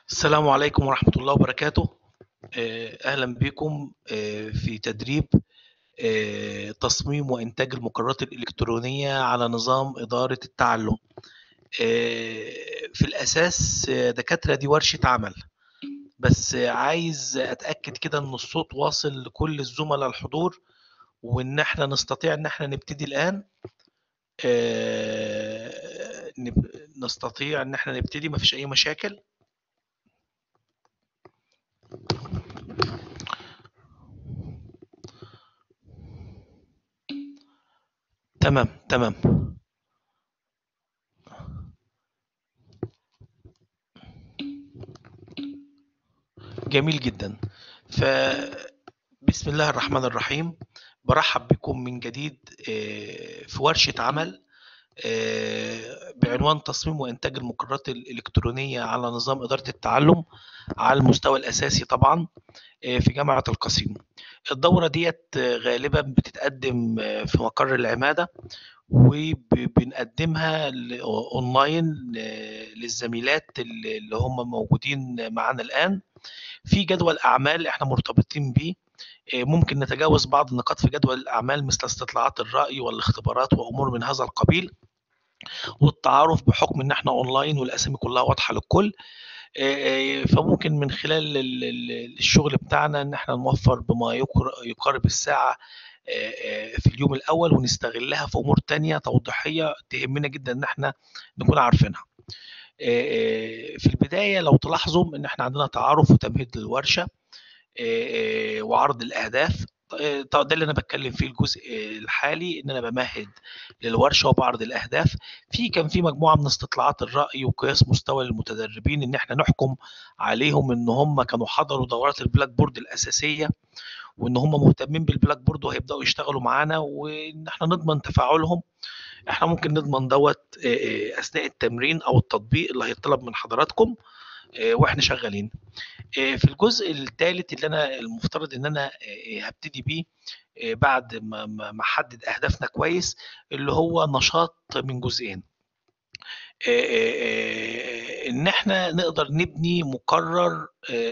السلام عليكم ورحمة الله وبركاته آه، أهلا بكم آه، في تدريب آه، تصميم وإنتاج المقررات الإلكترونية على نظام إدارة التعلم في الأساس دكاترة دي ورشة عمل بس عايز أتأكد كده إن الصوت واصل لكل الزملاء الحضور وإن إحنا نستطيع إن إحنا نبتدي الآن نستطيع إن إحنا نبتدي مفيش أي مشاكل تمام تمام جميل جدا فبسم الله الرحمن الرحيم برحب بكم من جديد آه، في ورشة عمل آه، بعنوان تصميم وإنتاج المقررات الإلكترونية على نظام إدارة التعلم على المستوى الأساسي طبعا آه، في جامعة القصيم الدورة ديت غالبا بتتقدم في مقر العمادة وبنقدمها اونلاين للزميلات اللي هم موجودين معانا الان في جدول اعمال احنا مرتبطين بيه ممكن نتجاوز بعض النقاط في جدول الاعمال مثل استطلاعات الراي والاختبارات وامور من هذا القبيل والتعارف بحكم ان احنا اونلاين والاسامي كلها واضحه للكل فممكن من خلال الشغل بتاعنا ان احنا نوفر بما يقارب الساعه في اليوم الاول ونستغلها في امور تانية توضيحيه تهمنا جدا ان احنا نكون عارفينها في البدايه لو تلاحظوا ان احنا عندنا تعارف وتمهيد للورشه وعرض الاهداف ده اللي انا بتكلم فيه الجزء الحالي ان انا بمهد للورشه وبعرض الاهداف في كان في مجموعه من استطلاعات الراي وقياس مستوى المتدربين ان احنا نحكم عليهم ان هم كانوا حضروا دورات البلاك بورد الاساسيه وان هم مهتمين بالبلاك بورد وهيبداوا يشتغلوا معانا وان احنا نضمن تفاعلهم احنا ممكن نضمن دوت اثناء التمرين او التطبيق اللي هيطلب من حضراتكم واحنا شغالين في الجزء الثالث اللي انا المفترض ان انا هبتدي بيه بعد ما احدد اهدافنا كويس اللي هو نشاط من جزئين ان احنا نقدر نبني مقرر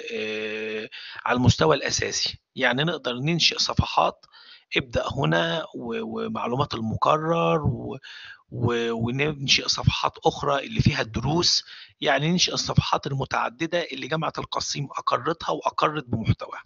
على المستوى الاساسي يعني نقدر ننشئ صفحات ابدا هنا ومعلومات المقرر وننشئ صفحات اخرى اللي فيها الدروس يعني ننشئ الصفحات المتعدده اللي جامعه القصيم اقرتها واقرت بمحتواها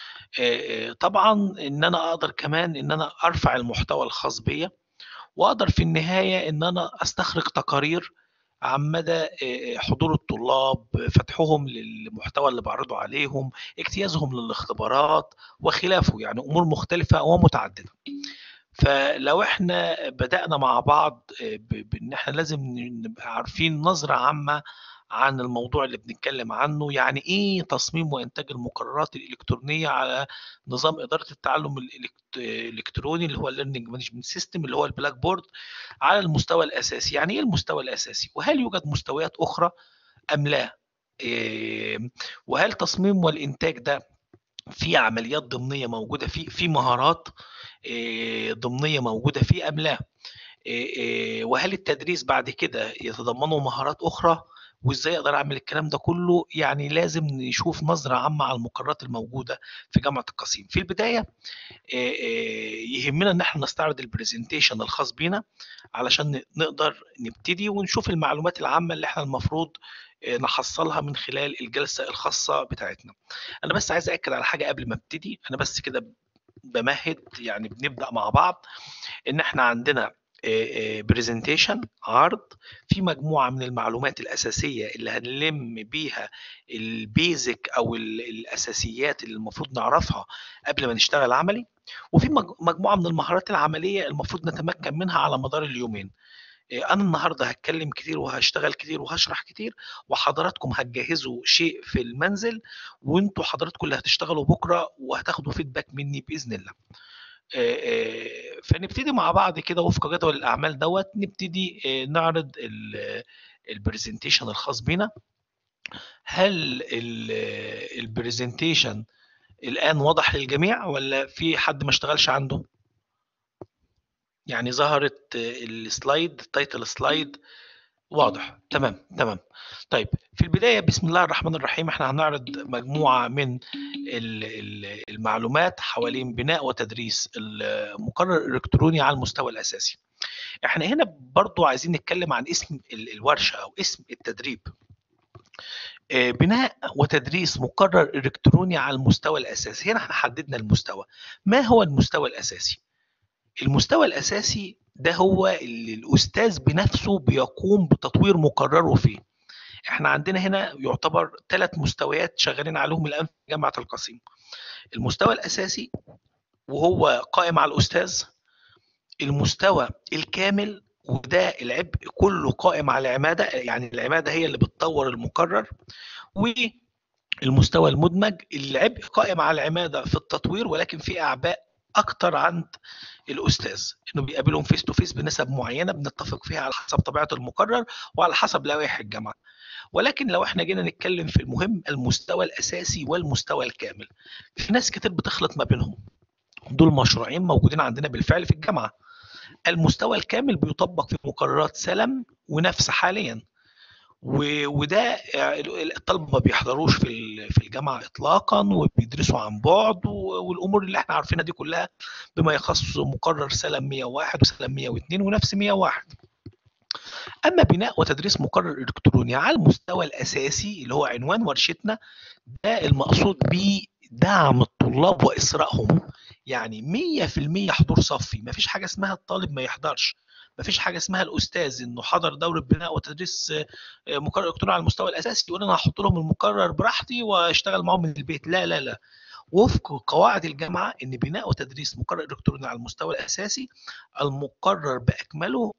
طبعا ان انا اقدر كمان ان انا ارفع المحتوى الخاص بيا واقدر في النهايه ان انا استخرج تقارير عن مدى حضور الطلاب فتحهم للمحتوى اللي بعرضه عليهم اجتيازهم للاختبارات وخلافه يعني امور مختلفه ومتعدده فلو احنا بدانا مع بعض بان احنا لازم نبقى عارفين نظره عامه عن الموضوع اللي بنتكلم عنه يعني ايه تصميم وانتاج المقررات الالكترونيه على نظام اداره التعلم الالكتروني اللي هو الليرنينج مانجمنت سيستم اللي هو البلاك بورد على المستوى الاساسي يعني ايه المستوى الاساسي وهل يوجد مستويات اخرى ام لا إيه وهل تصميم والانتاج ده في عمليات ضمنيه موجوده فيه في مهارات إيه ضمنيه موجوده فيه ام لا إيه وهل التدريس بعد كده يتضمنه مهارات اخرى وازاي اقدر اعمل الكلام ده كله يعني لازم نشوف نظره عامه على المقررات الموجوده في جامعه القصيم في البدايه يهمنا ان احنا نستعرض البرزنتيشن الخاص بينا علشان نقدر نبتدي ونشوف المعلومات العامه اللي احنا المفروض نحصلها من خلال الجلسه الخاصه بتاعتنا انا بس عايز اكد على حاجه قبل ما ابتدي انا بس كده بمهد يعني بنبدا مع بعض ان احنا عندنا برزنتيشن عرض في مجموعه من المعلومات الاساسيه اللي هنلم بيها البيزك او الاساسيات اللي المفروض نعرفها قبل ما نشتغل عملي وفي مجموعه من المهارات العمليه المفروض نتمكن منها على مدار اليومين انا النهارده هتكلم كتير وهشتغل كتير وهشرح كتير وحضراتكم هتجهزوا شيء في المنزل وانتوا حضراتكم اللي هتشتغلوا بكره وهتاخدوا فيدباك مني باذن الله فنبتدي مع بعض كده وفق جدول الاعمال دوت نبتدي نعرض البرزنتيشن الخاص بينا هل البرزنتيشن الان واضح للجميع ولا في حد ما اشتغلش عنده يعني ظهرت السلايد تايتل سلايد واضح تمام تمام طيب في البداية بسم الله الرحمن الرحيم احنا هنعرض مجموعة من المعلومات حوالين بناء وتدريس المقرر الإلكتروني على المستوى الأساسي احنا هنا برضو عايزين نتكلم عن اسم الورشة أو اسم التدريب آه، بناء وتدريس مقرر إلكتروني على المستوى الأساسي هنا احنا حددنا المستوى ما هو المستوى الأساسي المستوى الأساسي ده هو اللي الأستاذ بنفسه بيقوم بتطوير مقرره فيه احنا عندنا هنا يعتبر ثلاث مستويات شغالين عليهم الآن في جامعة القصيم المستوى الأساسي وهو قائم على الأستاذ المستوى الكامل وده العبء كله قائم على العماده يعني العماده هي اللي بتطور المقرر والمستوى المدمج العبء قائم على العماده في التطوير ولكن في اعباء اكتر عند الاستاذ انه بيقابلهم فيس تو فيس بنسب معينه بنتفق فيها على حسب طبيعه المقرر وعلى حسب لوائح الجامعه ولكن لو احنا جينا نتكلم في المهم المستوى الاساسي والمستوى الكامل في ناس كتير بتخلط ما بينهم دول مشروعين موجودين عندنا بالفعل في الجامعه المستوى الكامل بيطبق في مقررات سلم ونفس حاليا وده الطلبه ما بيحضروش في في الجامعه اطلاقا وبيدرسوا عن بعد والامور اللي احنا عارفينها دي كلها بما يخص مقرر سلم 101 وسلم 102 ونفس 101 اما بناء وتدريس مقرر الكتروني على المستوى الاساسي اللي هو عنوان ورشتنا ده المقصود به دعم الطلاب وإسرائهم يعني 100% حضور صفي مفيش حاجة اسمها الطالب ما يحضرش مفيش حاجة اسمها الأستاذ إنه حضر دورة بناء وتدريس آه، مقرر إلكتروني على المستوى الأساسي يقول أنا هحط لهم المقرر براحتي وأشتغل معاهم من البيت لا لا لا وفق قواعد الجامعة إن بناء وتدريس مقرر إلكتروني على المستوى الأساسي المقرر بأكمله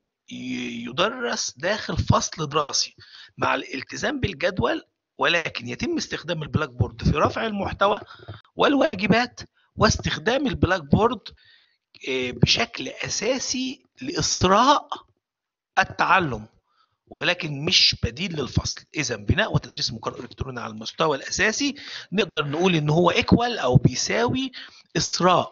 يدرس داخل فصل دراسي مع الالتزام بالجدول ولكن يتم استخدام البلاك بورد في رفع المحتوى والواجبات واستخدام البلاك بورد آه، بشكل اساسي لاسراء التعلم ولكن مش بديل للفصل اذا بناء وتدريس مقرر الكتروني على المستوى الاساسي نقدر نقول ان هو ايكوال او بيساوي اسراء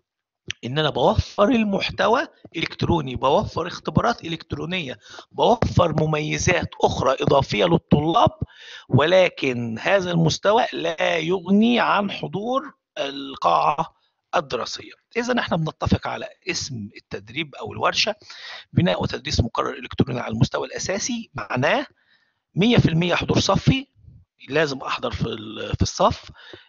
ان انا بوفر المحتوى الكتروني بوفر اختبارات الكترونيه بوفر مميزات اخرى اضافيه للطلاب ولكن هذا المستوى لا يغني عن حضور القاعه الدراسيه اذا احنا بنتفق على اسم التدريب او الورشه بناء وتدريس مقرر الكتروني على المستوى الاساسي معناه 100% حضور صفي لازم احضر في في الصف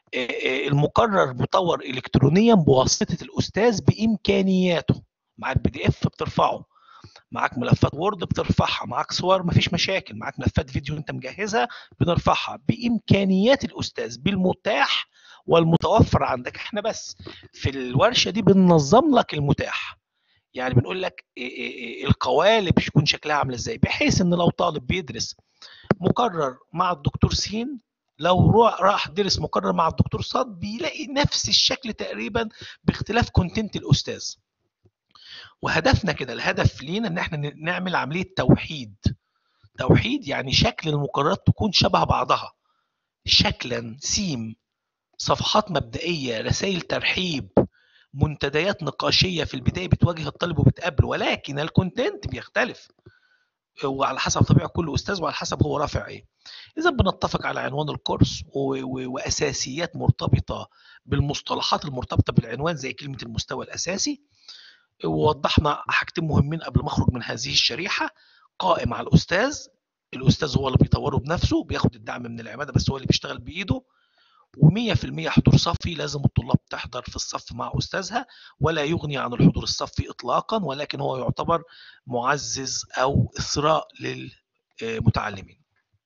المقرر مطور الكترونيا بواسطه الاستاذ بامكانياته معاك بي دي اف بترفعه معاك ملفات وورد بترفعها معاك صور مفيش مشاكل معاك ملفات فيديو انت مجهزها بنرفعها بامكانيات الاستاذ بالمتاح والمتوفر عندك احنا بس في الورشه دي بننظم لك المتاح يعني بنقول لك القوالب تكون شكلها عامله ازاي بحيث ان لو طالب بيدرس مقرر مع الدكتور سين لو راح درس مقرر مع الدكتور صاد بيلاقي نفس الشكل تقريبا باختلاف كونتنت الاستاذ وهدفنا كده الهدف لينا ان احنا نعمل عمليه توحيد توحيد يعني شكل المقررات تكون شبه بعضها شكلا سيم صفحات مبدئيه رسائل ترحيب منتديات نقاشيه في البدايه بتواجه الطالب وبتقابله ولكن الكونتنت بيختلف وعلى حسب طبيعه كل استاذ وعلى حسب هو رافع ايه اذا بنتفق على عنوان الكورس واساسيات مرتبطه بالمصطلحات المرتبطه بالعنوان زي كلمه المستوى الاساسي ووضحنا حاجتين مهمين قبل ما اخرج من هذه الشريحه قائم على الاستاذ الاستاذ هو اللي بيطوره بنفسه بياخد الدعم من العماده بس هو اللي بيشتغل بايده و100% حضور صفي لازم الطلاب تحضر في الصف مع أستاذها ولا يغني عن الحضور الصفي إطلاقا ولكن هو يعتبر معزز أو إثراء للمتعلمين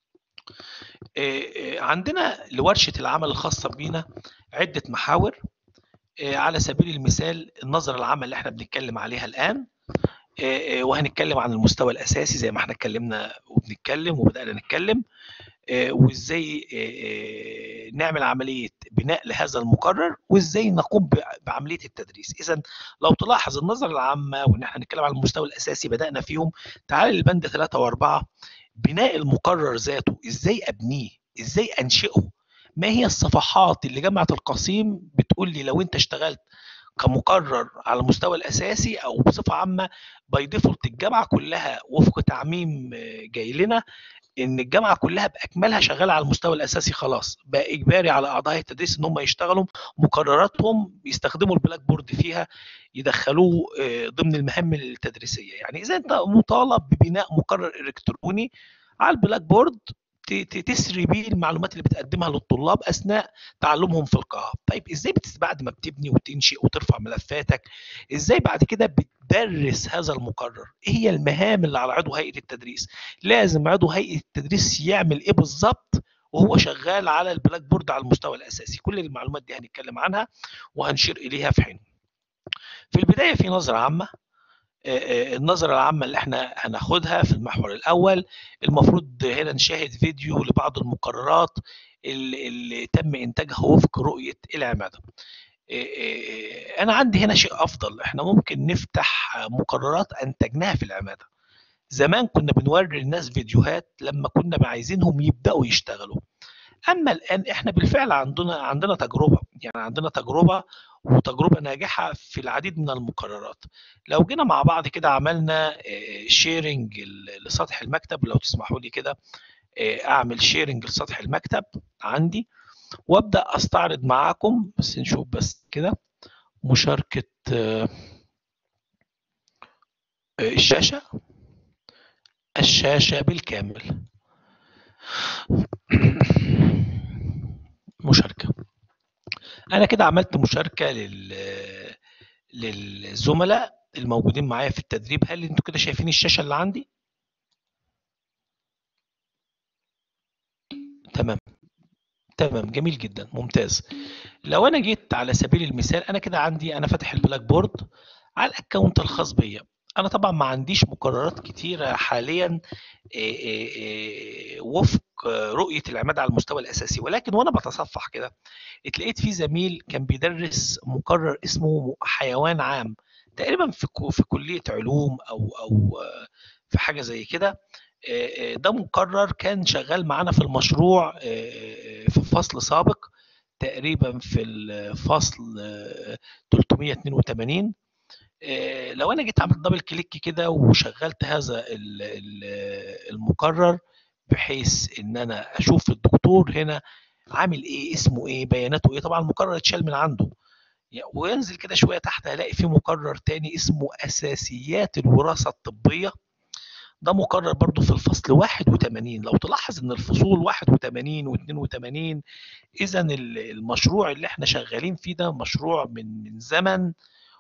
آه، آه، عندنا لورشة العمل الخاصة بينا عدة محاور آه، على سبيل المثال النظرة العامة اللي احنا بنتكلم عليها الآن وهنتكلم عن المستوى الأساسي زي ما احنا اتكلمنا وبنتكلم وبدأنا نتكلم وازاي نعمل عمليه بناء لهذا المقرر وازاي نقوم بعمليه التدريس اذا لو تلاحظ النظره العامه وان احنا هنتكلم على المستوى الاساسي بدانا فيهم تعال للبند 3 و4 بناء المقرر ذاته ازاي ابنيه ازاي انشئه ما هي الصفحات اللي جامعه القصيم بتقول لي لو انت اشتغلت كمقرر على المستوى الاساسي او بصفه عامه باي ديفولت الجامعه كلها وفق تعميم جاي لنا ان الجامعه كلها باكملها شغاله على المستوى الاساسي خلاص بقى اجباري على اعضاء التدريس ان هم يشتغلوا مقرراتهم يستخدموا البلاك بورد فيها يدخلوه ضمن المهام التدريسيه يعني اذا انت مطالب ببناء مقرر الكتروني على البلاك بورد تسري بيه المعلومات اللي بتقدمها للطلاب اثناء تعلمهم في القاعه طيب ازاي بعد ما بتبني وتنشئ وترفع ملفاتك ازاي بعد كده بتدرس هذا المقرر ايه هي المهام اللي على عضو هيئه التدريس لازم عضو هيئه التدريس يعمل ايه بالظبط وهو شغال على البلاك بورد على المستوى الاساسي كل المعلومات دي هنتكلم عنها وهنشير اليها في حين في البدايه في نظره عامه النظرة العامة اللي احنا هناخدها في المحور الأول المفروض هنا نشاهد فيديو لبعض المقررات اللي, اللي تم إنتاجها وفق رؤية العمادة أنا عندي هنا شيء أفضل احنا ممكن نفتح مقررات أنتجناها في العمادة زمان كنا بنوري الناس فيديوهات لما كنا عايزينهم يبدأوا يشتغلوا اما الان احنا بالفعل عندنا عندنا تجربه يعني عندنا تجربه وتجربه ناجحه في العديد من المقررات لو جينا مع بعض كده عملنا شيرنج لسطح المكتب لو تسمحوا لي كده اعمل شيرنج لسطح المكتب عندي وابدا استعرض معاكم بس نشوف بس كده مشاركه الشاشه الشاشه بالكامل مشاركة أنا كده عملت مشاركة لل... للزملاء الموجودين معايا في التدريب هل انتوا كده شايفين الشاشة اللي عندي؟ تمام تمام جميل جدا ممتاز لو انا جيت على سبيل المثال انا كده عندي انا فاتح البلاك بورد على الاكونت الخاص بيا انا طبعا ما عنديش مقررات كتيره حاليا وفق رؤيه العماده على المستوى الاساسي ولكن وانا بتصفح كده اتلقيت في زميل كان بيدرس مقرر اسمه حيوان عام تقريبا في في كليه علوم او او في حاجه زي كده ده مقرر كان شغال معانا في المشروع في فصل سابق تقريبا في الفصل 382 لو انا جيت عملت دبل كليك كده وشغلت هذا المقرر بحيث ان انا اشوف الدكتور هنا عامل ايه اسمه ايه بياناته ايه طبعا المقرر اتشال من عنده وينزل كده شويه تحت هلاقي في مقرر تاني اسمه اساسيات الوراثه الطبيه ده مقرر برضو في الفصل 81 لو تلاحظ ان الفصول 81 و82 اذا المشروع اللي احنا شغالين فيه ده مشروع من من زمن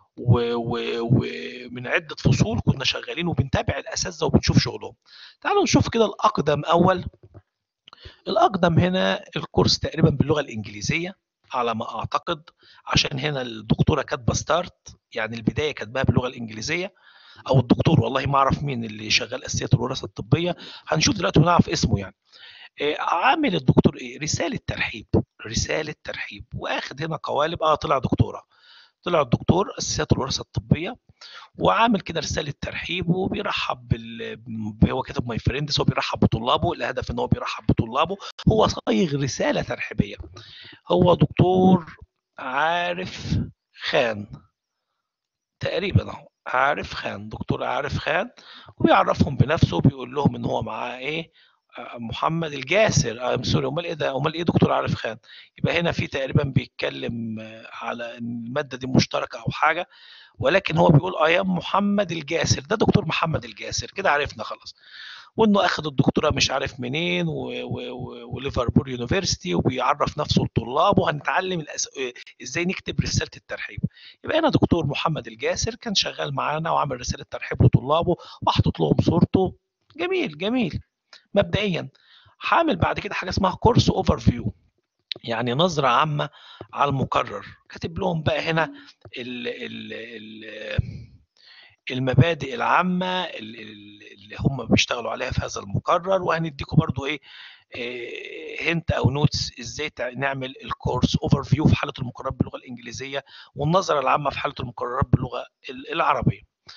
ومن عده فصول كنا شغالين وبنتابع الاساتذه وبنشوف شغلهم تعالوا نشوف كده الاقدم اول الاقدم هنا الكورس تقريبا باللغه الانجليزيه على ما اعتقد عشان هنا الدكتوره كاتبه ستارت يعني البدايه كاتباها باللغه الانجليزيه او الدكتور والله ما اعرف مين اللي شغال اساسيات الوراثه الطبيه هنشوف دلوقتي ونعرف اسمه يعني عامل الدكتور ايه رساله ترحيب رساله ترحيب واخد هنا قوالب اه طلع دكتوره طلع الدكتور اساسيات الوراثه الطبيه وعامل كده رساله ترحيب وبيرحب بال هو كاتب ماي فريندز هو بيرحب بطلابه الهدف ان هو بيرحب بطلابه هو صايغ رساله ترحيبيه هو دكتور عارف خان تقريبا اهو عارف خان دكتور عارف خان وبيعرفهم بنفسه وبيقول لهم ان هو معاه ايه محمد الجاسر آه سوري امال ايه ده امال ايه دكتور عارف خان يبقى هنا في تقريبا بيتكلم على الماده دي مشتركه او حاجه ولكن هو بيقول ايام محمد الجاسر ده دكتور محمد الجاسر كده عرفنا خلاص وانه اخذ الدكتوراه مش عارف منين وليفربول يونيفرسيتي وبيعرف نفسه لطلابه هنتعلم الأس... ازاي نكتب رساله الترحيب يبقى هنا دكتور محمد الجاسر كان شغال معانا وعمل رساله ترحيب لطلابه وحطت لهم صورته جميل جميل مبدئيا هعمل بعد كده حاجه اسمها كورس اوفر فيو يعني نظرة عامة على المقرر كاتب لهم بقى هنا ال ال ال المبادئ العامة اللي هم بيشتغلوا عليها في هذا المقرر وهنديكم برضو ايه هنت او نوتس ازاي نعمل الكورس اوفر فيو في حاله المقررات باللغه الانجليزيه والنظره العامه في حاله المقررات باللغه العربيه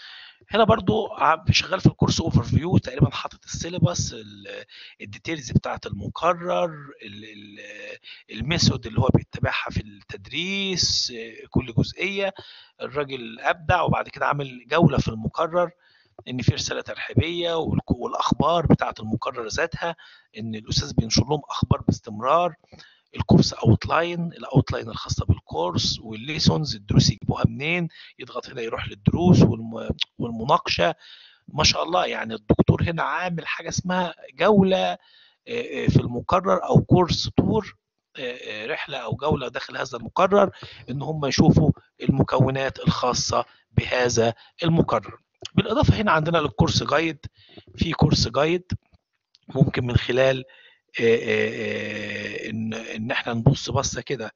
هنا برضو شغال في الكورس اوفر فيو تقريبا حاطط السيلبس الديتيلز بتاعه المقرر الميثود اللي هو بيتبعها في التدريس كل جزئيه الراجل ابدع وبعد كده عامل جوله في المقرر ان في رساله ترحيبيه والاخبار بتاعه المقرر ذاتها ان الاستاذ بينشر لهم اخبار باستمرار الكورس اوت لاين الاوت لاين الخاصه بالكورس والليسونز الدروس يجيبوها منين يضغط هنا يروح للدروس والمناقشه ما شاء الله يعني الدكتور هنا عامل حاجه اسمها جوله في المقرر او كورس تور رحله او جوله داخل هذا المقرر ان هم يشوفوا المكونات الخاصه بهذا المقرر بالاضافه هنا عندنا للكورس جايد في كورس جايد ممكن من خلال ان ان احنا نبص بصه كده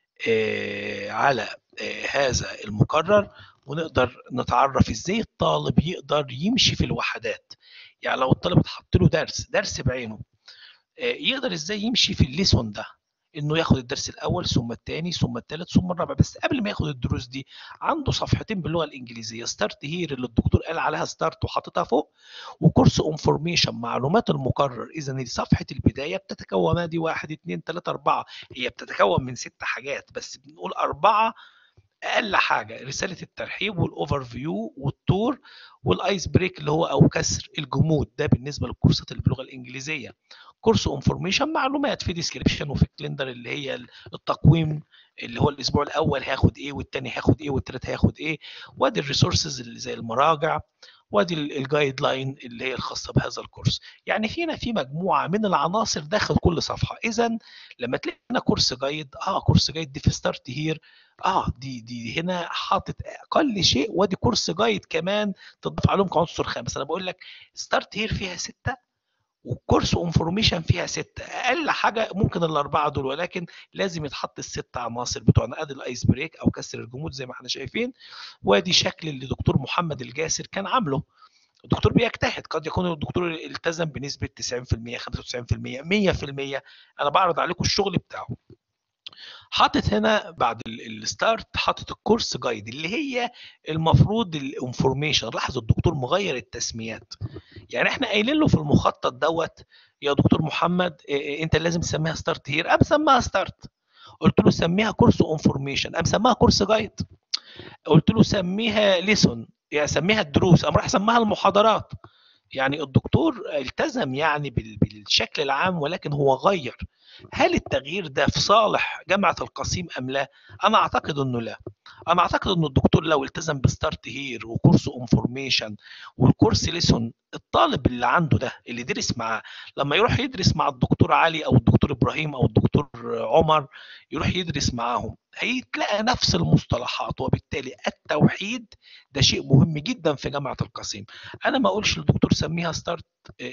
على هذا المقرر ونقدر نتعرف ازاي الطالب يقدر يمشي في الوحدات يعني لو الطالب اتحط له درس درس بعينه يقدر ازاي يمشي في الليسون ده انه ياخد الدرس الاول ثم الثاني ثم الثالث ثم الرابع بس قبل ما ياخد الدروس دي عنده صفحتين باللغه الانجليزيه ستارت هير اللي الدكتور قال عليها ستارت وحاططها فوق وكورس انفورميشن معلومات المقرر اذا صفحه البدايه بتتكون ادي واحد اثنين ثلاثه اربعه هي بتتكون من ست حاجات بس بنقول اربعه اقل حاجه رساله الترحيب والاوفر فيو والتور والايس بريك اللي هو او كسر الجمود ده بالنسبه للكورسات اللي باللغه الانجليزيه كورس انفورميشن معلومات في ديسكريبشن وفي كليندر اللي هي التقويم اللي هو الاسبوع الاول هياخد ايه والتاني هياخد ايه والتالت هياخد ايه وادي الريسورسز اللي زي المراجع وادي الجايد لاين اللي هي الخاصه بهذا الكورس يعني هنا في مجموعه من العناصر داخل كل صفحه اذا لما تلاقي هنا كورس جايد اه كورس جايد دي في ستارت هير اه دي دي هنا حاطط اقل شيء وادي كورس جايد كمان تضيف عليهم كعنصر خامس انا بقول لك ستارت هير فيها سته والكورس انفورميشن فيها ستة اقل حاجه ممكن الاربعه دول ولكن لازم يتحط الست عناصر بتوعنا ادي الايس بريك او كسر الجمود زي ما احنا شايفين وادي شكل اللي دكتور محمد الجاسر كان عامله الدكتور بيجتهد قد يكون الدكتور التزم بنسبه 90% 95% 100% انا بعرض عليكم الشغل بتاعه حاطط هنا بعد الستارت حاطط الكورس جايد اللي هي المفروض الانفورميشن لاحظ الدكتور مغير التسميات يعني احنا قايلين له في المخطط دوت يا دكتور محمد انت لازم تسميها ستارت هير قام سماها ستارت قلت له سميها كورس انفورميشن قام سماها كورس جايد قلت له سميها ليسون يعني سميها الدروس قام راح سماها المحاضرات يعني الدكتور التزم يعني بالشكل العام ولكن هو غير هل التغيير ده في صالح جامعة القصيم أم لا؟ أنا أعتقد أنه لا. أنا أعتقد أنه الدكتور لو التزم بستارت هير وكورس انفورميشن والكورس ليسون الطالب اللي عنده ده اللي درس معاه لما يروح يدرس مع الدكتور علي أو الدكتور إبراهيم أو الدكتور عمر يروح يدرس معاهم هيتلاقى نفس المصطلحات وبالتالي التوحيد ده شيء مهم جدا في جامعة القصيم أنا ما أقولش للدكتور سميها ستارت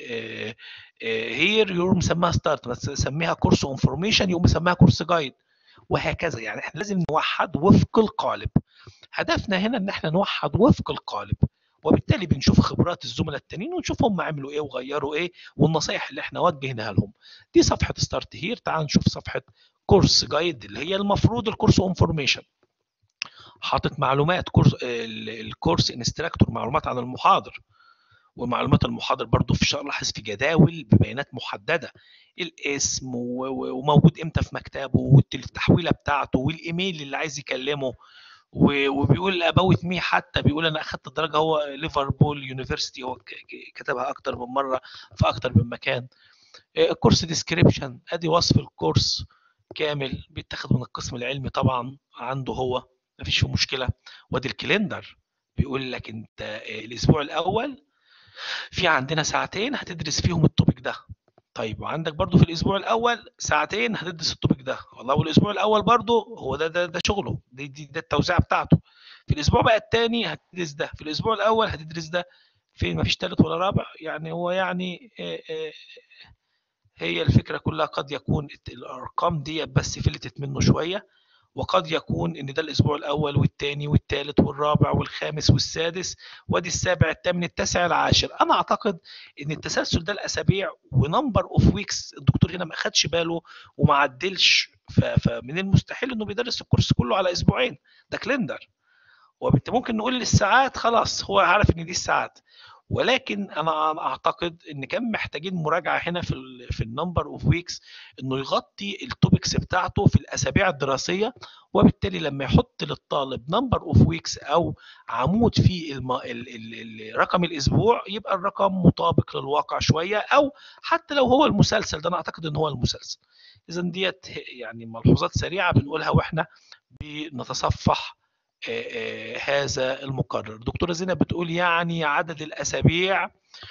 هير يقوم مسميها ستارت بس سميها كورس انفورميشن يقوم مسميها كورس جايد وهكذا يعني احنا لازم نوحد وفق القالب هدفنا هنا ان احنا نوحد وفق القالب وبالتالي بنشوف خبرات الزملاء التانيين ونشوف هم عملوا ايه وغيروا ايه والنصايح اللي احنا وجهناها لهم دي صفحه ستارت هير تعال نشوف صفحه كورس جايد اللي هي المفروض الكورس انفورميشن حاطط معلومات كورس الكورس انستراكتور معلومات عن المحاضر ومعلومات المحاضر برضو في لاحظ في جداول ببيانات محدده الاسم وموجود امتى في مكتبه والتحويله بتاعته والايميل اللي عايز يكلمه وبيقول ابوت مي حتى بيقول انا اخدت الدرجه هو ليفربول يونيفرستي هو كتبها اكتر من مره في اكتر من مكان الكورس ديسكريبشن ادي وصف الكورس كامل بيتاخد من القسم العلمي طبعا عنده هو مفيش فيه مشكله وادي الكالندر بيقول لك انت الاسبوع الاول في عندنا ساعتين هتدرس فيهم التوبيك ده طيب وعندك برضو في الاسبوع الاول ساعتين هتدرس التوبيك ده والله والاسبوع الاول برضو هو ده ده, ده شغله دي, دي ده التوزيع بتاعته في الاسبوع بقى الثاني هتدرس ده في الاسبوع الاول هتدرس ده فين مفيش ثالث ولا رابع يعني هو يعني هي الفكره كلها قد يكون الارقام دي بس فلتت منه شويه وقد يكون ان ده الاسبوع الاول والثاني والثالث والرابع والخامس والسادس وادي السابع الثامن التاسع العاشر انا اعتقد ان التسلسل ده الاسابيع ونمبر اوف ويكس الدكتور هنا ما اخدش باله وما عدلش فمن المستحيل انه بيدرس الكورس كله على اسبوعين ده كلندر وبالتالي ممكن نقول للساعات خلاص هو عارف ان دي الساعات ولكن انا اعتقد ان كان محتاجين مراجعه هنا في ال في النمبر اوف ويكس انه يغطي التوبكس بتاعته في الاسابيع الدراسيه وبالتالي لما يحط للطالب نمبر اوف ويكس او عمود في الم... ال... ال... رقم الاسبوع يبقى الرقم مطابق للواقع شويه او حتى لو هو المسلسل ده انا اعتقد ان هو المسلسل اذا ديت يعني ملحوظات سريعه بنقولها واحنا بنتصفح هذا المقرر دكتورة زينب بتقول يعني عدد الأسابيع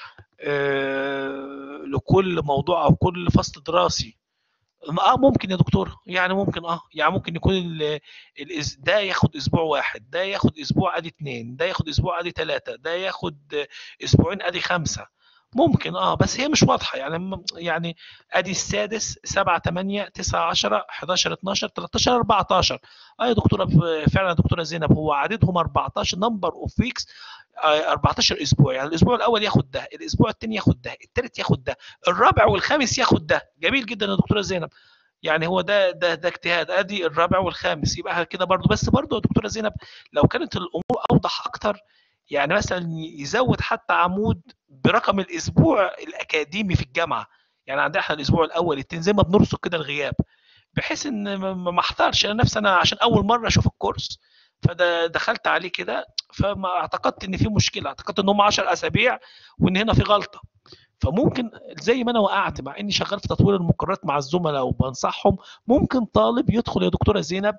لكل موضوع أو كل فصل دراسي اه ممكن يا دكتور يعني ممكن اه يعني ممكن يكون ال ال ده ياخد اسبوع واحد ده ياخد اسبوع ادي اثنين ده ياخد اسبوع ادي ثلاثه ده ياخد اسبوعين ادي خمسه ممكن اه بس هي مش واضحه يعني يعني ادي السادس 7 8 9 10 11 12 13 14 اه يا دكتوره فعلا يا دكتوره زينب هو عددهم 14 نمبر اوف ويكس 14 اسبوع يعني الاسبوع الاول ياخد ده الاسبوع الثاني ياخد ده الثالث ياخد ده الرابع والخامس ياخد ده جميل جدا يا دكتوره زينب يعني هو ده ده ده اجتهاد ادي الرابع والخامس يبقى كده برضو بس برضو يا دكتوره زينب لو كانت الامور اوضح اكتر يعني مثلا يزود حتى عمود برقم الاسبوع الاكاديمي في الجامعه يعني عندنا احنا الاسبوع الاول التاني زي ما بنرصد كده الغياب بحيث ان ما احضرش انا نفسي انا عشان اول مره اشوف الكورس فده دخلت عليه كده فما اعتقدت ان في مشكله اعتقدت ان هم 10 اسابيع وان هنا في غلطه فممكن زي ما انا وقعت مع اني شغال في تطوير المقررات مع الزملاء وبنصحهم ممكن طالب يدخل يا دكتوره زينب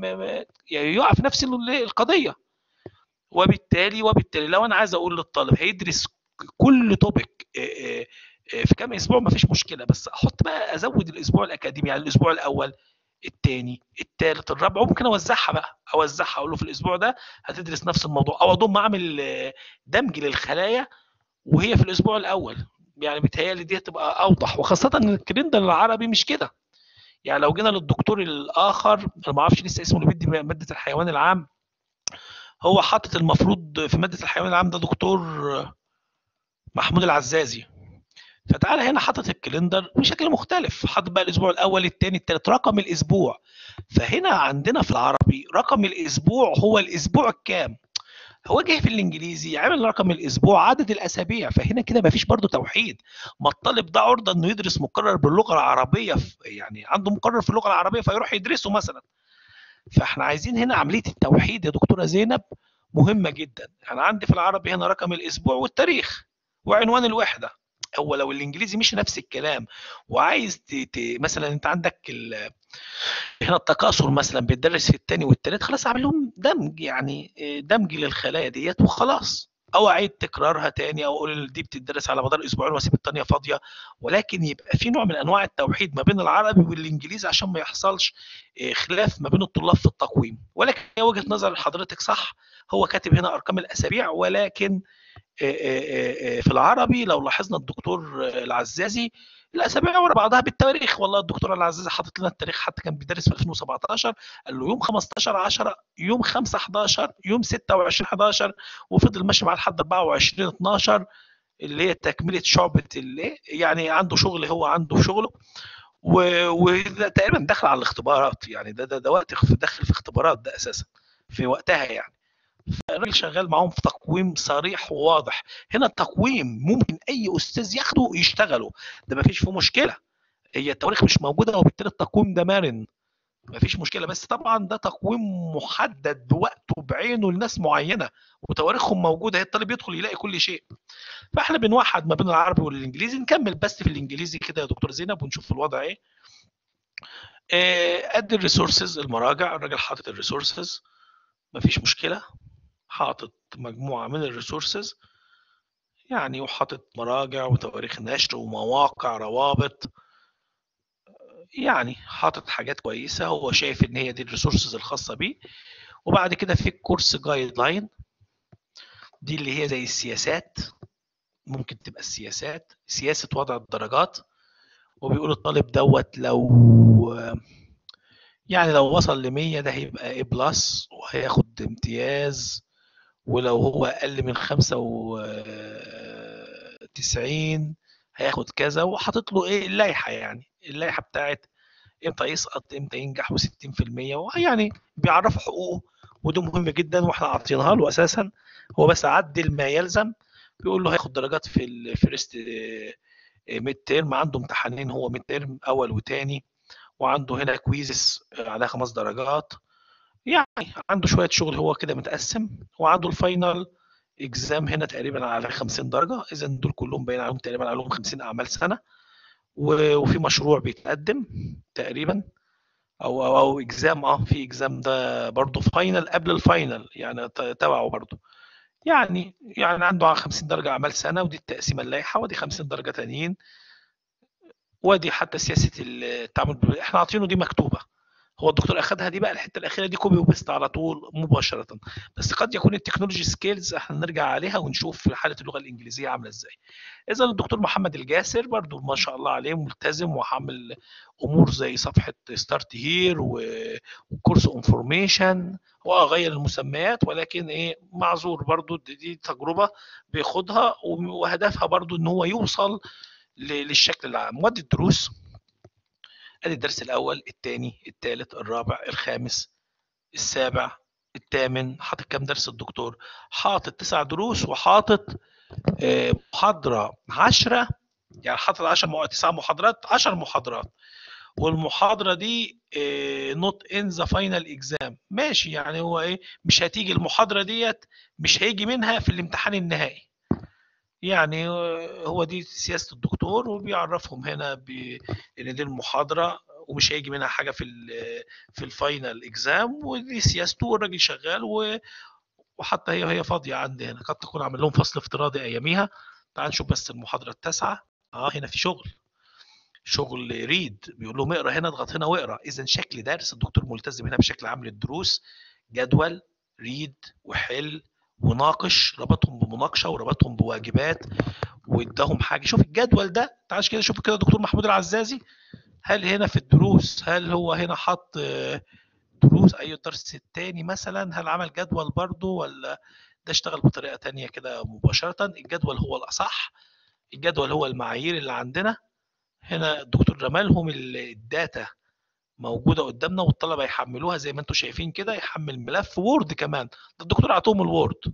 يقع في نفس القضيه وبالتالي وبالتالي لو انا عايز اقول للطالب هيدرس كل توبيك في كام اسبوع مفيش مشكله بس احط بقى ازود الاسبوع الاكاديمي يعني الاسبوع الاول الثاني الثالث الرابع وممكن اوزعها بقى اوزعها اقول له في الاسبوع ده هتدرس نفس الموضوع او اضم اعمل دمج للخلايا وهي في الاسبوع الاول يعني بيتهيألي دي هتبقى اوضح وخاصه ان الكالندر العربي مش كده يعني لو جينا للدكتور الاخر انا ما اعرفش لسه اسمه اللي بيدي ماده الحيوان العام هو حاطط المفروض في ماده الحيوان العام ده دكتور محمود العزازي فتعالى هنا حاطط الكالندر بشكل مختلف حاطط بقى الاسبوع الاول الثاني الثالث رقم الاسبوع فهنا عندنا في العربي رقم الاسبوع هو الاسبوع الكام هو جاي في الانجليزي عامل رقم الاسبوع عدد الاسابيع فهنا كده مفيش برضه توحيد ما الطالب ده عرضه انه يدرس مقرر باللغه العربيه يعني عنده مقرر في اللغه العربيه فيروح يدرسه مثلا فاحنا عايزين هنا عمليه التوحيد يا دكتوره زينب مهمه جدا انا عندي في العربي هنا رقم الاسبوع والتاريخ وعنوان الوحده هو لو الانجليزي مش نفس الكلام وعايز ت... ت... مثلا انت عندك ال... هنا التكاثر مثلا بيتدرس في الثاني والثالث خلاص اعمل لهم دمج يعني دمج للخلايا ديت وخلاص او اعيد تكرارها تاني او اقول دي بتدرس على مدار اسبوعين واسيب الثانيه فاضيه ولكن يبقى في نوع من انواع التوحيد ما بين العربي والانجليزي عشان ما يحصلش خلاف ما بين الطلاب في التقويم ولكن وجهه نظر حضرتك صح هو كاتب هنا ارقام الاسابيع ولكن في العربي لو لاحظنا الدكتور العزازي الاسابيع ورا بعضها بالتاريخ والله الدكتور العزازي حاطط لنا التاريخ حتى كان بيدرس في 2017 قال له يوم 15 10 يوم 5 11 يوم 26 11 وفضل ماشي معاه لحد 24 12 اللي هي تكمله شعبه اللي يعني عنده شغل هو عنده شغله وتقريبا داخل على الاختبارات يعني ده ده, ده وقت داخل في اختبارات ده اساسا في وقتها يعني فالراجل شغال معاهم في تقويم صريح وواضح هنا التقويم ممكن اي استاذ ياخده ويشتغله ده ما فيش فيه مشكله هي التواريخ مش موجوده وبالتالي التقويم ده مرن ما فيش مشكله بس طبعا ده تقويم محدد بوقته بعينه لناس معينه وتواريخهم موجوده هي الطالب يدخل يلاقي كل شيء فاحنا بنوحد ما بين العربي والانجليزي نكمل بس في الانجليزي كده يا دكتور زينب ونشوف الوضع ايه ادي الريسورسز المراجع الراجل حاطط الريسورسز مفيش مشكله حاطط مجموعة من الريسورسز يعني وحاطط مراجع وتواريخ نشر ومواقع روابط يعني حاطط حاجات كويسة هو شايف ان هي دي الريسورسز الخاصة بيه وبعد كده في كورس جايد لاين دي اللي هي زي السياسات ممكن تبقى السياسات سياسة وضع الدرجات وبيقول الطالب دوت لو يعني لو وصل ل 100 ده هيبقى A بلس وهياخد امتياز ولو هو أقل من 95 هياخد كذا وحاطط له إيه اللائحة يعني اللائحة بتاعت إمتى يسقط إمتى ينجح و60% ويعني بيعرفوا حقوقه ودي مهمه جدا واحنا عاطينها له اساسا هو بس عدل ما يلزم بيقول له هياخد درجات في الفيرست ميد تيرم عنده امتحانين هو ميد تيرم اول وتاني وعنده هنا كويزس عليها خمس درجات يعني عنده شويه شغل هو كده متقسم وعنده الفاينل اكزام هنا تقريبا على 50 درجه اذا دول كلهم باين عليهم تقريبا عليهم 50 اعمال سنه وفي مشروع بيتقدم تقريبا او او, أو اكزام اه في اكزام ده برضه فاينل قبل الفاينل يعني تبعه برضه يعني يعني عنده 50 درجه اعمال سنه ودي التقسيمه اللائحه ودي 50 درجه تانيين ودي حتى سياسه التعامل احنا عاطينه دي مكتوبه هو الدكتور اخذها دي بقى الحته الاخيره دي كوبي وبيست على طول مباشره بس قد يكون التكنولوجي سكيلز احنا نرجع عليها ونشوف حاله اللغه الانجليزيه عامله ازاي اذا الدكتور محمد الجاسر برضو ما شاء الله عليه ملتزم وعامل امور زي صفحه ستارت هير وكورس انفورميشن هو غير المسميات ولكن ايه معذور برضو دي, دي تجربه بياخدها وهدفها برضو ان هو يوصل للشكل العام ودي الدروس ادي الدرس الاول الثاني الثالث الرابع الخامس السابع الثامن حاطط كام درس الدكتور حاطط تسع دروس وحاطط محاضره 10 يعني حاطط 10 تسع محاضرات 10 محاضرات والمحاضره دي نوت ان ذا فاينل اكزام ماشي يعني هو ايه مش هتيجي المحاضره ديت مش هيجي منها في الامتحان النهائي يعني هو دي سياسه الدكتور وبيعرفهم هنا ان دي المحاضره ومش هيجي منها حاجه في في الفاينل اكزام ودي سياسته والراجل شغال و وحتى هي هي فاضيه عندي هنا قد تكون عامل لهم فصل افتراضي اياميها تعال نشوف بس المحاضره التاسعه اه هنا في شغل شغل ريد بيقول لهم اقرا هنا اضغط هنا واقرا اذا شكل درس الدكتور ملتزم هنا بشكل عام للدروس جدول ريد وحل وناقش ربطهم بمناقشه وربطهم بواجبات واداهم حاجه شوف الجدول ده تعال كده شوف كده دكتور محمود العزازي هل هنا في الدروس هل هو هنا حط دروس اي الدرس الثاني مثلا هل عمل جدول برضه ولا ده اشتغل بطريقه ثانيه كده مباشره الجدول هو الاصح الجدول هو المعايير اللي عندنا هنا الدكتور رمالهم الداتا موجوده قدامنا والطلبه يحملوها زي ما انتم شايفين كده يحمل ملف وورد كمان ده الدكتور عطوهم الوورد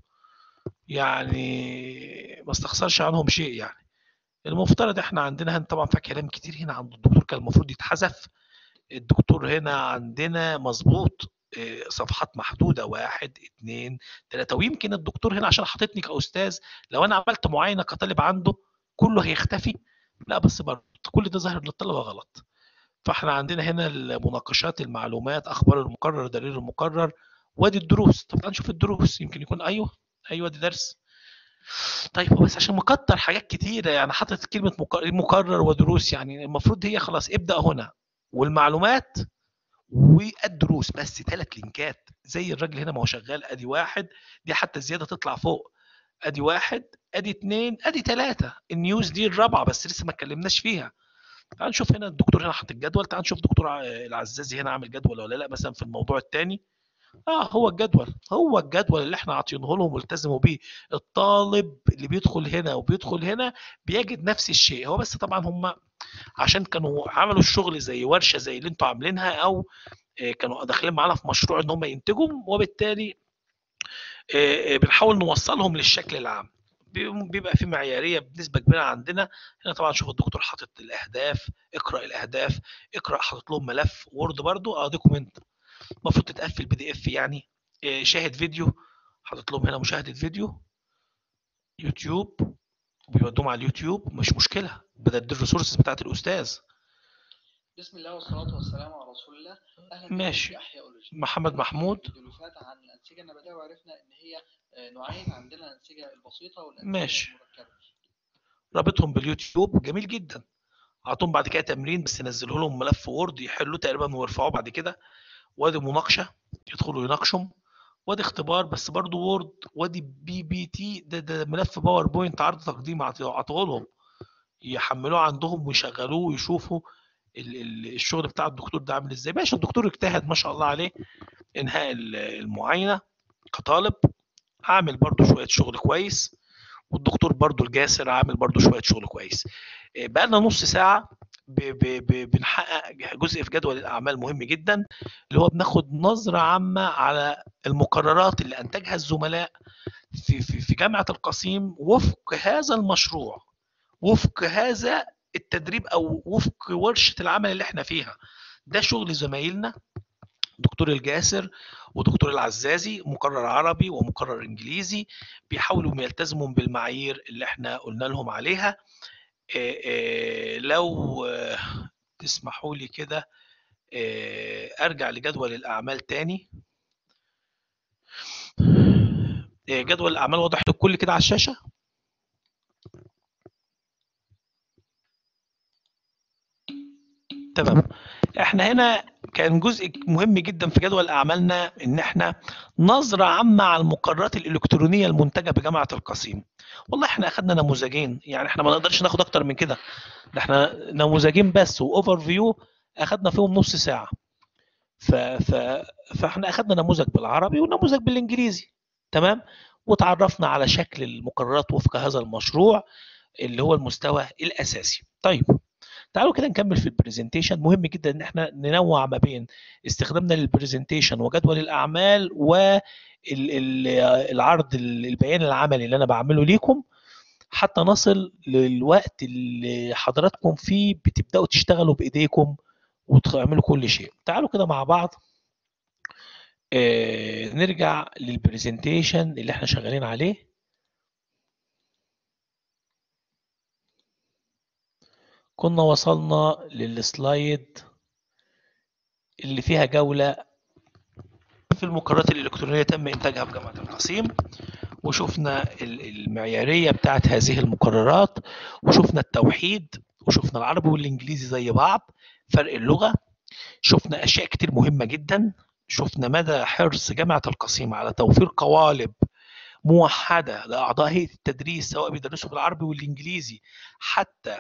يعني ما استخسرش عنهم شيء يعني المفترض احنا عندنا هنا طبعا في كلام كتير هنا عند الدكتور كان المفروض يتحذف الدكتور هنا عندنا مظبوط صفحات محدوده واحد اثنين ثلاثه ويمكن الدكتور هنا عشان حاططني كاستاذ لو انا عملت معاينه كطالب عنده كله هيختفي لا بس برضه كل ده ظاهر للطلبه غلط فاحنا عندنا هنا المناقشات المعلومات اخبار المقرر دليل المقرر وادي الدروس طب تعال نشوف الدروس يمكن يكون ايوه ايوه دي درس طيب بس عشان مكتر حاجات كتيره يعني حاطط كلمه مقرر ودروس يعني المفروض هي خلاص ابدا هنا والمعلومات والدروس بس ثلاث لينكات زي الراجل هنا ما هو شغال ادي واحد دي حتى الزياده تطلع فوق ادي واحد ادي اثنين ادي ثلاثه النيوز دي الرابعه بس لسه ما اتكلمناش فيها تعال نشوف هنا الدكتور هنا حاطط الجدول تعال نشوف دكتور العزازي هنا عامل جدول ولا لا مثلا في الموضوع الثاني اه هو الجدول هو الجدول اللي احنا عاطينه لهم والتزموا بيه الطالب اللي بيدخل هنا وبيدخل هنا بيجد نفس الشيء هو بس طبعا هم عشان كانوا عملوا الشغل زي ورشه زي اللي انتوا عاملينها او كانوا داخلين معانا في مشروع ان هم ينتجوا وبالتالي بنحاول نوصلهم للشكل العام بيبقى في معياريه بنسبه كبيره عندنا هنا طبعا شوف الدكتور حاطط الاهداف اقرا الاهداف اقرا حاطط لهم ملف وورد برضو اه دوكيمنت المفروض تتقفل بي دي اف يعني شاهد فيديو حاطط لهم هنا مشاهده فيديو يوتيوب بيودوهم على اليوتيوب مش مشكله بدل دي الريسورسز بتاعت الاستاذ بسم الله والصلاة والسلام على رسول الله أهلا ماشي. بكم في أحياءولوجي محمد محمود اللي فات عن الأنسجة النباتية وعرفنا إن هي آه، نوعين عندنا الأنسجة البسيطة والأنسجة ماشي. المركبة رابطهم باليوتيوب جميل جدا اعطوهم بعد كده تمرين بس نزلوا لهم ملف وورد يحلوه تقريبا ويرفعوه بعد كده وادي مناقشه يدخلوا يناقشهم وادي اختبار بس برضه وورد وادي بي بي تي ده, ده ملف باوربوينت عرض تقديم اعطوه لهم يحملوه عندهم ويشغلوه ويشوفوا ال- ال- الشغل بتاع الدكتور ده عامل ازاي ماشي الدكتور اجتهد ما شاء الله عليه انهاء ال- المعاينه كطالب عامل برضه شويه شغل كويس والدكتور برضه الجاسر عامل برضه شويه شغل كويس بقى لنا نص ساعه ب ب ب بنحقق جزء في جدول الأعمال مهم جدا اللي هو بناخد نظرة عامة على المقررات اللي أنتجها الزملاء في في في جامعة القصيم وفق هذا المشروع وفق هذا التدريب أو وفق ورشة العمل اللي احنا فيها ده شغل زمايلنا دكتور الجاسر ودكتور العزازي مقرر عربي ومقرر انجليزي بيحاولوا يلتزموا بالمعايير اللي احنا قلنا لهم عليها إيه إيه لو آه، تسمحوا لي كده آه، ارجع لجدول الاعمال تاني آه، جدول الاعمال واضح للكل كده على الشاشه تمام احنا هنا كان جزء مهم جدا في جدول اعمالنا ان احنا نظره عامه على المقررات الالكترونيه المنتجه بجامعه القصيم والله احنا اخذنا نموذجين يعني احنا ما نقدرش ناخد اكتر من كده ده احنا نموذجين بس واوفر فيو اخذنا فيهم نص ساعه ف... ف... فاحنا اخذنا نموذج بالعربي ونموذج بالانجليزي تمام وتعرفنا على شكل المقررات وفق هذا المشروع اللي هو المستوى الاساسي طيب تعالوا كده نكمل في البرزنتيشن مهم جدا ان احنا ننوع ما بين استخدامنا للبرزنتيشن وجدول الاعمال والعرض البيان العملي اللي انا بعمله ليكم حتى نصل للوقت اللي حضراتكم فيه بتبداوا تشتغلوا بايديكم وتعملوا كل شيء تعالوا كده مع بعض آه نرجع للبرزنتيشن اللي احنا شغالين عليه كنا وصلنا للسلايد اللي فيها جولة في المقررات الإلكترونية تم إنتاجها في جامعة القصيم وشفنا المعيارية بتاعت هذه المقررات وشفنا التوحيد وشفنا العربي والإنجليزي زي بعض فرق اللغة شفنا أشياء كتير مهمة جدا شفنا مدى حرص جامعة القصيم على توفير قوالب موحدة لأعضاء هيئة التدريس سواء بيدرسوا بالعربي والإنجليزي حتى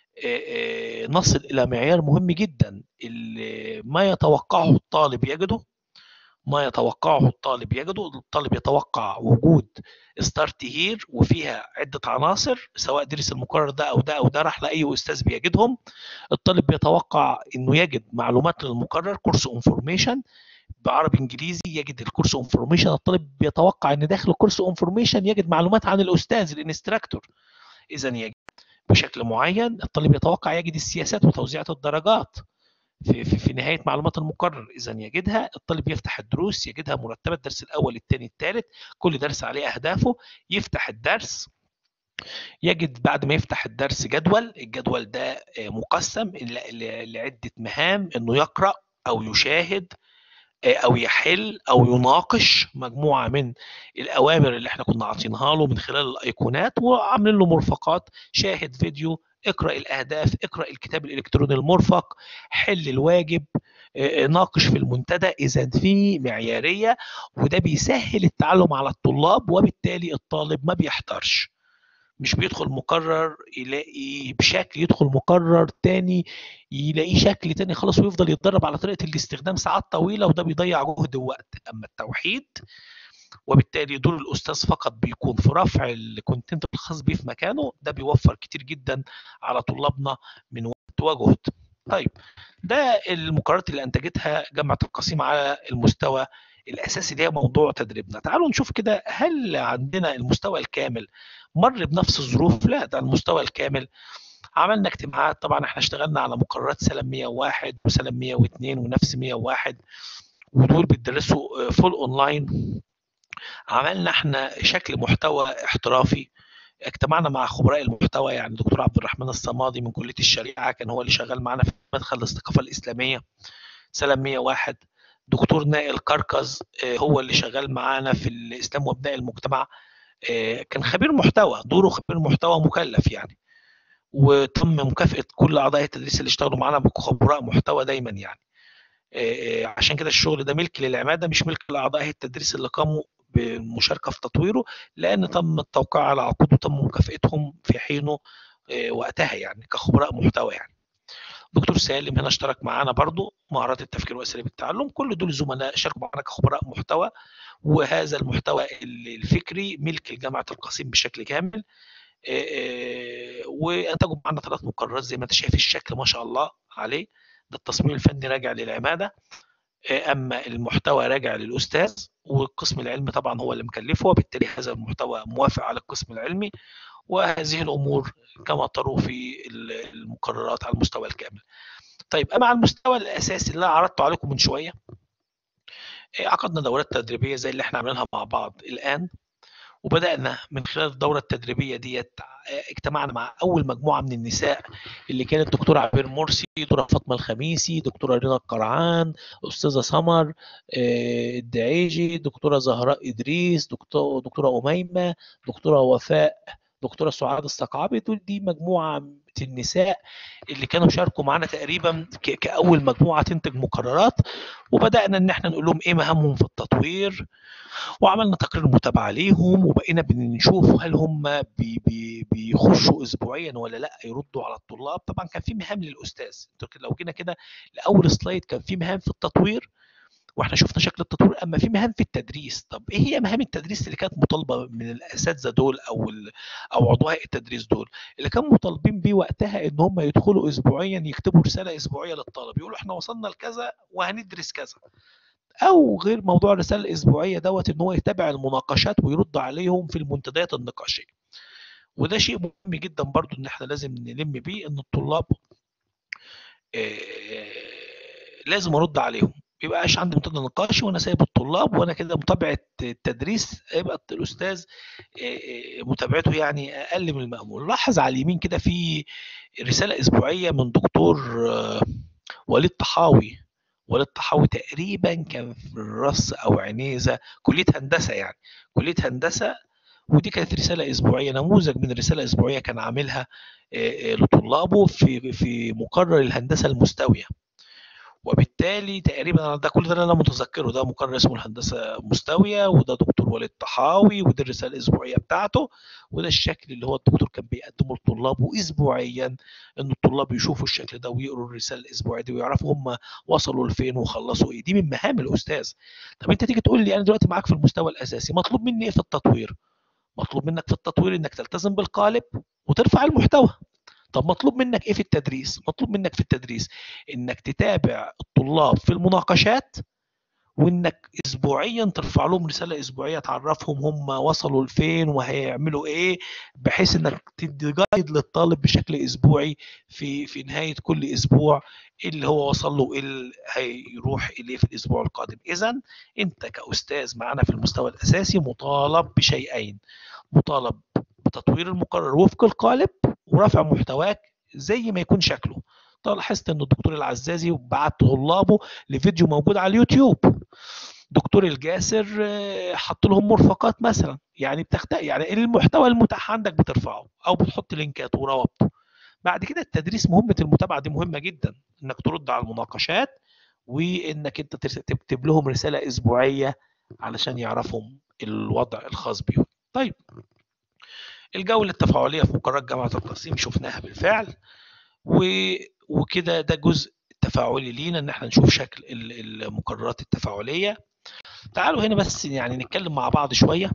نصل إلى معيار مهم جدا اللي ما يتوقعه الطالب يجده ما يتوقعه الطالب يجده الطالب يتوقع وجود ستارت هير وفيها عدة عناصر سواء درس المقرر ده أو ده أو ده راح لأي أستاذ بيجدهم الطالب بيتوقع إنه يجد معلومات للمقرر كورس انفورميشن بعربي انجليزي يجد الكورس انفورميشن الطالب بيتوقع ان داخل الكورس انفورميشن يجد معلومات عن الاستاذ الانستراكتور اذا يجد بشكل معين الطالب يتوقع يجد السياسات وتوزيعة الدرجات في, في, في نهاية معلومات المقرر إذا يجدها الطالب يفتح الدروس يجدها مرتبة الدرس الأول الثاني الثالث كل درس عليه أهدافه يفتح الدرس يجد بعد ما يفتح الدرس جدول الجدول ده مقسم لعدة مهام إنه يقرأ أو يشاهد او يحل او يناقش مجموعه من الاوامر اللي احنا كنا عاطينها له من خلال الايقونات وعاملين له مرفقات شاهد فيديو اقرا الاهداف اقرا الكتاب الالكتروني المرفق حل الواجب ناقش في المنتدى اذا في معياريه وده بيسهل التعلم على الطلاب وبالتالي الطالب ما بيحترش مش بيدخل مقرر يلاقي بشكل يدخل مقرر تاني يلاقيه شكل تاني خلاص ويفضل يتدرب على طريقه الاستخدام ساعات طويله وده بيضيع جهد ووقت اما التوحيد وبالتالي دور الاستاذ فقط بيكون في رفع الكونتنت الخاص بيه في مكانه ده بيوفر كتير جدا على طلابنا من وقت وجهد طيب ده المقررات اللي انتجتها جامعه القصيم على المستوى الاساسي اللي هي موضوع تدريبنا تعالوا نشوف كده هل عندنا المستوى الكامل مر بنفس الظروف لا ده المستوى الكامل عملنا اجتماعات طبعا احنا اشتغلنا على مقررات سلم 101 وسلم 102 ونفس 101 ودول بيدرسوا فول اونلاين عملنا احنا شكل محتوى احترافي اجتمعنا مع خبراء المحتوى يعني دكتور عبد الرحمن الصمادي من كليه الشريعه كان هو اللي شغال معنا في مدخل الثقافه الاسلاميه سلم 101 دكتور نائل كركز هو اللي شغال معانا في الاسلام وابناء المجتمع كان خبير محتوى دوره خبير محتوى مكلف يعني وتم مكافاه كل اعضاء التدريس اللي اشتغلوا معانا بخبراء محتوى دايما يعني عشان كده الشغل ده ملك للعماده مش ملك لاعضاء التدريس اللي قاموا بالمشاركه في تطويره لان تم التوقيع على عقود وتم مكافاتهم في حينه وقتها يعني كخبراء محتوى يعني دكتور سالم هنا اشترك معانا برضو مهارات التفكير واساليب التعلم كل دول زملاء شاركوا معانا كخبراء محتوى وهذا المحتوى الفكري ملك لجامعه القصيم بشكل كامل آه، آه، وانتجوا معانا ثلاث مقررات زي ما انت شايف الشكل ما شاء الله عليه ده التصميم الفني راجع للعماده آه، اما المحتوى راجع للاستاذ والقسم العلمي طبعا هو اللي مكلفه وبالتالي هذا المحتوى موافق على القسم العلمي وهذه الامور كما تروا في المقررات على المستوى الكامل. طيب اما على المستوى الاساسي اللي انا عرضته عليكم من شويه عقدنا دورات تدريبيه زي اللي احنا عاملينها مع بعض الان وبدانا من خلال الدوره التدريبيه ديت اجتمعنا مع اول مجموعه من النساء اللي كانت دكتوره عبير مرسي دكتوره فاطمه الخميسي دكتوره رضا القرعان استاذه سمر الدعيجي دكتوره زهراء ادريس دكتوره دكتوره اميمه دكتوره وفاء دكتوره سعاد الصقعبي دول دي مجموعه النساء اللي كانوا شاركوا معانا تقريبا كاول مجموعه تنتج مقررات وبدانا ان احنا نقول لهم ايه مهامهم في التطوير وعملنا تقرير متابعه ليهم وبقينا بنشوف هل هم بي بي بيخشوا اسبوعيا ولا لا يردوا على الطلاب طبعا كان في مهام للاستاذ لو جينا كده لاول سلايد كان في مهام في التطوير واحنا شفنا شكل التطوير اما في مهام في التدريس طب ايه هي مهام التدريس اللي كانت مطالبه من الاساتذه دول او او عضو هيئه التدريس دول اللي كانوا مطالبين بيه وقتها ان هم يدخلوا اسبوعيا يكتبوا رساله اسبوعيه للطالب يقولوا احنا وصلنا لكذا وهندرس كذا او غير موضوع الرساله الاسبوعيه دوت ان هو يتابع المناقشات ويرد عليهم في المنتديات النقاشيه وده شيء مهم جدا برضو ان احنا لازم نلم بيه ان الطلاب لازم ارد عليهم يبقاش عندي منتدى نقاش وانا سايب الطلاب وانا كده متابعه التدريس يبقى الاستاذ متابعته يعني اقل من المامول لاحظ على اليمين كده في رساله اسبوعيه من دكتور وليد طحاوي وليد طحاوي تقريبا كان في الرص او عنيزه كليه هندسه يعني كليه هندسه ودي كانت رساله اسبوعيه نموذج من الرساله الاسبوعيه كان عاملها لطلابه في في مقرر الهندسه المستويه وبالتالي تقريبا ده كل ده انا متذكره ده مقرر اسمه الهندسه مستويه وده دكتور وليد طحاوي ودي الرساله الاسبوعيه بتاعته وده الشكل اللي هو الدكتور كان بيقدمه لطلابه اسبوعيا ان الطلاب يشوفوا الشكل ده ويقروا الرساله الاسبوعيه دي ويعرفوا هم وصلوا لفين وخلصوا ايه دي من مهام الاستاذ طب انت تيجي تقول لي انا دلوقتي معاك في المستوى الاساسي مطلوب مني ايه في التطوير مطلوب منك في التطوير انك تلتزم بالقالب وترفع المحتوى طب مطلوب منك ايه في التدريس مطلوب منك في التدريس انك تتابع الطلاب في المناقشات وانك اسبوعيا ترفع لهم رساله اسبوعيه تعرفهم هم وصلوا لفين وهيعملوا ايه بحيث انك تدي جايد للطالب بشكل اسبوعي في في نهايه كل اسبوع اللي هو وصل له اللي هيروح اليه في الاسبوع القادم اذا انت كاستاذ معانا في المستوى الاساسي مطالب بشيئين مطالب بتطوير المقرر وفق القالب ورفع محتواك زي ما يكون شكله طبعا لاحظت ان الدكتور العزازي بعت طلابه لفيديو موجود على اليوتيوب دكتور الجاسر حط لهم مرفقات مثلا يعني بتخت... يعني المحتوى المتاح عندك بترفعه او بتحط لينكات وروابطه بعد كده التدريس مهمه المتابعه دي مهمه جدا انك ترد على المناقشات وانك انت تكتب لهم رساله اسبوعيه علشان يعرفهم الوضع الخاص بيهم طيب الجولة التفاعلية في مقررات جامعة القصيم شفناها بالفعل و... وكده ده جزء تفاعلي لينا ان احنا نشوف شكل المقررات التفاعلية تعالوا هنا بس يعني نتكلم مع بعض شوية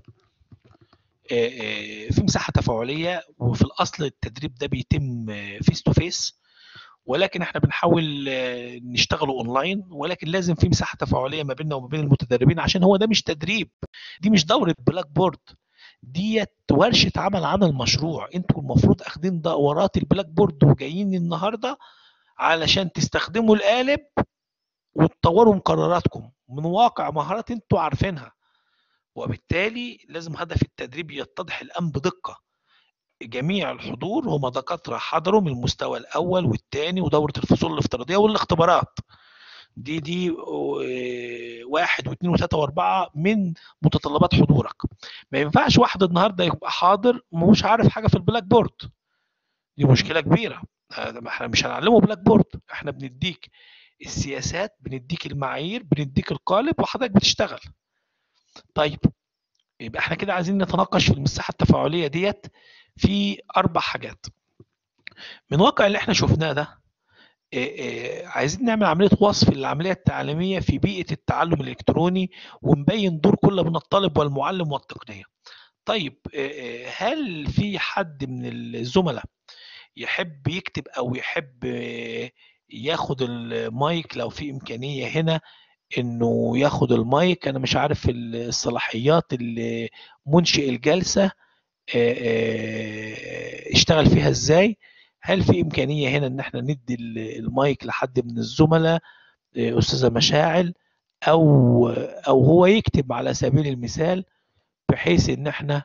في مساحة تفاعلية وفي الأصل التدريب ده بيتم فيس تو فيس ولكن احنا بنحاول نشتغله اونلاين ولكن لازم في مساحه تفاعليه ما بيننا وما بين المتدربين عشان هو ده مش تدريب دي مش دوره بلاك بورد ديت ورشه عمل عن المشروع انتوا المفروض اخدين دورات البلاك بورد وجايين النهارده علشان تستخدموا القالب وتطوروا مقرراتكم من واقع مهارات انتوا عارفينها وبالتالي لازم هدف التدريب يتضح الان بدقه جميع الحضور هم دكاتره حضروا من المستوى الاول والثاني ودوره الفصول الافتراضيه والاختبارات دي دي واحد واثنين وثلاثة وأربعة من متطلبات حضورك ما ينفعش واحد النهاردة يبقى حاضر مش عارف حاجة في البلاك بورد دي مشكلة كبيرة احنا مش هنعلمه بلاك بورد احنا بنديك السياسات بنديك المعايير بنديك القالب وحضرتك بتشتغل طيب يبقى احنا كده عايزين نتناقش في المساحة التفاعلية ديت في أربع حاجات من واقع اللي احنا شفناه ده عايزين نعمل عمليه وصف للعمليه التعليميه في بيئه التعلم الالكتروني ونبين دور كل من الطالب والمعلم والتقنيه طيب آه، آه، هل في حد من الزملاء يحب يكتب او يحب آه، ياخد المايك لو في امكانيه هنا انه ياخد المايك انا مش عارف الصلاحيات اللي منشئ الجلسه آه، آه، اشتغل فيها ازاي هل في امكانيه هنا ان احنا ندي ال- المايك لحد من الزملاء آه، استاذه مشاعل او او هو يكتب على سبيل المثال بحيث ان احنا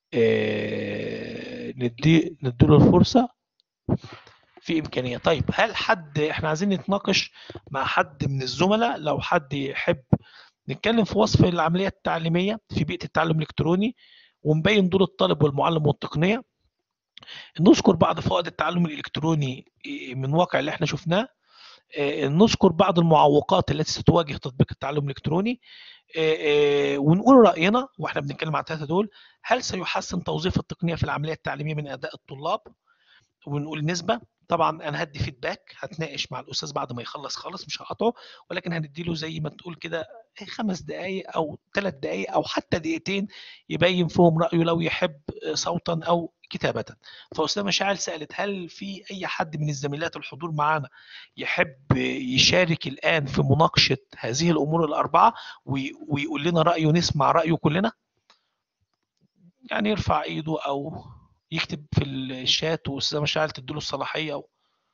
آه، ندي نديله الفرصه في امكانيه طيب هل حد احنا عايزين نتناقش مع حد من الزملاء لو حد يحب نتكلم في وصف العمليه التعليميه في بيئه التعلم الالكتروني ونبين دور الطالب والمعلم والتقنيه نذكر بعض فوائد التعلم الالكتروني من واقع اللي احنا شفناه آه، نذكر بعض المعوقات التي ستواجه تطبيق التعلم الالكتروني آه، آه، ونقول راينا واحنا بنتكلم عن الثلاثه دول هل سيحسن توظيف التقنيه في العمليه التعليميه من اداء الطلاب ونقول نسبه طبعا انا هدي فيدباك هتناقش مع الاستاذ بعد ما يخلص خالص مش هقطعه ولكن هنديله زي ما تقول كده خمس دقائق او ثلاث دقائق او حتى دقيقتين يبين فيهم رايه لو يحب صوتا او كتابه فاستاذه مشاعل سالت هل في اي حد من الزميلات الحضور معنا يحب يشارك الان في مناقشه هذه الامور الاربعه وي- ويقول لنا رايه نسمع رايه كلنا يعني يرفع ايده او يكتب في الشات واستاذه مشاعل تديله الصلاحيه أو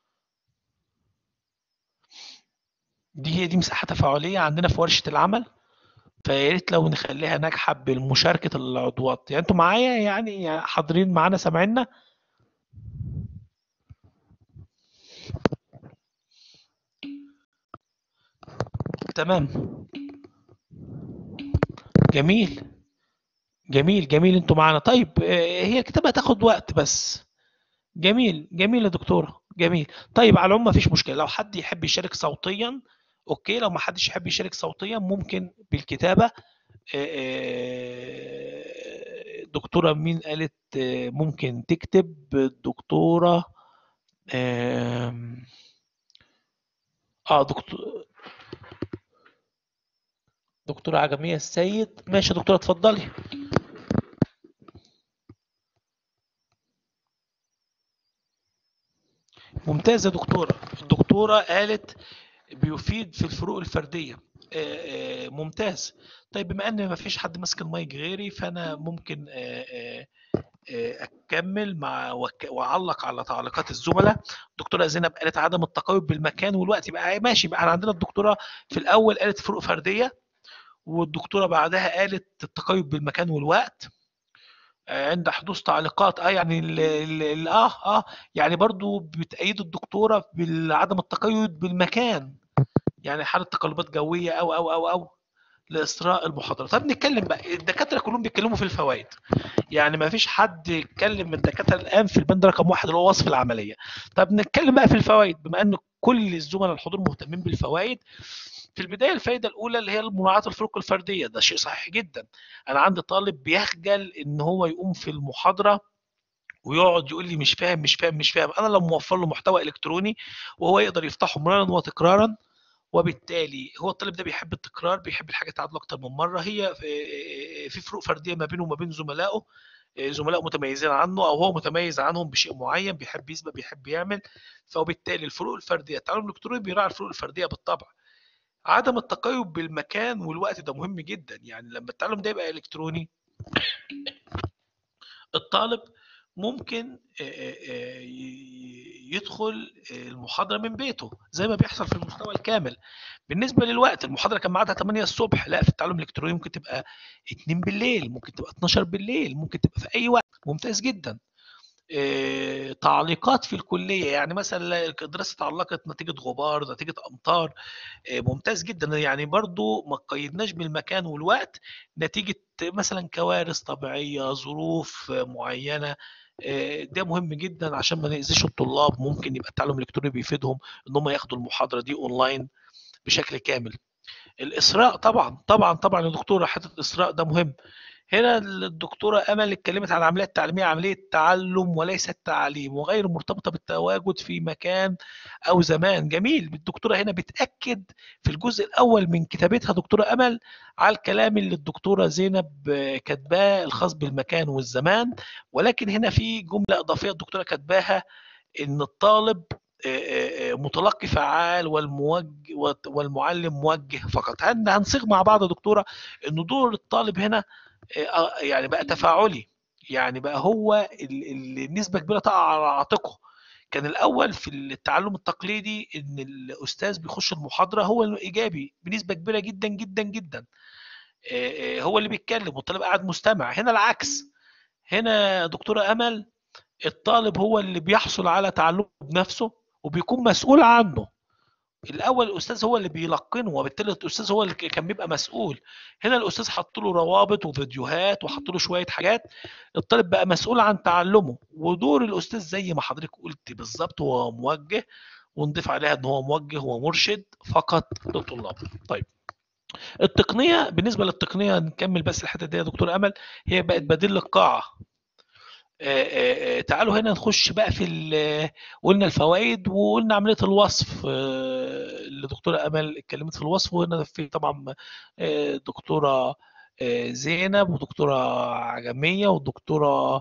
دي هي دي مساحه تفاعليه عندنا في ورشه العمل فيا ريت لو نخليها ناجحه بالمشاركه العضوات يعني انتوا معايا يعني يعني حاضرين معانا سامعيننا تمام جميل جميل جميل انتوا معانا طيب آه، هي الكتابه هتاخد وقت بس جميل جميل يا دكتوره جميل طيب على العموم مفيش مشكله لو حد يحب يشارك صوتيا اوكي لو ما حدش يحب يشارك صوتيا ممكن بالكتابه آه، آه، دكتوره مين قالت آه، ممكن تكتب الدكتوره آم، اه دكتور دكتوره عجميه السيد ماشي يا دكتوره اتفضلي ممتاز يا دكتورة الدكتورة قالت بيفيد في الفروق الفردية آه، آه، ممتاز طيب بما ان ما فيش حد ماسك المايك غيري فانا ممكن آه، آه، آه، اكمل مع وك- واعلق على تعليقات الزملاء الدكتوره زينب قالت عدم التقيد بالمكان والوقت يبقى ماشي بقى عندنا الدكتوره في الاول قالت فروق فرديه والدكتوره بعدها قالت التقيد بالمكان والوقت آه، عند حدوث تعليقات اه يعني ال ال ال اه اه يعني برضو بتأيد الدكتوره بعدم التقيد بالمكان يعني حاله تقلبات جويه او او او او لاثراء المحاضره طب نتكلم بقى الدكاتره كلهم بيتكلموا في الفوائد يعني ما فيش حد يتكلم من الدكاتره الان في البند رقم واحد اللي هو وصف العمليه طب نتكلم بقى في الفوائد بما ان كل الزملاء الحضور مهتمين بالفوائد في البدايه الفائده الاولى اللي هي مراعاه الفروق الفرديه ده شيء صحيح جدا انا عندي طالب بيخجل ان هو يقوم في المحاضره ويقعد يقول لي مش فاهم مش فاهم مش فاهم انا لو موفر له محتوى الكتروني وهو يقدر يفتحه مرارا وتكرارا وبالتالي هو الطالب ده بيحب التكرار بيحب الحاجه تعاد اكتر من مره هي في- في فروق فرديه ما بينه وما بين زملائه زملاء متميزين عنه او هو متميز عنهم بشيء معين بيحب يسبق بيحب يعمل فوبالتالي الفروق الفرديه التعلم الالكتروني بيراعي الفروق الفرديه بالطبع عدم التقيد بالمكان والوقت ده مهم جدا يعني لما التعلم ده يبقى الكتروني الطالب ممكن آه، آه، آه، ي- يدخل آه، المحاضره من بيته زي ما بيحصل في المستوى الكامل بالنسبه للوقت المحاضره كان ميعادها 8 الصبح لا في التعلم الالكتروني ممكن تبقى 2 بالليل ممكن تبقى 12 بالليل ممكن تبقى في اي وقت ممتاز جدا آه، تعليقات في الكليه يعني مثلا الدراسه تعلقت نتيجه غبار نتيجه امطار آه، ممتاز جدا يعني برضو ما قيدناش بالمكان والوقت نتيجه مثلا كوارث طبيعيه ظروف آه، معينه آه، ده مهم جدا عشان ما نأذيش الطلاب ممكن يبقى التعلم الالكتروني بيفيدهم ان هم ياخدوا المحاضره دي اونلاين بشكل كامل الاسراء طبعا طبعا طبعا يا دكتوره حته الاسراء ده مهم هنا الدكتورة أمل اتكلمت عن العملية التعليمية عملية تعلم وليس التعليم وغير مرتبطة بالتواجد في مكان أو زمان جميل الدكتورة هنا بتأكد في الجزء الأول من كتابتها دكتورة أمل على الكلام اللي الدكتورة زينب كاتباه الخاص بالمكان والزمان ولكن هنا في جملة إضافية الدكتورة كاتباها إن الطالب متلقي فعال والموجه والمعلم موجه فقط هنصيغ مع بعض يا دكتوره ان دور الطالب هنا يعني بقى تفاعلي يعني بقى هو النسبه كبيره تقع على عاتقه كان الاول في التعلم التقليدي ان الاستاذ بيخش المحاضره هو الايجابي بنسبه كبيره جدا جدا جدا هو اللي بيتكلم والطالب قاعد مستمع هنا العكس هنا دكتوره امل الطالب هو اللي بيحصل على تعلمه بنفسه وبيكون مسؤول عنه الاول الاستاذ هو اللي بيلقنه وبالتالي الاستاذ هو اللي كان بيبقى مسؤول هنا الاستاذ حط له روابط وفيديوهات وحط له شويه حاجات الطالب بقى مسؤول عن تعلمه ودور الاستاذ زي ما حضرتك قلت بالظبط هو موجه ونضيف عليها ان هو موجه ومرشد فقط للطلاب طيب التقنيه بالنسبه للتقنيه نكمل بس الحته دي يا دكتور امل هي بقت بديل للقاعه تعالوا هنا نخش بقى في قلنا الفوائد وقلنا عمليه الوصف اللي دكتوره امل اتكلمت في الوصف وهنا في طبعا دكتوره زينب ودكتوره عجميه ودكتوره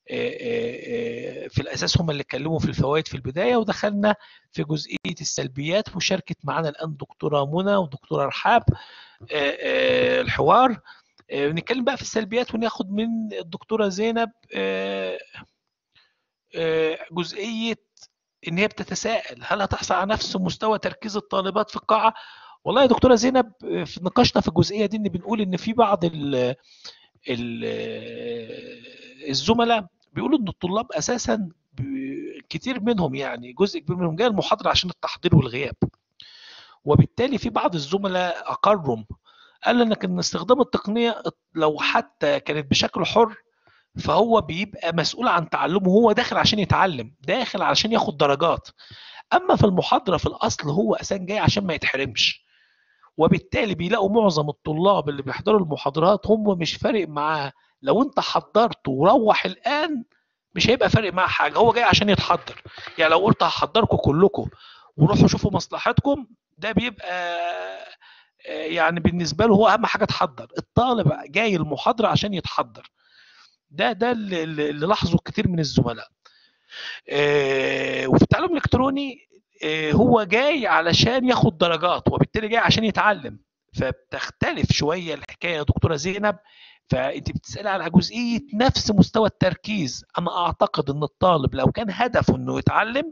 في الاساس هم اللي اتكلموا في الفوائد في البدايه ودخلنا في جزئيه السلبيات وشاركت معانا الان دكتوره منى ودكتوره رحاب الحوار نتكلم بقى في السلبيات وناخد من الدكتوره زينب جزئيه ان هي بتتساءل هل هتحصل على نفس مستوى تركيز الطالبات في القاعه والله يا دكتوره زينب في نقاشنا في الجزئيه دي ان بنقول ان في بعض ال ال الزملاء بيقولوا ان الطلاب اساسا كتير منهم يعني جزء كبير منهم جاي المحاضره عشان التحضير والغياب وبالتالي في بعض الزملاء اقرهم قال لك ان استخدام التقنيه لو حتى كانت بشكل حر فهو بيبقى مسؤول عن تعلمه هو داخل عشان يتعلم داخل علشان ياخد درجات اما في المحاضره في الاصل هو اساسا جاي عشان ما يتحرمش وبالتالي بيلاقوا معظم الطلاب اللي بيحضروا المحاضرات هم مش فارق معاه لو انت حضرت وروح الان مش هيبقى فارق معاه حاجه هو جاي عشان يتحضر يعني لو قلت هحضركم كلكم وروحوا شوفوا مصلحتكم ده بيبقى يعني بالنسبه له هو اهم حاجه تحضر الطالب جاي المحاضره عشان يتحضر ده ده اللي, اللي لاحظه كتير من الزملاء وفي التعلم الالكتروني هو جاي علشان ياخد درجات وبالتالي جاي عشان يتعلم فبتختلف شويه الحكايه يا دكتوره زينب فانت بتسالي على جزئيه نفس مستوى التركيز انا اعتقد ان الطالب لو كان هدفه انه يتعلم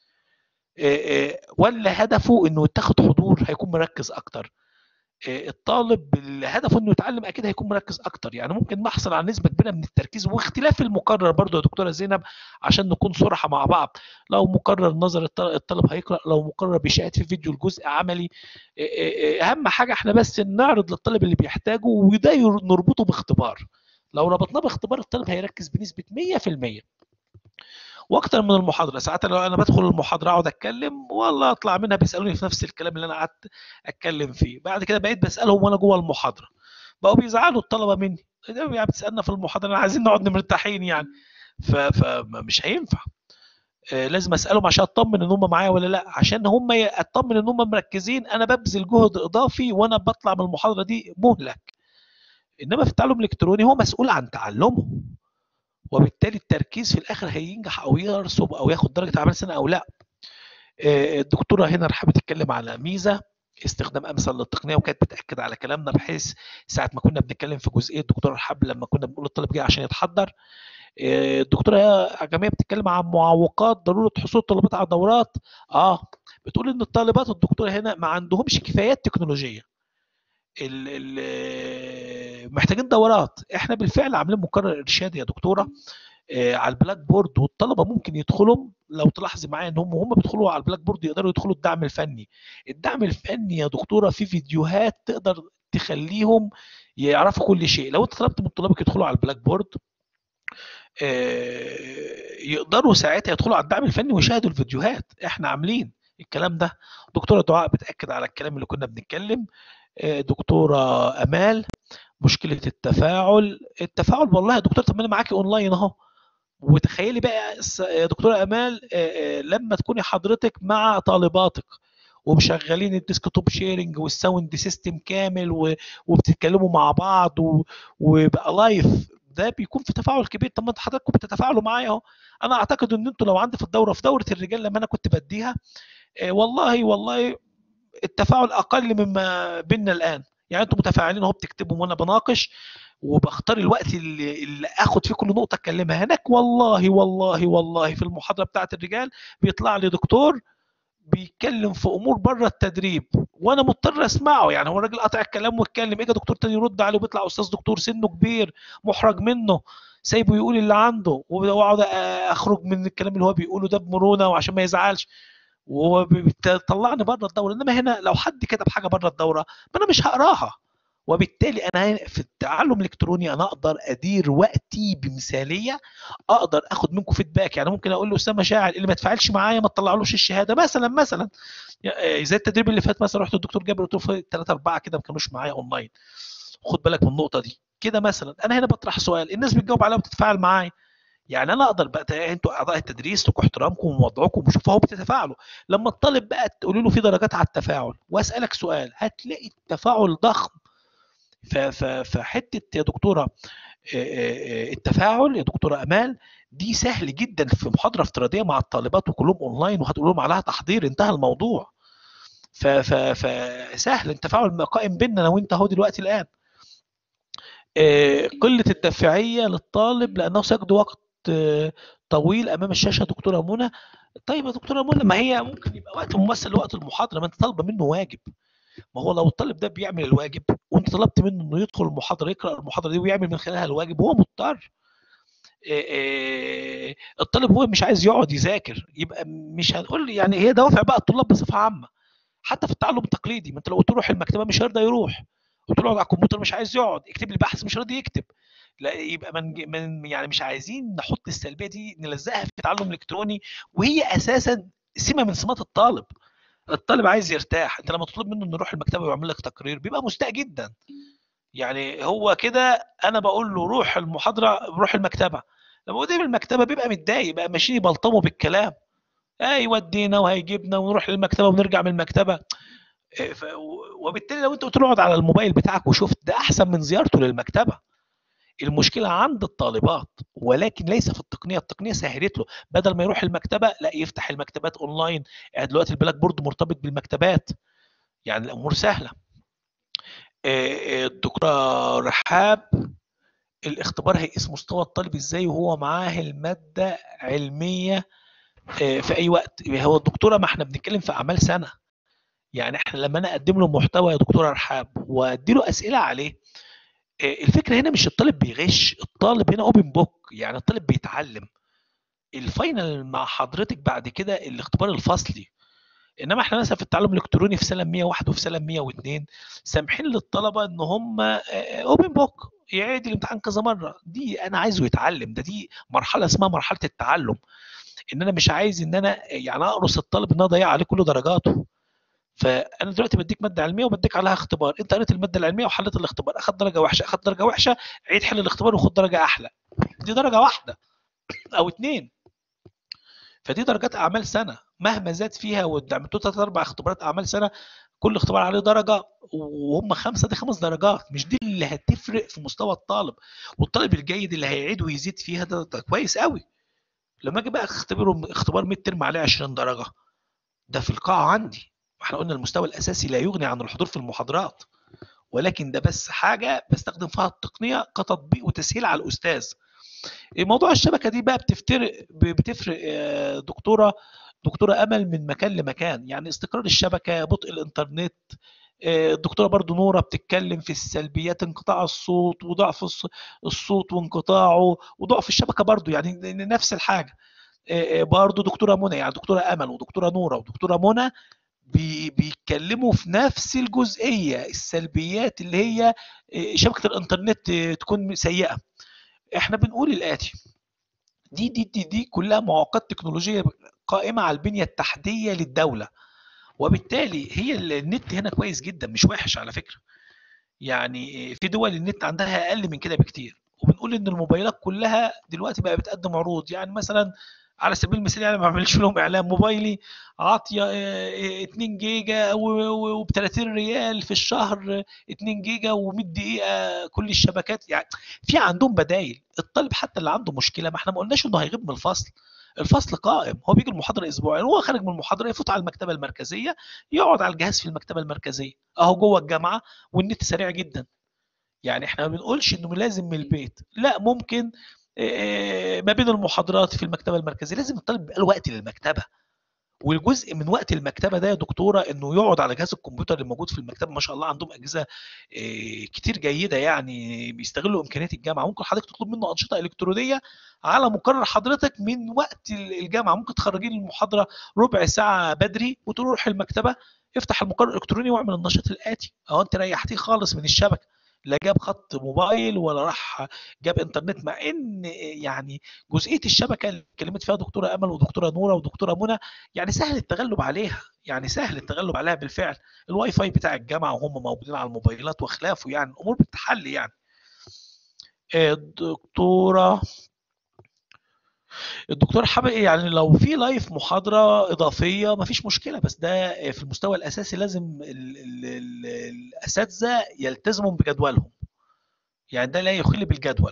ولا هدفه انه يتاخد حضور هيكون مركز اكتر الطالب اللي هدفه انه يتعلم اكيد هيكون مركز اكتر يعني ممكن نحصل على نسبه كبيره من التركيز واختلاف المقرر برضو يا دكتوره زينب عشان نكون صراحه مع بعض لو مقرر نظر الطالب هيقرا لو مقرر بيشاهد في فيديو الجزء عملي اهم حاجه احنا بس نعرض للطالب اللي بيحتاجه وده نربطه باختبار لو ربطناه باختبار الطالب هيركز بنسبه 100% واكتر من المحاضره ساعات لو انا بدخل المحاضره اقعد اتكلم والله اطلع منها بيسالوني في نفس الكلام اللي انا قعدت اتكلم فيه بعد كده بقيت بسالهم وانا جوه المحاضره بقوا بيزعلوا الطلبه مني يعني بتسالنا في المحاضره عايزين نقعد مرتاحين يعني فمش هينفع لازم اسالهم عشان اطمن ان هم معايا ولا لا عشان هم اطمن ان هم مركزين انا ببذل جهد اضافي وانا بطلع من المحاضره دي مهلك انما في التعلم الالكتروني هو مسؤول عن تعلمه وبالتالي التركيز في الاخر هينجح او يرسب او ياخد درجه اعمال سنه او لا الدكتوره هنا رحبت تتكلم على ميزه استخدام امثل للتقنيه وكانت بتاكد على كلامنا بحيث ساعه ما كنا بنتكلم في جزئيه الدكتوره رحاب لما كنا بنقول الطالب جاي عشان يتحضر الدكتوره عجميه بتتكلم عن معوقات ضروره حصول الطلبات على دورات اه بتقول ان الطالبات الدكتوره هنا ما عندهمش كفايات تكنولوجيه ال ال محتاجين دورات احنا بالفعل عاملين مقرر ارشادي يا دكتوره آه على البلاك بورد والطلبه ممكن يدخلوا لو تلاحظي معايا ان هم هم بيدخلوا على البلاك بورد يقدروا يدخلوا الدعم الفني الدعم الفني يا دكتوره في فيديوهات تقدر تخليهم يعرفوا كل شيء لو انت طلبت من طلابك يدخلوا على البلاك بورد آه يقدروا ساعتها يدخلوا على الدعم الفني ويشاهدوا الفيديوهات احنا عاملين الكلام ده دكتوره دعاء بتاكد على الكلام اللي كنا بنتكلم دكتوره امال مشكله التفاعل التفاعل والله يا دكتور طب انا معاكي اونلاين اهو وتخيلي بقى يا دكتوره امال لما تكوني حضرتك مع طالباتك ومشغلين الديسك توب شيرنج والساوند سيستم كامل وبتتكلموا مع بعض وبقى لايف ده بيكون في تفاعل كبير طب ما انت حضراتكم بتتفاعلوا معايا اهو انا اعتقد ان انتوا لو عندي في الدوره في دوره الرجال لما انا كنت بديها والله والله التفاعل اقل مما بيننا الان يعني انتوا متفاعلين اهو بتكتبوا وانا بناقش وبختار الوقت اللي, اللي اخد فيه كل نقطه اتكلمها هناك والله والله والله في المحاضره بتاعه الرجال بيطلع لي دكتور بيتكلم في امور بره التدريب وانا مضطر اسمعه يعني هو الراجل قاطع الكلام ويتكلم اجى دكتور تاني يرد عليه وبيطلع استاذ دكتور سنه كبير محرج منه سايبه يقول اللي عنده واقعد اخرج من الكلام اللي هو بيقوله ده بمرونه وعشان ما يزعلش وهو بيطلعني بره الدوره انما هنا لو حد كتب حاجه بره الدوره ما انا مش هقراها وبالتالي انا في التعلم الالكتروني انا اقدر ادير وقتي بمثاليه اقدر اخد منكم فيدباك يعني ممكن اقول له اسامه شاعر اللي ما تفعلش معايا ما تطلعلوش الشهاده مثلا مثلا زي التدريب اللي فات مثلا رحت الدكتور جابر قلت له ثلاثه اربعه كده ما كانوش معايا اونلاين خد بالك من النقطه دي كده مثلا انا هنا بطرح سؤال الناس بتجاوب عليها وبتتفاعل معايا يعني انا اقدر بقى انتوا اعضاء التدريس لكم احترامكم ووضعكم وشوفوا اهو بتتفاعلوا لما الطالب بقى تقولوا له في درجات على التفاعل واسالك سؤال هتلاقي التفاعل ضخم فحته يا دكتوره التفاعل يا دكتوره امال دي سهل جدا في محاضره افتراضيه مع الطالبات وكلهم اونلاين وهتقول لهم عليها تحضير انتهى الموضوع فسهل التفاعل قائم بيننا انا وانت اهو دلوقتي الان قله التفاعيه للطالب لانه سيقضي وقت طويل امام الشاشه دكتوره منى طيب يا دكتوره منى ما هي ممكن يبقى وقت ممثل لوقت المحاضره ما انت طالبه منه واجب ما هو لو الطالب ده بيعمل الواجب وانت طلبت منه انه يدخل المحاضره يقرا المحاضره دي ويعمل من خلالها الواجب هو مضطر الطالب هو مش عايز يقعد يذاكر يبقى مش هنقول يعني هي دوافع بقى الطلاب بصفه عامه حتى في التعلم التقليدي ما انت لو قلت له روح المكتبه مش هيرضى يروح قلت له اقعد على الكمبيوتر مش عايز يقعد اكتب لي بحث مش راضي يكتب لا يبقى من, من يعني مش عايزين نحط السلبيه دي نلزقها في التعلم الالكتروني وهي اساسا سمه من سمات الطالب الطالب عايز يرتاح انت لما تطلب منه انه يروح المكتبه ويعمل لك تقرير بيبقى مستاء جدا يعني هو كده انا بقول له روح المحاضره روح المكتبه لما قدام المكتبه بيبقى متضايق بقى ماشيين يبلطموا بالكلام هيودينا وهيجيبنا ونروح للمكتبه ونرجع من المكتبه وبالتالي لو انت قلت له اقعد على الموبايل بتاعك وشفت ده احسن من زيارته للمكتبه المشكله عند الطالبات ولكن ليس في التقنيه التقنيه سهلت له بدل ما يروح المكتبه لا يفتح المكتبات اونلاين يعني دلوقتي البلاك بورد مرتبط بالمكتبات يعني الامور سهله الدكتوره رحاب الاختبار هيقيس مستوى الطالب ازاي وهو معاه الماده علميه في اي وقت هو الدكتوره ما احنا بنتكلم في اعمال سنه يعني احنا لما انا اقدم له محتوى يا دكتوره رحاب وادي له اسئله عليه الفكره هنا مش الطالب بيغش الطالب هنا اوبن بوك يعني الطالب بيتعلم الفاينل مع حضرتك بعد كده الاختبار الفصلي انما احنا مثلا في التعلم الالكتروني في سلم 101 وفي سلم 102 سامحين للطلبه ان هم اوبن بوك يعيد الامتحان كذا مره دي انا عايزه يتعلم ده دي مرحله اسمها مرحله التعلم ان انا مش عايز ان انا يعني اقرص الطالب ان انا اضيع عليه كل درجاته فانا دلوقتي بديك ماده علميه وبديك عليها اختبار انت قريت الماده العلميه وحليت الاختبار اخذ درجه وحشه اخذ درجه وحشه عيد حل الاختبار وخد درجه احلى دي درجه واحده او اتنين فدي درجات اعمال سنه مهما زاد فيها وعملتوا ثلاث اربع اختبارات اعمال سنه كل اختبار عليه درجه وهم خمسه دي خمس درجات مش دي اللي هتفرق في مستوى الطالب والطالب الجيد اللي هيعيد ويزيد فيها ده, ده كويس قوي لما اجي بقى اختبره اختبار ميد ترم عليه 20 درجه ده في القاعه عندي احنا قلنا المستوى الاساسي لا يغني عن الحضور في المحاضرات ولكن ده بس حاجه بستخدم فيها التقنيه كتطبيق وتسهيل على الاستاذ موضوع الشبكه دي بقى بتفترق بتفرق دكتوره دكتوره امل من مكان لمكان يعني استقرار الشبكه بطء الانترنت الدكتوره برضو نوره بتتكلم في السلبيات انقطاع الصوت وضعف الصوت وانقطاعه وضعف الشبكه برضو يعني نفس الحاجه برضو دكتوره منى يعني دكتوره امل ودكتوره نوره ودكتوره منى بيتكلموا في نفس الجزئيه السلبيات اللي هي شبكه الانترنت تكون سيئه احنا بنقول الاتي دي دي دي دي كلها معوقات تكنولوجيه قائمه على البنيه التحتيه للدوله وبالتالي هي النت هنا كويس جدا مش وحش على فكره يعني في دول النت عندها اقل من كده بكتير وبنقول ان الموبايلات كلها دلوقتي بقى بتقدم عروض يعني مثلا على سبيل المثال يعني ما بعملش لهم اعلان موبايلي عاطيه آه، آه، 2 جيجا وب 30 ريال في الشهر 2 جيجا و100 دقيقه كل الشبكات يعني في عندهم بدايل الطالب حتى اللي عنده مشكله ما احنا ما قلناش انه هيغيب من الفصل الفصل قائم هو بيجي المحاضره اسبوعين وهو خارج من المحاضره يفوت على المكتبه المركزيه يقعد على الجهاز في المكتبه المركزيه اهو جوه الجامعه والنت سريع جدا يعني احنا ما بنقولش انه لازم من البيت لا ممكن آه، ما بين المحاضرات في المكتبه المركزيه لازم الطالب يبقى له وقت للمكتبه والجزء من وقت المكتبه ده يا دكتوره انه يقعد على جهاز الكمبيوتر اللي موجود في المكتبه ما شاء الله عندهم اجهزه آه، كتير جيده يعني بيستغلوا امكانيات الجامعه ممكن حضرتك تطلب منه انشطه الكترونيه على مقرر حضرتك من وقت الجامعه ممكن تخرجي المحاضره ربع ساعه بدري وتروح المكتبه افتح المقرر الالكتروني واعمل النشاط الاتي اهو انت ريحتيه خالص من الشبكه لا جاب خط موبايل ولا راح جاب انترنت مع ان يعني جزئيه الشبكه اللي اتكلمت فيها دكتوره امل ودكتوره نوره ودكتوره منى يعني سهل التغلب عليها يعني سهل التغلب عليها بالفعل الواي فاي بتاع الجامعه وهم موجودين على الموبايلات وخلافه يعني الامور بتتحل يعني الدكتوره الدكتور حابب يعني لو في لايف محاضرة إضافية مفيش مشكلة بس ده في المستوى الأساسي لازم ال ال ال الأساتذة يلتزموا بجدولهم يعني ده لا يخل بالجدول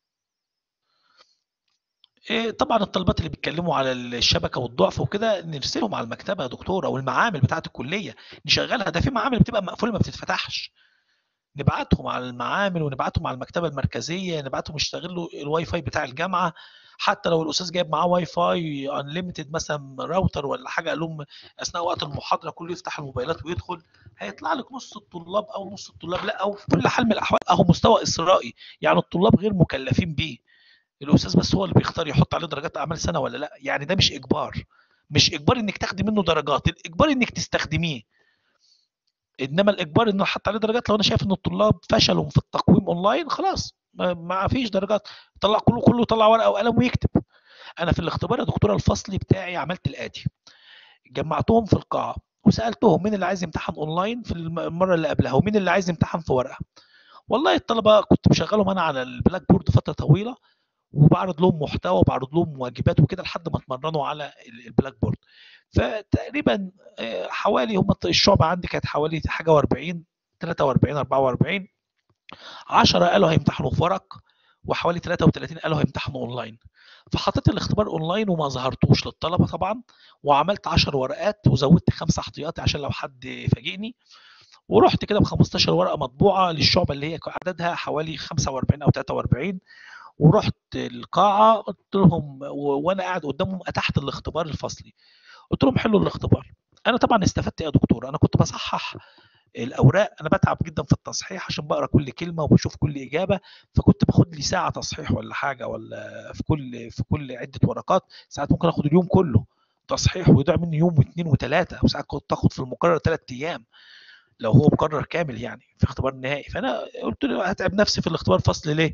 إيه طبعا الطلبات اللي بيتكلموا على الشبكه والضعف وكده نرسلهم على المكتبه يا دكتور او المعامل بتاعه الكليه نشغلها ده في معامل بتبقى مقفوله ما بتتفتحش نبعتهم على المعامل ونبعتهم على المكتبه المركزيه نبعتهم يشتغلوا الواي فاي بتاع الجامعه حتى لو الاستاذ جايب معاه واي فاي انليمتد مثلا راوتر ولا حاجه قال لهم اثناء وقت المحاضره كله يفتح الموبايلات ويدخل هيطلع لك نص الطلاب او نص الطلاب لا او في كل حال من الاحوال اهو مستوى اسرائي يعني الطلاب غير مكلفين بيه الاستاذ بس هو اللي بيختار يحط عليه درجات اعمال سنه ولا لا يعني ده مش اجبار مش اجبار انك تاخدي منه درجات الاجبار انك تستخدميه انما الاجبار انه حط عليه درجات لو انا شايف ان الطلاب فشلوا في التقويم اونلاين خلاص ما, ما فيش درجات طلع كله كله طلع ورقه وقلم ويكتب انا في الاختبار يا دكتوره الفصلي بتاعي عملت الاتي جمعتهم في القاعه وسالتهم مين اللي عايز يمتحن اونلاين في المره اللي قبلها ومين اللي عايز يمتحن في ورقه والله الطلبه كنت مشغلهم انا على البلاك بورد فتره طويله وبعرض لهم محتوى وبعرض لهم واجبات وكده لحد ما اتمرنوا على البلاك بورد فتقريبا حوالي هم الشعبة عندي كانت حوالي حاجة و40 43 44 10 قالوا هيمتحنوا في ورق وحوالي 33 قالوا هيمتحنوا اونلاين فحطيت الاختبار اونلاين وما ظهرتوش للطلبه طبعا وعملت 10 ورقات وزودت خمسه احتياطي عشان لو حد فاجئني ورحت كده ب 15 ورقه مطبوعه للشعبه اللي هي عددها حوالي 45 او 43 ورحت القاعه قلت لهم وانا قاعد قدامهم اتحت الاختبار الفصلي قلت لهم حلوا الاختبار انا طبعا استفدت يا دكتور انا كنت بصحح الاوراق انا بتعب جدا في التصحيح عشان بقرا كل كلمه وبشوف كل اجابه فكنت باخد لي ساعه تصحيح ولا حاجه ولا في كل في كل عده ورقات ساعات ممكن اخد اليوم كله تصحيح ويضيع مني يوم واثنين وثلاثه وساعات كنت اخد في المقرر ثلاث ايام لو هو مقرر كامل يعني في اختبار نهائي فانا قلت له هتعب نفسي في الاختبار فصل ليه؟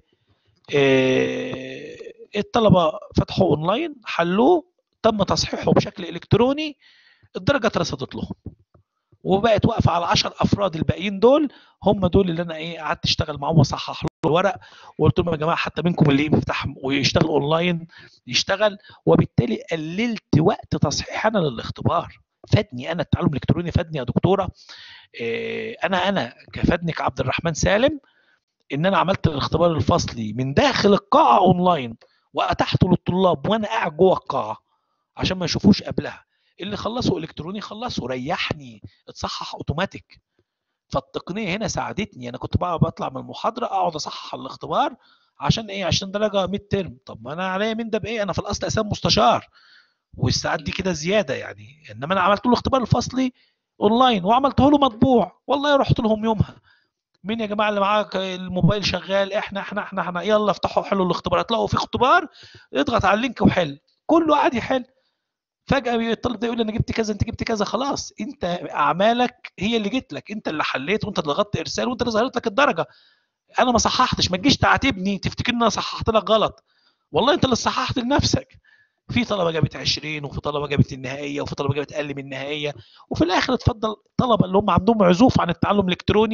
إيه الطلبه فتحوا اونلاين حلوه تم تصحيحه بشكل الكتروني الدرجه اترصدت لهم وبقت واقفه على 10 افراد الباقيين دول هم دول اللي انا ايه قعدت اشتغل معاهم واصحح له الورق وقلت لهم يا جماعه حتى منكم اللي يفتح ويشتغل اونلاين يشتغل وبالتالي قللت وقت تصحيح انا للاختبار فادني انا التعلم الالكتروني فادني يا دكتوره إيه انا انا كفادني كعبد الرحمن سالم ان انا عملت الاختبار الفصلي من داخل القاعه اونلاين واتحته للطلاب وانا قاعد جوه القاعه عشان ما يشوفوش قبلها اللي خلصوا الكتروني خلصوا ريحني اتصحح اوتوماتيك فالتقنيه هنا ساعدتني انا كنت بقى بطلع من المحاضره اقعد اصحح الاختبار عشان ايه عشان درجه 100 ترم طب ما انا عليا من ده بايه انا في الاصل اساسا مستشار والساعات دي كده زياده يعني انما انا عملت له الاختبار الفصلي اونلاين وعملته له مطبوع والله رحت لهم يومها مين يا جماعه اللي معاك الموبايل شغال احنا احنا احنا احنا يلا افتحوا حلوا الاختبار هتلاقوا في اختبار اضغط على اللينك وحل كله قاعد يحل فجاه الطالب ده يقول انا جبت كذا انت جبت كذا خلاص انت اعمالك هي اللي جت لك انت اللي حليت وانت اللي ضغطت ارسال وانت اللي ظهرت لك الدرجه انا ما صححتش ما تجيش تعاتبني تفتكر ان انا صححت لك غلط والله انت اللي صححت لنفسك في طلبه جابت 20 وفي طلبه جابت النهائيه وفي طلبه جابت اقل من النهائيه وفي الاخر اتفضل طلبه اللي هم عندهم عزوف عن التعلم الالكتروني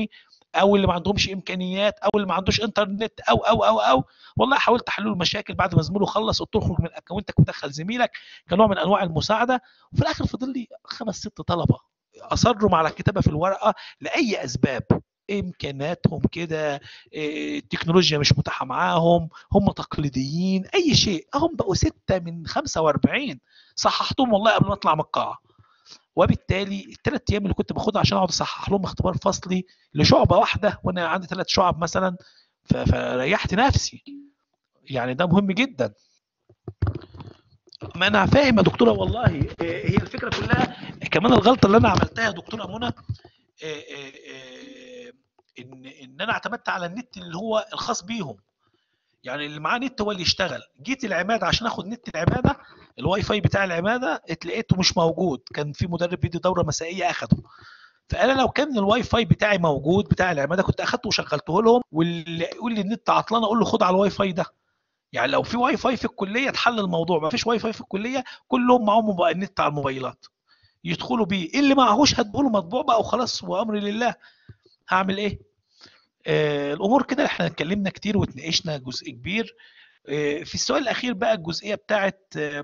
او اللي ما عندهمش امكانيات او اللي ما عندوش انترنت او او او او والله حاولت احل له المشاكل بعد ما زميله خلص قلت له اخرج من اكونتك ودخل زميلك كنوع من انواع المساعده وفي الاخر فضل لي خمس ست طلبه اصروا على الكتابه في الورقه لاي اسباب امكاناتهم كده إيه، التكنولوجيا مش متاحه معاهم هم تقليديين اي شيء هم بقوا ستة من 45 صححتهم والله قبل ما اطلع من القاعه وبالتالي الثلاث ايام اللي كنت باخدها عشان اقعد اصحح لهم اختبار فصلي لشعبه واحده وانا عندي ثلاث شعب مثلا ف- فريحت نفسي يعني ده مهم جدا ما انا فاهم يا دكتوره والله إيه، هي الفكره كلها كمان الغلطه اللي انا عملتها يا دكتوره منى إيه، إيه، إيه، ان ان انا اعتمدت على النت اللي هو الخاص بيهم يعني اللي معاه نت هو اللي يشتغل جيت العماده عشان اخد نت العماده الواي فاي بتاع العماده اتلقيته مش موجود كان في مدرب بيدي دوره مسائيه اخده فانا لو كان الواي فاي بتاعي موجود بتاع العماده كنت اخدته وشغلته لهم واللي يقول لي النت عطلان اقول له خد على الواي فاي ده يعني لو في واي فاي في الكليه اتحل الموضوع ما فيش واي فاي في الكليه كلهم معاهم موبايل النت على الموبايلات يدخلوا بيه اللي معهوش هتقوله مطبوع بقى وخلاص وامري لله هعمل ايه آه الامور كده احنا اتكلمنا كتير واتناقشنا جزء كبير آه في السؤال الاخير بقى الجزئيه بتاعت آه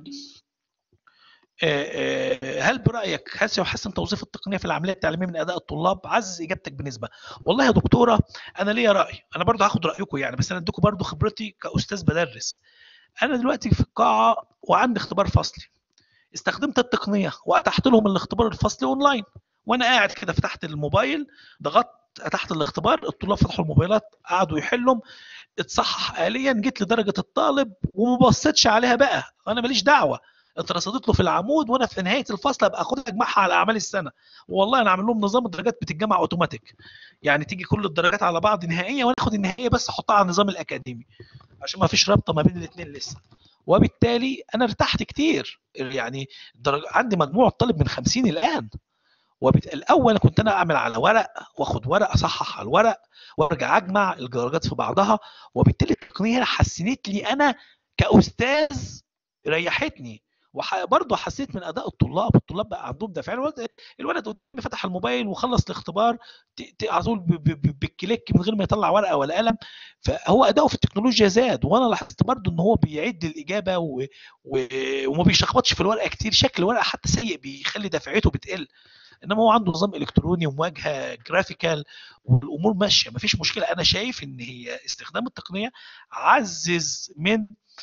آه، آه، هل برايك هل سيحسن توظيف التقنيه في العمليه التعليميه من اداء الطلاب عزز اجابتك بنسبه والله يا دكتوره انا ليا راي انا برضو هاخد رايكم يعني بس انا اديكم برضو خبرتي كاستاذ بدرس انا دلوقتي في القاعه وعندي اختبار فصلي استخدمت التقنيه واتحت لهم الاختبار الفصلي اونلاين وانا قاعد كده فتحت الموبايل ضغطت فتحت الاختبار الطلاب فتحوا الموبايلات قعدوا يحلوا اتصحح آليا جيت لدرجة الطالب وما بصيتش عليها بقى أنا ماليش دعوة اترصدت له في العمود وانا في نهايه الفصل ابقى اخدها اجمعها على اعمال السنه والله انا عامل لهم نظام الدرجات بتتجمع اوتوماتيك يعني تيجي كل الدرجات على بعض نهائيه وانا اخد النهائيه بس احطها على النظام الاكاديمي عشان ما فيش رابطه ما بين الاثنين لسه وبالتالي انا ارتحت كتير يعني الدرجة عندي مجموع طالب من 50 الان وبت... الاول كنت انا اعمل على ورق واخد ورق اصحح على الورق وارجع اجمع الدرجات في بعضها وبالتالي التقنيه حسنت لي انا كاستاذ ريحتني وبرضه حسيت من اداء الطلاب الطلاب بقى عندهم دافع الولد الولد قدامي فتح الموبايل وخلص الاختبار على طول بالكليك من غير ما يطلع ورقه ولا قلم فهو اداؤه في التكنولوجيا زاد وانا لاحظت برضه ان هو بيعد الاجابه و... و... وما بيشخبطش في الورقه كتير شكل الورقه حتى سيء بيخلي دفعته بتقل انما هو عنده نظام الكتروني ومواجهه جرافيكال والامور ماشيه مفيش مشكله انا شايف ان هي استخدام التقنيه عزز من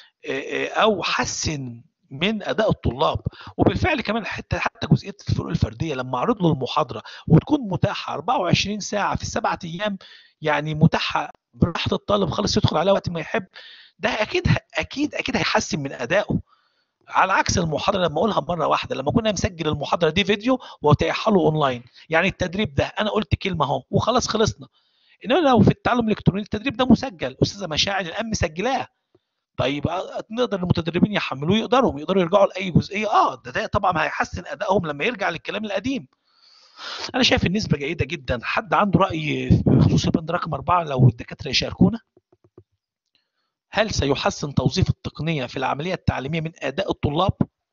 او حسن من اداء الطلاب وبالفعل كمان حتى حتى جزئيه الفروق الفرديه لما اعرض له المحاضره وتكون متاحه 24 ساعه في السبعة ايام يعني متاحه براحه الطالب خالص يدخل عليها وقت ما يحب ده اكيد اكيد اكيد هيحسن من ادائه على عكس المحاضره لما اقولها مره واحده لما كنا مسجل المحاضره دي فيديو واتيحها له اونلاين يعني التدريب ده انا قلت كلمه اهو وخلاص خلصنا انما لو في التعلم الالكتروني التدريب ده مسجل استاذه مشاعر الان مسجلاه طيب نقدر المتدربين يحملوه يقدروا يقدروا يرجعوا لاي جزئيه اه ده, ده طبعا هيحسن ادائهم لما يرجع للكلام القديم انا شايف النسبه جيده جدا حد عنده راي بخصوص البند رقم أربعة لو الدكاتره يشاركونا هل سيحسن توظيف التقنيه في العمليه التعليميه من اداء الطلاب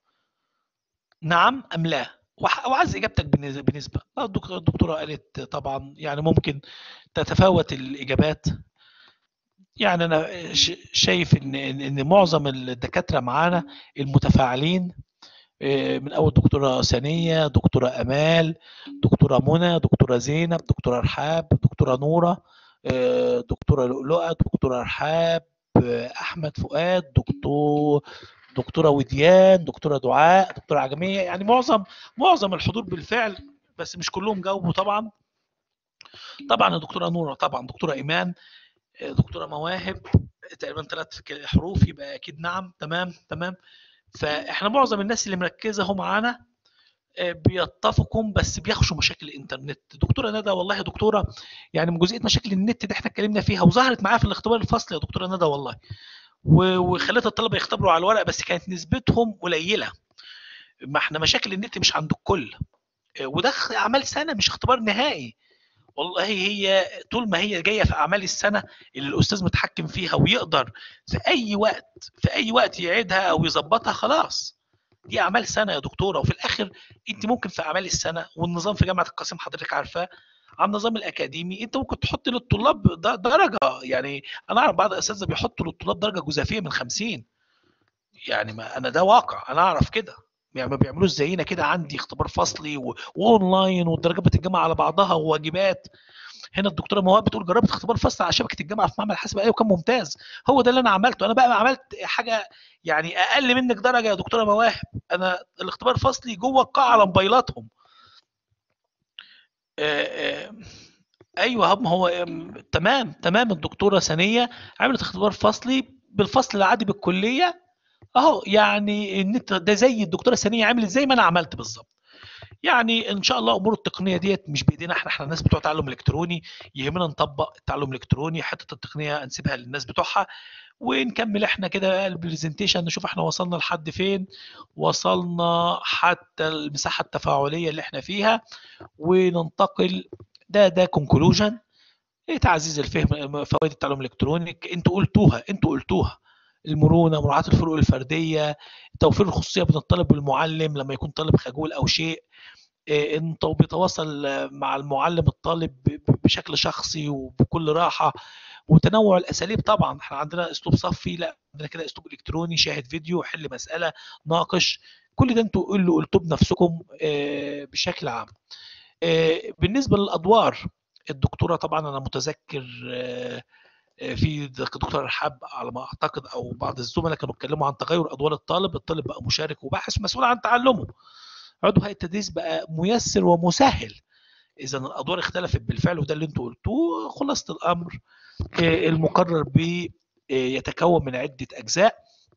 نعم ام لا وعايز اجابتك بنسبه الدكتوره قالت طبعا يعني ممكن تتفاوت الاجابات يعني انا شايف ان ان معظم الدكاتره معانا المتفاعلين من اول دكتوره ثانيه دكتوره امال دكتوره منى دكتوره زينب دكتوره رحاب دكتوره نوره دكتوره لؤلؤه دكتوره رحاب احمد فؤاد دكتور دكتوره وديان دكتوره دعاء دكتوره عجميه يعني معظم معظم الحضور بالفعل بس مش كلهم جاوبوا طبعا طبعا الدكتوره نوره طبعا دكتوره ايمان دكتوره مواهب تقريبا ثلاث حروف يبقى اكيد نعم تمام تمام فاحنا معظم الناس اللي مركزه هم معانا بيتفقوا بس بيخشوا مشاكل الانترنت دكتوره ندى والله يا دكتوره يعني من جزئيه مشاكل النت دي احنا اتكلمنا فيها وظهرت معايا في الاختبار الفصلي يا دكتوره ندى والله وخلت الطلبه يختبروا على الورق بس كانت نسبتهم قليله ما احنا مشاكل النت مش عند الكل وده اعمال سنه مش اختبار نهائي والله هي طول ما هي جايه في اعمال السنه اللي الاستاذ متحكم فيها ويقدر في اي وقت في اي وقت يعيدها او يظبطها خلاص دي اعمال سنه يا دكتوره وفي الاخر انت ممكن في اعمال السنه والنظام في جامعه القاسم حضرتك عارفاه على النظام الاكاديمي انت ممكن تحط للطلاب د- درجه يعني انا اعرف بعض الاساتذه بيحطوا للطلاب درجه جزافيه من 50 يعني ما انا ده واقع انا اعرف كده يعني ما بيعملوش زينا كده عندي اختبار فصلي و- واونلاين والدرجات بتتجمع على بعضها وواجبات هنا الدكتوره مواد بتقول جربت اختبار فصل على شبكه الجامعه في معمل حاسب ايه وكان ممتاز هو ده اللي انا عملته انا بقى عملت حاجه يعني اقل منك درجه يا دكتوره مواهب انا الاختبار الفصلي جوه القاعه على موبايلاتهم آه، آه، ايوه هم هو آم، تمام تمام الدكتوره ثانيه عملت اختبار فصلي بالفصل العادي بالكليه اهو يعني ان انت ده زي الدكتوره ثانيه عملت زي ما انا عملت بالظبط يعني ان شاء الله امور التقنيه ديت مش بايدينا احنا احنا الناس بتوع تعلم الكتروني يهمنا نطبق التعلم الالكتروني حته التقنيه نسيبها للناس بتوعها ونكمل احنا كده البرزنتيشن نشوف احنا وصلنا لحد فين وصلنا حتى المساحه التفاعليه اللي احنا فيها وننتقل ده ده كونكلوجن تعزيز الفهم فوائد التعلم الالكتروني انتوا قلتوها انتوا قلتوها المرونه مراعاه الفروق الفرديه توفير الخصوصيه بين الطالب والمعلم لما يكون طالب خجول او شيء إيه، انت بيتواصل مع المعلم الطالب ب- ب- بشكل شخصي وبكل راحه وتنوع الاساليب طبعا احنا عندنا اسلوب صفي لا عندنا كده اسلوب الكتروني شاهد فيديو حل مساله ناقش كل ده انتوا اللي قلتوه بنفسكم آه، بشكل عام آه، بالنسبه للادوار الدكتوره طبعا انا متذكر آه، آه، في دكتور رحاب على ما اعتقد او بعض الزملاء كانوا اتكلموا عن تغير ادوار الطالب الطالب بقى مشارك وباحث مسؤول عن تعلمه عضو هيئه التدريس بقى ميسر ومسهل اذا الادوار اختلفت بالفعل وده اللي انتوا قلتوه خلاصه الامر آه، المقرر ب آه، يتكون من عده اجزاء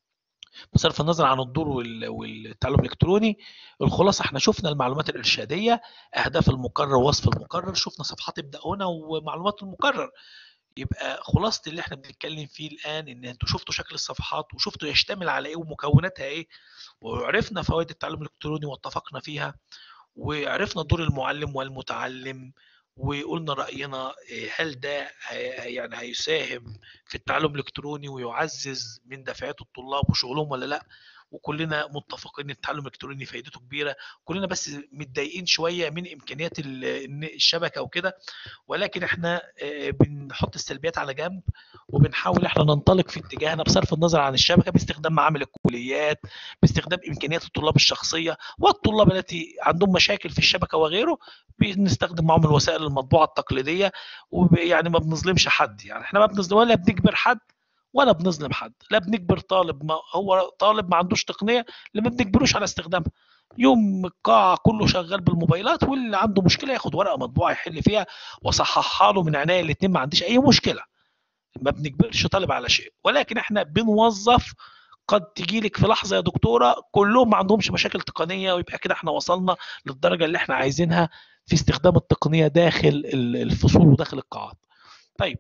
بصرف النظر عن الدور وال- والتعلم الالكتروني الخلاصه احنا شفنا المعلومات الارشاديه اهداف المقرر ووصف المقرر شفنا صفحات ابدا هنا ومعلومات المقرر يبقى خلاصه اللي احنا بنتكلم فيه الان ان انتوا شفتوا شكل الصفحات وشفتوا يشتمل على ايه ومكوناتها ايه وعرفنا فوائد التعلم الالكتروني واتفقنا فيها وعرفنا دور المعلم والمتعلم وقلنا راينا إيه، هل ده هي- يعني هيساهم في التعلم الالكتروني ويعزز من دفعات الطلاب وشغلهم ولا لا وكلنا متفقين ان التعلم الالكتروني فايدته كبيره كلنا بس متضايقين شويه من امكانيات ال- إن الشبكه وكده ولكن احنا آه، بنحط السلبيات على جنب وبنحاول احنا ننطلق في اتجاهنا بصرف النظر عن الشبكه باستخدام معامل الكليات باستخدام امكانيات الطلاب الشخصيه والطلاب التي عندهم مشاكل في الشبكه وغيره بنستخدم معهم الوسائل المطبوعه التقليديه ويعني ما بنظلمش حد يعني احنا ما بنظلم ولا بنجبر حد ولا بنظلم حد لا بنجبر طالب ما هو طالب ما عندوش تقنيه اللي ما بنجبروش على استخدامها يوم القاعه كله شغال بالموبايلات واللي عنده مشكله ياخد ورقه مطبوعه يحل فيها واصححها له من عينيا الاثنين ما عنديش اي مشكله ما بنجبرش طالب على شيء ولكن احنا بنوظف قد تجي لك في لحظه يا دكتوره كلهم ما عندهمش مشاكل تقنيه ويبقى كده احنا وصلنا للدرجه اللي احنا عايزينها في استخدام التقنيه داخل ال- الفصول وداخل القاعات. طيب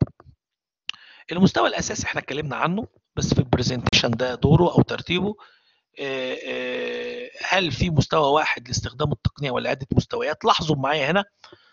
المستوى الاساسي احنا اتكلمنا عنه بس في البرزنتيشن ده دوره او ترتيبه آه، آه، هل في مستوى واحد لاستخدام التقنيه ولا عده مستويات؟ لاحظوا معايا هنا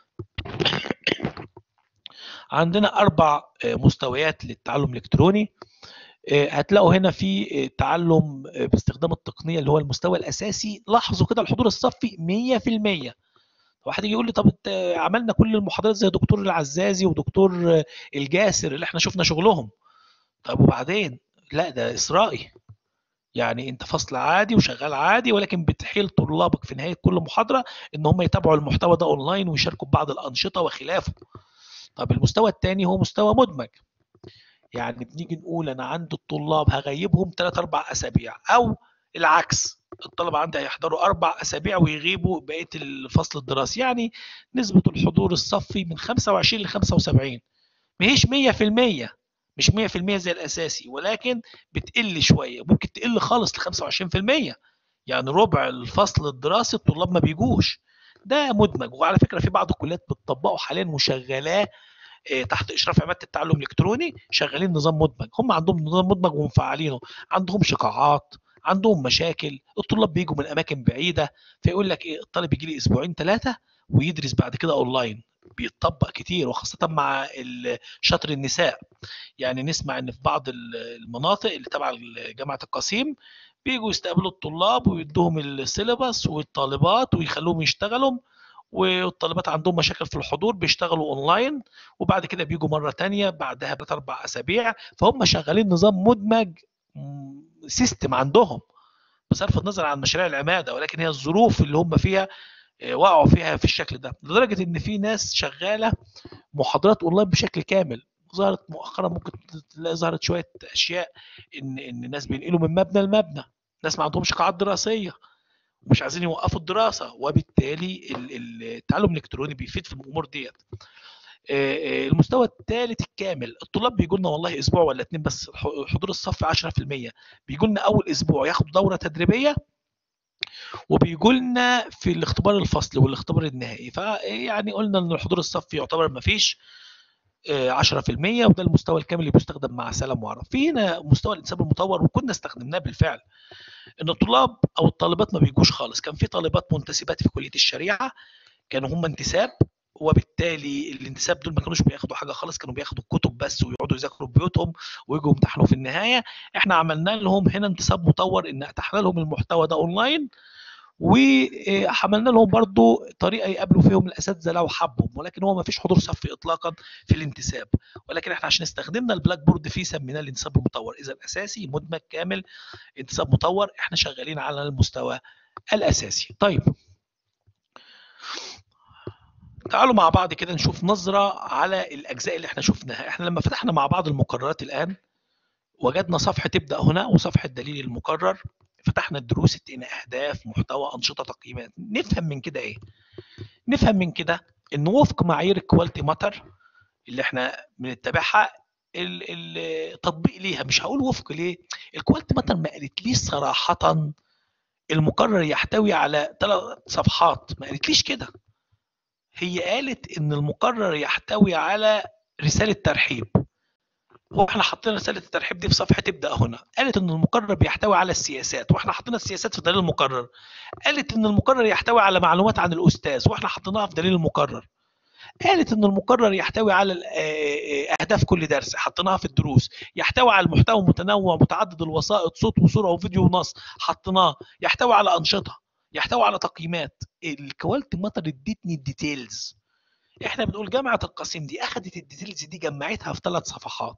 عندنا اربع آه، مستويات للتعلم الالكتروني آه، هتلاقوا هنا في آه، تعلم آه، باستخدام التقنيه اللي هو المستوى الاساسي لاحظوا كده الحضور الصفي 100% واحد يجي يقول لي طب انت عملنا كل المحاضرات زي دكتور العزازي ودكتور آه، الجاسر اللي احنا شفنا شغلهم طب وبعدين لا ده اسرائي يعني انت فصل عادي وشغال عادي ولكن بتحيل طلابك في نهايه كل محاضره ان هم يتابعوا المحتوى ده اونلاين ويشاركوا ببعض الانشطه وخلافه طب المستوى الثاني هو مستوى مدمج يعني بنيجي نقول انا عندي الطلاب هغيبهم 3 4 اسابيع او العكس الطلبه عندي هيحضروا اربع اسابيع ويغيبوا بقيه الفصل الدراسي يعني نسبه الحضور الصفي من 25 ل 75 ماهيش 100% مش 100% زي الاساسي ولكن بتقل شويه ممكن تقل خالص ل 25% يعني ربع الفصل الدراسي الطلاب ما بيجوش ده مدمج وعلى فكره في بعض الكليات بتطبقه حاليا وشغلاه آه، تحت اشراف عماده التعلم الالكتروني شغالين نظام مدمج هم عندهم نظام مدمج ومفعلينه عندهمش قاعات عندهم مشاكل الطلاب بيجوا من اماكن بعيده فيقول لك ايه الطالب يجي لي اسبوعين ثلاثه ويدرس بعد كده اونلاين بيتطبق كتير وخاصه مع ال- شطر النساء يعني نسمع ان في بعض ال- المناطق اللي تبع جامعه القصيم بيجوا يستقبلوا الطلاب ويدوهم السيلبس والطالبات ويخلوهم يشتغلوا والطالبات عندهم مشاكل في الحضور بيشتغلوا اونلاين وبعد كده بيجوا مره تانية بعدها بثلاث اربع اسابيع فهم شغالين نظام مدمج سيستم عندهم بصرف النظر عن مشاريع العماده ولكن هي الظروف اللي هم فيها آه، وقعوا فيها في الشكل ده لدرجه ان في ناس شغاله محاضرات اونلاين بشكل كامل ظهرت مؤخرا ممكن تلاقي ظهرت شويه اشياء ان ان الناس بينقلوا من مبنى لمبنى ناس ما عندهمش قاعات دراسيه ومش عايزين يوقفوا الدراسه وبالتالي ال- ال- التعلم الالكتروني بيفيد في الامور ديت آه، آه، المستوى الثالث الكامل الطلاب بيجوا لنا والله اسبوع ولا اتنين بس الح- حضور الصف 10% بيجوا لنا اول اسبوع ياخدوا دوره تدريبيه وبيجوا لنا في الاختبار الفصلي والاختبار النهائي فيعني قلنا ان الحضور الصفي يعتبر ما فيش 10% وده المستوى الكامل اللي بيستخدم مع سلام وعرب في هنا مستوى الانساب المطور وكنا استخدمناه بالفعل ان الطلاب او الطالبات ما بيجوش خالص كان في طالبات منتسبات في كليه الشريعه كانوا هم انتساب وبالتالي الانتساب دول ما كانوش بياخدوا حاجه خالص كانوا بياخدوا كتب بس ويقعدوا يذاكروا في بيوتهم ويجوا يمتحنوا في النهايه احنا عملنا لهم هنا انتساب مطور ان اتحنا لهم المحتوى ده اونلاين وحملنا لهم برضو طريقه يقابلوا فيهم الاساتذه لو حبوا ولكن هو ما فيش حضور صفي اطلاقا في الانتساب ولكن احنا عشان استخدمنا البلاك بورد فيه سميناه الانتساب المطور اذا اساسي مدمج كامل انتساب مطور احنا شغالين على المستوى الاساسي طيب تعالوا مع بعض كده نشوف نظرة على الأجزاء اللي احنا شفناها احنا لما فتحنا مع بعض المقررات الآن وجدنا صفحة تبدأ هنا وصفحة دليل المقرر فتحنا الدروس ادينا أهداف محتوى أنشطة تقييمات نفهم من كده إيه؟ نفهم من كده إن وفق معايير الكواليتي ماتر اللي احنا بنتبعها ال- التطبيق ليها مش هقول وفق ليه الكواليتي ماتر ما قالتليش صراحة المقرر يحتوي على ثلاث صفحات ما قالتليش كده هي قالت ان المقرر يحتوي على رساله ترحيب واحنا حطينا رساله الترحيب دي في صفحه تبدا هنا قالت ان المقرر بيحتوي على السياسات واحنا حطينا السياسات في دليل المقرر قالت ان المقرر يحتوي على معلومات عن الاستاذ واحنا حطيناها في دليل المقرر قالت ان المقرر يحتوي على ال- آه، آه، اهداف كل درس حطيناها في الدروس يحتوي على المحتوى متنوع متعدد الوسائط صوت وصوره وفيديو ونص حطيناه يحتوي على انشطه يحتوي على تقييمات الكواليتي ماتر ادتني الديتيلز احنا بنقول جامعه القصيم دي اخذت الديتيلز دي جمعتها في ثلاث صفحات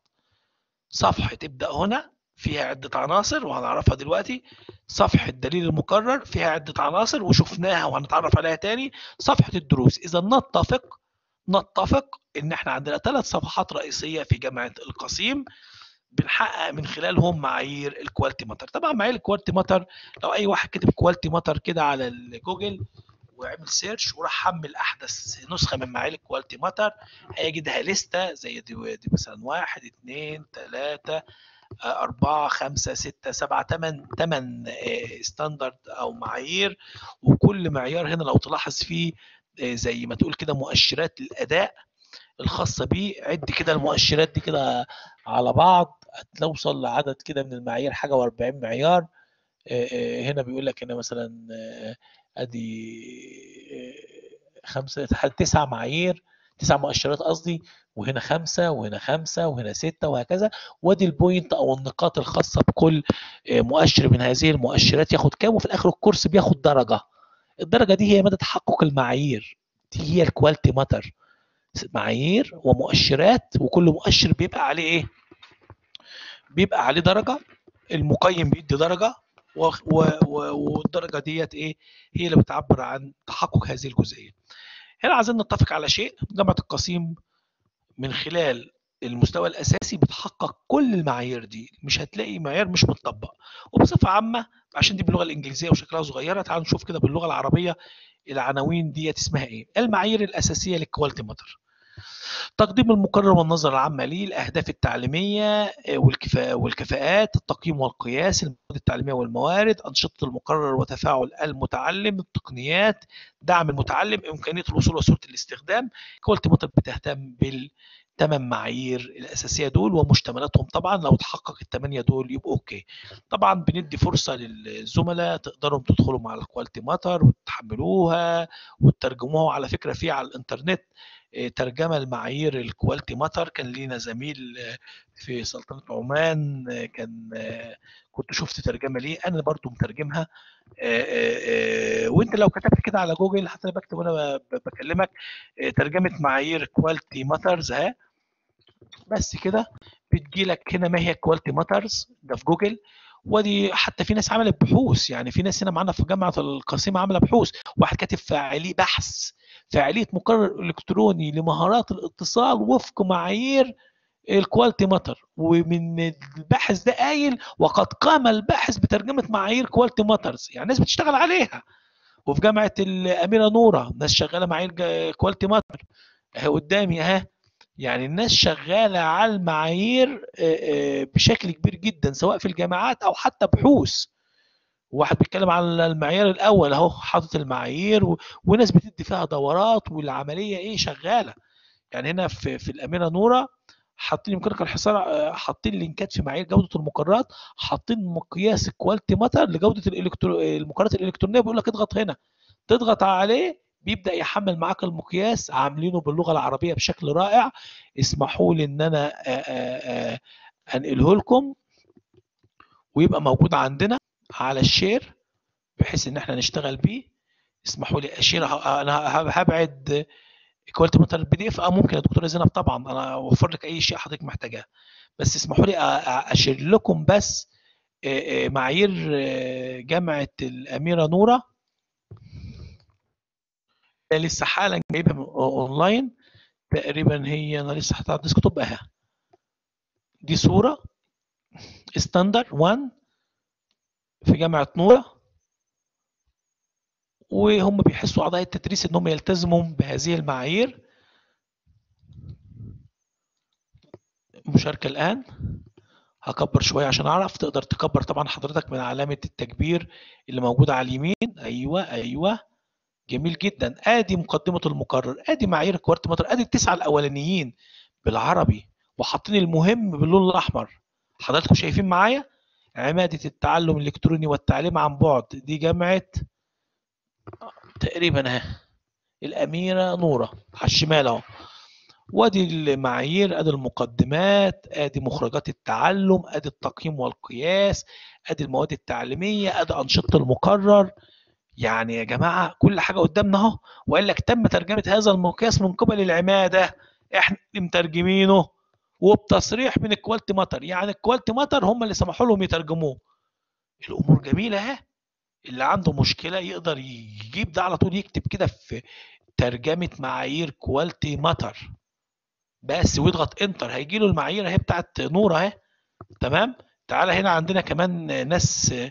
صفحه تبدا هنا فيها عده عناصر وهنعرفها دلوقتي صفحه دليل المقرر فيها عده عناصر وشفناها وهنتعرف عليها تاني صفحه الدروس اذا نتفق نتفق ان احنا عندنا ثلاث صفحات رئيسيه في جامعه القصيم بنحقق من خلالهم معايير الكواليتي ماتر طبعا معايير الكواليتي ماتر لو اي واحد كتب كواليتي ماتر كده على الجوجل وعمل سيرش وراح حمل احدث نسخه من معايير الكواليتي ماتر هيجدها لسته زي دي, دي مثلا واحد اثنين ثلاثه أربعة خمسة ستة سبعة تمن تمن ستاندرد أو معايير وكل معيار هنا لو تلاحظ فيه آه، زي ما تقول كده مؤشرات الأداء الخاصة بيه عد كده المؤشرات دي كده على بعض هتوصل لعدد كده من المعايير حاجة و40 معيار آه، آه، هنا بيقول لك هنا مثلا آه، ادي آه، خمسة تسع معايير تسع مؤشرات قصدي وهنا خمسة وهنا خمسة وهنا ستة وهكذا وادي البوينت او النقاط الخاصة بكل آه، مؤشر من هذه المؤشرات ياخد كام وفي الاخر الكورس بياخد درجة الدرجة دي هي مدى تحقق المعايير دي هي الكواليتي ماتر معايير ومؤشرات وكل مؤشر بيبقى عليه ايه بيبقى عليه درجة المقيم بيدي درجة و- و- و- والدرجة ديت ايه هي اللي بتعبر عن تحقق هذه الجزئية هنا عايزين نتفق على شيء جامعة القصيم من خلال المستوى الأساسي بتحقق كل المعايير دي مش هتلاقي معيار مش متطبق وبصفة عامة عشان دي باللغة الإنجليزية وشكلها صغيرة تعالوا نشوف كده باللغة العربية العناوين ديت اسمها ايه المعايير الأساسية للكواليتي ماتر تقديم المقرر والنظرة العامة ليه الأهداف التعليمية آه، والكفاء والكفاءات التقييم والقياس المواد التعليمية والموارد أنشطة المقرر وتفاعل المتعلم التقنيات دعم المتعلم إمكانية الوصول وسهولة الاستخدام كواليتي ماتر بتهتم بالثمان معايير الأساسية دول ومشتملاتهم طبعا لو تحقق الثمانية دول يبقوا أوكي طبعا بندي فرصة للزملاء تقدروا تدخلوا مع الكواليتي ماتر تحملوها وتترجموها وعلى فكره في على الانترنت آه، ترجمه المعايير الكواليتي ماتر كان لينا زميل آه، في سلطنه عمان آه، كان آه، كنت شفت ترجمه ليه انا برضو مترجمها آه، آه، آه، وانت لو كتبت كده على جوجل حتى انا بكتب وانا ب- ب- بكلمك آه، ترجمه معايير كواليتي ماترز اهي بس كده بتجي لك هنا ما هي كواليتي ماترز ده في جوجل ودي حتى في ناس عملت بحوث يعني في ناس هنا معانا في جامعه القصيم عامله بحوث واحد كاتب فاعليه بحث فاعليه مقرر الكتروني لمهارات الاتصال وفق معايير الكواليتي ماتر ومن الباحث ده قايل وقد قام الباحث بترجمه معايير كواليتي ماترز يعني ناس بتشتغل عليها وفي جامعه الاميره نوره ناس شغاله معايير كواليتي ماتر اهي قدامي اهي يعني الناس شغاله على المعايير آه، آه، بشكل كبير جدا سواء في الجامعات او حتى بحوث واحد بيتكلم على المعيار الاول اهو حاطط المعايير و... وناس بتدي فيها دورات والعمليه ايه شغاله يعني هنا في في الاميره نوره حاطين يمكنك الحصار آه، حاطين لينكات في معايير جوده المقررات حاطين مقياس الكواليتي ماتر لجوده الإلكترو... المقررات الالكترونيه بيقول لك اضغط هنا تضغط عليه بيبدا يحمل معاك المقياس عاملينه باللغه العربيه بشكل رائع اسمحوا لي ان انا آه، آه، آه، انقله لكم ويبقى موجود عندنا على الشير بحيث ان احنا نشتغل بيه اسمحوا لي اشير ه- انا ه- هبعد كواليتي مونيتور البي دي اف اه ممكن يا دكتوره زينب طبعا انا اوفر لك اي شيء حضرتك محتاجاه بس اسمحوا لي أ- أ- اشير لكم بس آه، آه، معايير آه، جامعه الاميره نوره لسه حالا جايبها من- اونلاين تقريبا هي انا لسه حاططها على الديسكتوب اهي دي صوره ستاندر 1 في جامعه نوره وهم بيحسوا اعضاء التدريس ان هم يلتزموا بهذه المعايير مشاركه الان هكبر شويه عشان اعرف تقدر تكبر طبعا حضرتك من علامه التكبير اللي موجوده على اليمين ايوه ايوه جميل جدا ادي مقدمه المقرر ادي معايير كوارت متر ادي التسعه الاولانيين بالعربي وحاطين المهم باللون الاحمر حضراتكم شايفين معايا عماده التعلم الالكتروني والتعليم عن بعد دي جامعه تقريبا اهي الاميره نوره على الشمال اهو وادي المعايير ادي المقدمات ادي مخرجات التعلم ادي التقييم والقياس ادي المواد التعليميه ادي انشطه المقرر يعني يا جماعه كل حاجه قدامنا اهو وقال لك تم ترجمه هذا المقياس من قبل العماده احنا اللي مترجمينه وبتصريح من الكواليتي ماتر يعني الكواليتي ماتر هم اللي سمحوا لهم يترجموه الامور جميله اهي اللي عنده مشكله يقدر يجيب ده على طول يكتب كده في ترجمه معايير كواليتي ماتر بس ويضغط انتر هيجي له المعايير اهي بتاعت نور اهي تمام تعالى هنا عندنا كمان ناس آه،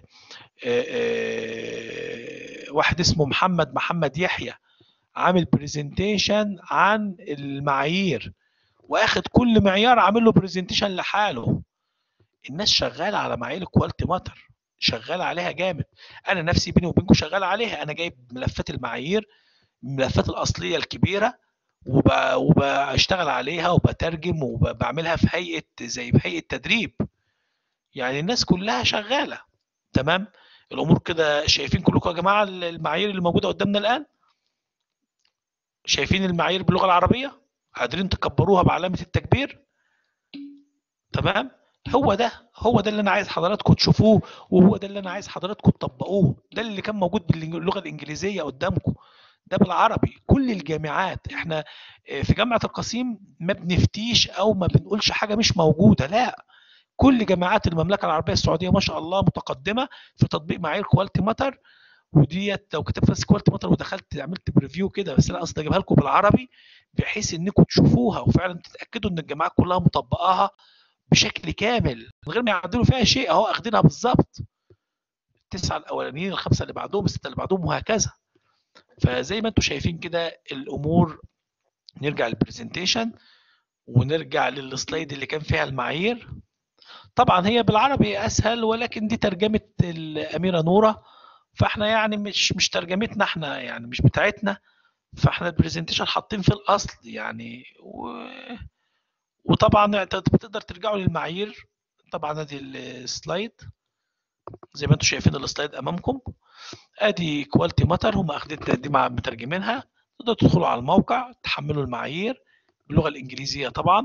آه، واحد اسمه محمد محمد يحيى عامل برزنتيشن عن المعايير واخد كل معيار عامل له برزنتيشن لحاله الناس شغاله على معايير الكواليتي ماتر شغاله عليها جامد انا نفسي بيني وبينكم شغال عليها انا جايب ملفات المعايير الملفات الاصليه الكبيره وب- وبشتغل عليها وبترجم وبعملها في هيئه زي في هيئه تدريب يعني الناس كلها شغاله تمام الامور كده شايفين كلكم يا جماعه المعايير اللي موجوده قدامنا الان شايفين المعايير باللغه العربيه قادرين تكبروها بعلامه التكبير تمام هو ده هو ده اللي انا عايز حضراتكم تشوفوه وهو ده اللي انا عايز حضراتكم تطبقوه ده اللي كان موجود باللغه الانجليزيه قدامكم ده بالعربي كل الجامعات احنا آه، في جامعه القصيم ما بنفتيش او ما بنقولش حاجه مش موجوده لا كل جامعات المملكه العربيه السعوديه ما شاء الله متقدمه في تطبيق معايير كواليتي ماتر وديت لو كتبت بس كواليتي ماتر ودخلت عملت بريفيو كده بس انا قصدي اجيبها لكم بالعربي بحيث انكم تشوفوها وفعلا تتاكدوا ان الجامعات كلها مطبقاها بشكل كامل من غير ما يعدلوا فيها شيء اهو اخدينها بالظبط التسعه الاولانيين الخمسه اللي بعدهم السته اللي بعدهم وهكذا فزي ما انتم شايفين كده الامور نرجع للبرزنتيشن ونرجع للسلايد اللي كان فيها المعايير طبعا هي بالعربي اسهل ولكن دي ترجمه الاميره نوره فاحنا يعني مش مش ترجمتنا احنا يعني مش بتاعتنا فاحنا البرزنتيشن حاطين في الاصل يعني و... وطبعا بتقدر ترجعوا للمعايير طبعا ادي السلايد زي ما انتم شايفين السلايد امامكم ادي كواليتي ماتر هم اخدت دي مع مترجمينها تقدروا تدخلوا على الموقع تحملوا المعايير باللغه الانجليزيه طبعا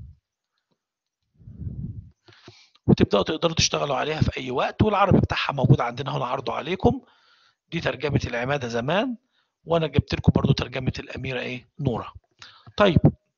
وتبداوا تقدروا تشتغلوا عليها في اي وقت والعربي بتاعها موجود عندنا هنا عرضه عليكم دي ترجمه العماده زمان وانا جبت لكم برضو ترجمه الاميره ايه نوره طيب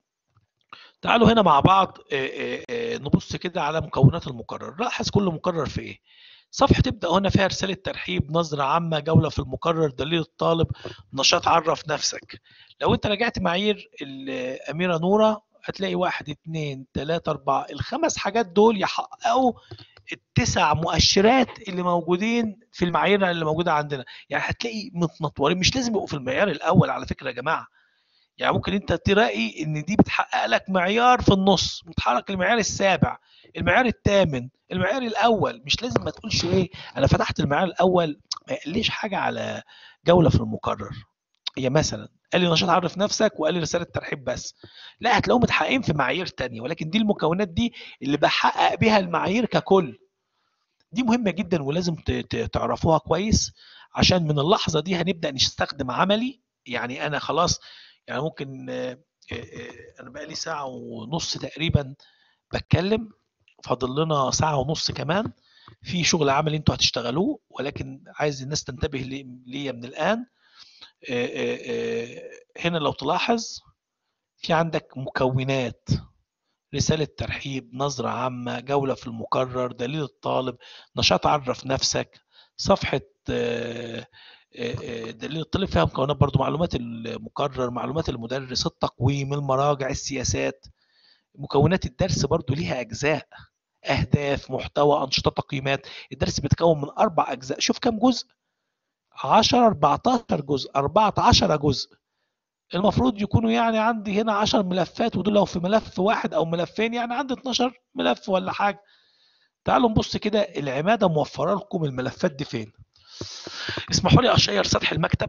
تعالوا هنا مع بعض آه، آه، نبص كده على مكونات المقرر لاحظ كل مقرر في ايه صفحة تبدأ هنا فيها رسالة ترحيب نظرة عامة جولة في المقرر دليل الطالب نشاط عرف نفسك لو انت راجعت معايير الأميرة نورة هتلاقي واحد اتنين تلاتة أربعة الخمس حاجات دول يحققوا التسع مؤشرات اللي موجودين في المعايير اللي موجودة عندنا يعني هتلاقي متنطورين مش لازم يبقوا في المعيار الأول على فكرة يا جماعة يعني ممكن انت تلاقي ان دي بتحقق لك معيار في النص متحرك المعيار السابع المعيار الثامن المعيار الاول مش لازم ما تقولش ايه انا فتحت المعيار الاول ما يقليش حاجه على جوله في المقرر هي مثلا قال لي نشاط عرف نفسك وقال لي رساله ترحيب بس لا هتلاقيهم متحققين في معايير تانية ولكن دي المكونات دي اللي بحقق بيها المعايير ككل دي مهمه جدا ولازم ت- ت- تعرفوها كويس عشان من اللحظه دي هنبدا نستخدم عملي يعني انا خلاص يعني ممكن آه، آه، آه، انا بقالي ساعه ونص تقريبا بتكلم فاضل لنا ساعه ونص كمان في شغل عملي انتوا هتشتغلوه ولكن عايز الناس تنتبه لي- ليا من الان آه، آه، آه، هنا لو تلاحظ في عندك مكونات رسالة ترحيب نظرة عامة جولة في المقرر دليل الطالب نشاط عرف نفسك صفحة آه، آه، آه، دليل الطالب فيها مكونات برضو معلومات المقرر معلومات المدرس التقويم المراجع السياسات مكونات الدرس برضو ليها أجزاء أهداف محتوى أنشطة تقييمات الدرس بيتكون من أربع أجزاء شوف كم جزء 10 14 جزء 14 جزء المفروض يكونوا يعني عندي هنا 10 ملفات ودول لو في ملف واحد او ملفين يعني عندي 12 ملف ولا حاجه تعالوا نبص كده العماده موفره لكم الملفات دي فين اسمحوا لي اشير سطح المكتب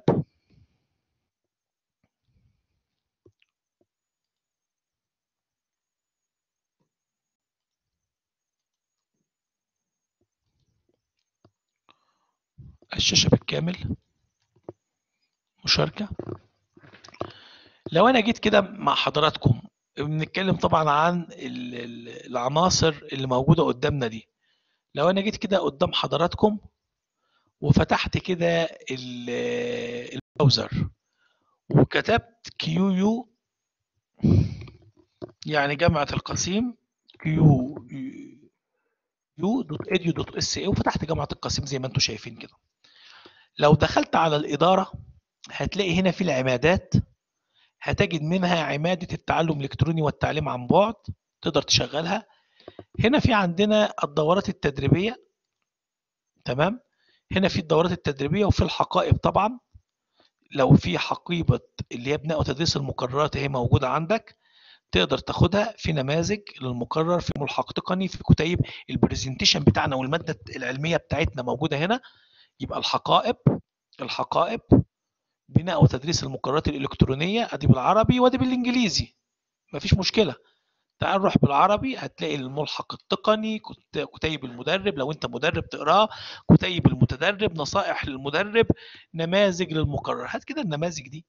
الشاشه بالكامل مشاركه لو انا جيت كده مع حضراتكم بنتكلم طبعا عن ال- ال- العناصر اللي موجوده قدامنا دي لو انا جيت كده قدام حضراتكم وفتحت كده ال- البراوزر وكتبت كيو يو يعني جامعة القصيم كيو يو دوت اديو دوت اس اي وفتحت جامعة القصيم زي ما انتم شايفين كده لو دخلت على الإدارة هتلاقي هنا في العمادات هتجد منها عمادة التعلم الإلكتروني والتعليم عن بعد تقدر تشغلها هنا في عندنا الدورات التدريبية تمام هنا في الدورات التدريبية وفي الحقائب طبعا لو في حقيبة اللي هي بناء وتدريس المقررات هي موجودة عندك تقدر تاخدها في نماذج للمقرر في ملحق تقني في كتيب البرزنتيشن بتاعنا والمادة العلمية بتاعتنا موجودة هنا يبقى الحقائب الحقائب بناء وتدريس المقررات الإلكترونية أدي بالعربي وأدي بالإنجليزي مفيش مشكلة تعال نروح بالعربي هتلاقي الملحق التقني كت- كتيب المدرب لو انت مدرب تقراه كتيب المتدرب نصائح للمدرب نماذج للمقرر هات كده النماذج دي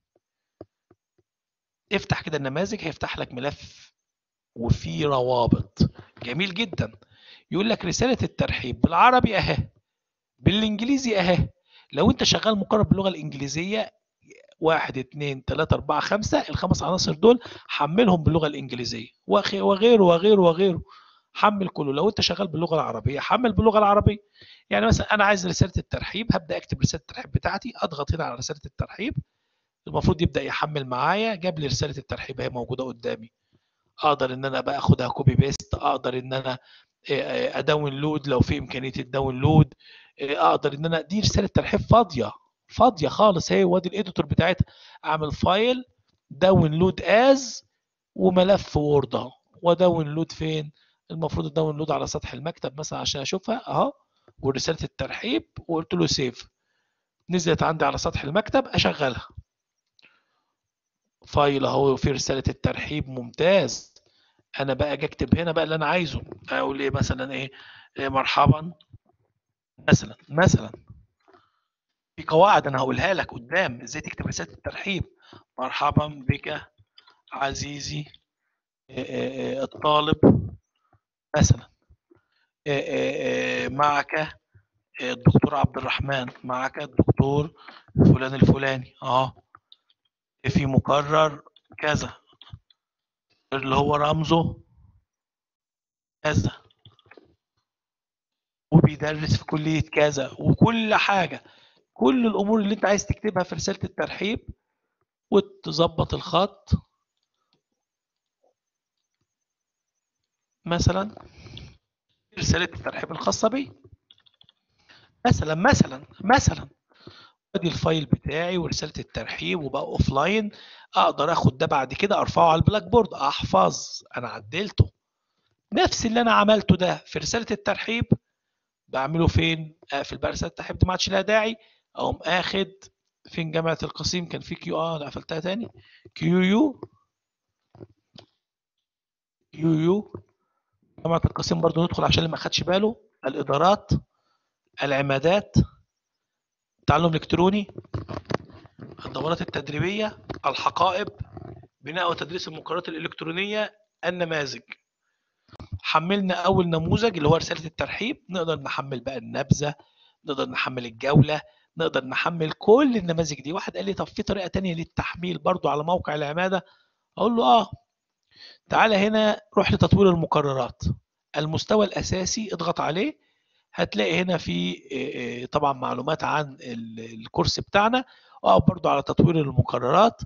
افتح كده النماذج هيفتح لك ملف وفيه روابط جميل جدا يقول لك رسالة الترحيب بالعربي اهي بالانجليزي اهي لو انت شغال مقرر باللغة الانجليزية واحد اتنين تلاتة اربعة خمسة الخمس عناصر دول حملهم باللغة الانجليزية وخ- وغيره وغيره وغيره حمل كله لو انت شغال باللغة العربية حمل باللغة العربية يعني مثلا انا عايز رسالة الترحيب هبدأ اكتب رسالة الترحيب بتاعتي اضغط هنا على رسالة الترحيب المفروض يبدأ يحمل معايا جاب لي رسالة الترحيب هي موجودة قدامي اقدر ان انا بقى اخدها كوبي بيست اقدر ان انا اداونلود لو في امكانيه الداونلود اقدر ان انا دي رساله ترحيب فاضيه فاضيه خالص هي وادي الاديتور بتاعتها اعمل فايل داونلود از وملف وورد اهو وداونلود فين المفروض الداونلود على سطح المكتب مثلا عشان اشوفها اهو ورساله الترحيب وقلت له سيف نزلت عندي على سطح المكتب اشغلها فايل اهو في رساله الترحيب ممتاز انا بقى اجي اكتب هنا بقى اللي انا عايزه اقول ايه مثلا ايه, إيه مرحبا مثلا مثلا قواعد انا هقولها لك قدام ازاي تكتب رساله الترحيب مرحبا بك عزيزي آه، آه، آه، الطالب مثلا آه، آه، آه، معك آه، الدكتور عبد الرحمن معك الدكتور فلان الفلاني اه في مقرر كذا اللي هو رمزه كذا وبيدرس في كلية كذا وكل حاجة كل الأمور اللي أنت عايز تكتبها في رسالة الترحيب وتظبط الخط مثلا رسالة الترحيب الخاصة بي مثلا مثلا مثلا ادي الفايل بتاعي ورسالة الترحيب وبقى اوف لاين اقدر اخد ده بعد كده ارفعه على البلاك بورد احفظ انا عدلته نفس اللي انا عملته ده في رسالة الترحيب بعمله فين اقفل بقى رسالة الترحيب دي ما عادش لها داعي اقوم اخد فين جامعة القصيم كان في كيو اه انا قفلتها تاني كيو يو كيو يو جامعة القصيم برضو ندخل عشان اللي ما خدش باله الادارات العمادات التعلم الالكتروني الدورات التدريبيه الحقائب بناء وتدريس المقررات الالكترونيه النماذج حملنا اول نموذج اللي هو رساله الترحيب نقدر نحمل بقى النبذه نقدر نحمل الجوله نقدر نحمل كل النماذج دي واحد قال لي طب في طريقه تانية للتحميل برضو على موقع العماده اقول له اه تعالى هنا روح لتطوير المقررات المستوى الاساسي اضغط عليه هتلاقي هنا في آه، آه، طبعا معلومات عن ال- الكورس بتاعنا او برضو على تطوير المقررات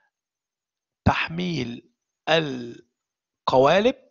تحميل القوالب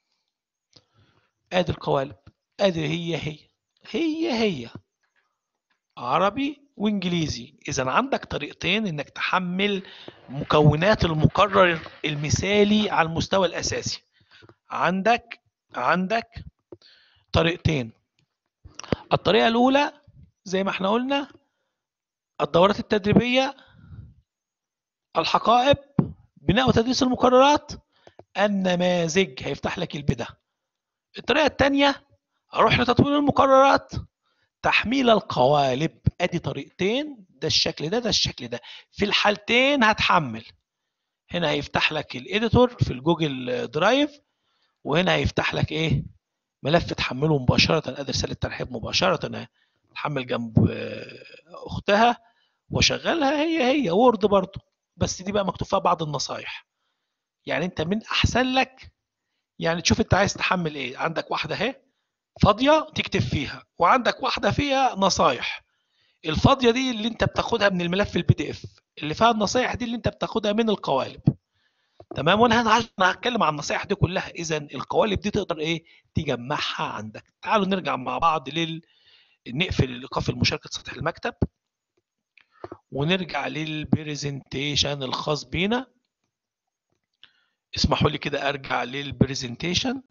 ادي القوالب ادي هي هي هي هي عربي وانجليزي اذا عندك طريقتين انك تحمل مكونات المقرر المثالي على المستوى الاساسي عندك عندك طريقتين الطريقه الاولى زي ما احنا قلنا الدورات التدريبيه الحقائب بناء وتدريس المقررات النماذج هيفتح لك البدء الطريقه الثانيه اروح لتطوير المقررات تحميل القوالب ادي طريقتين ده الشكل ده ده الشكل ده في الحالتين هتحمل هنا هيفتح لك الايديتور في الجوجل درايف وهنا هيفتح لك ايه ملف تحمله مباشره ادي رساله ترحيب مباشره اهي تحمل جنب آه، اختها واشغلها هي هي وورد برضو بس دي بقى مكتوب فيها بعض النصايح يعني انت من احسن لك يعني تشوف انت عايز تحمل ايه عندك واحده اهي فاضيه تكتب فيها وعندك واحده فيها نصايح الفاضيه دي اللي انت بتاخدها من الملف البي دي اف اللي فيها النصايح دي اللي انت بتاخدها من القوالب تمام وانا هن- انا هتكلم عن النصايح دي كلها اذا القوالب دي تقدر ايه تجمعها عندك تعالوا نرجع مع بعض لل نقفل الايقاف المشاركه سطح المكتب ونرجع للبرزنتيشن الخاص بينا اسمحوا لي كده ارجع للبرزنتيشن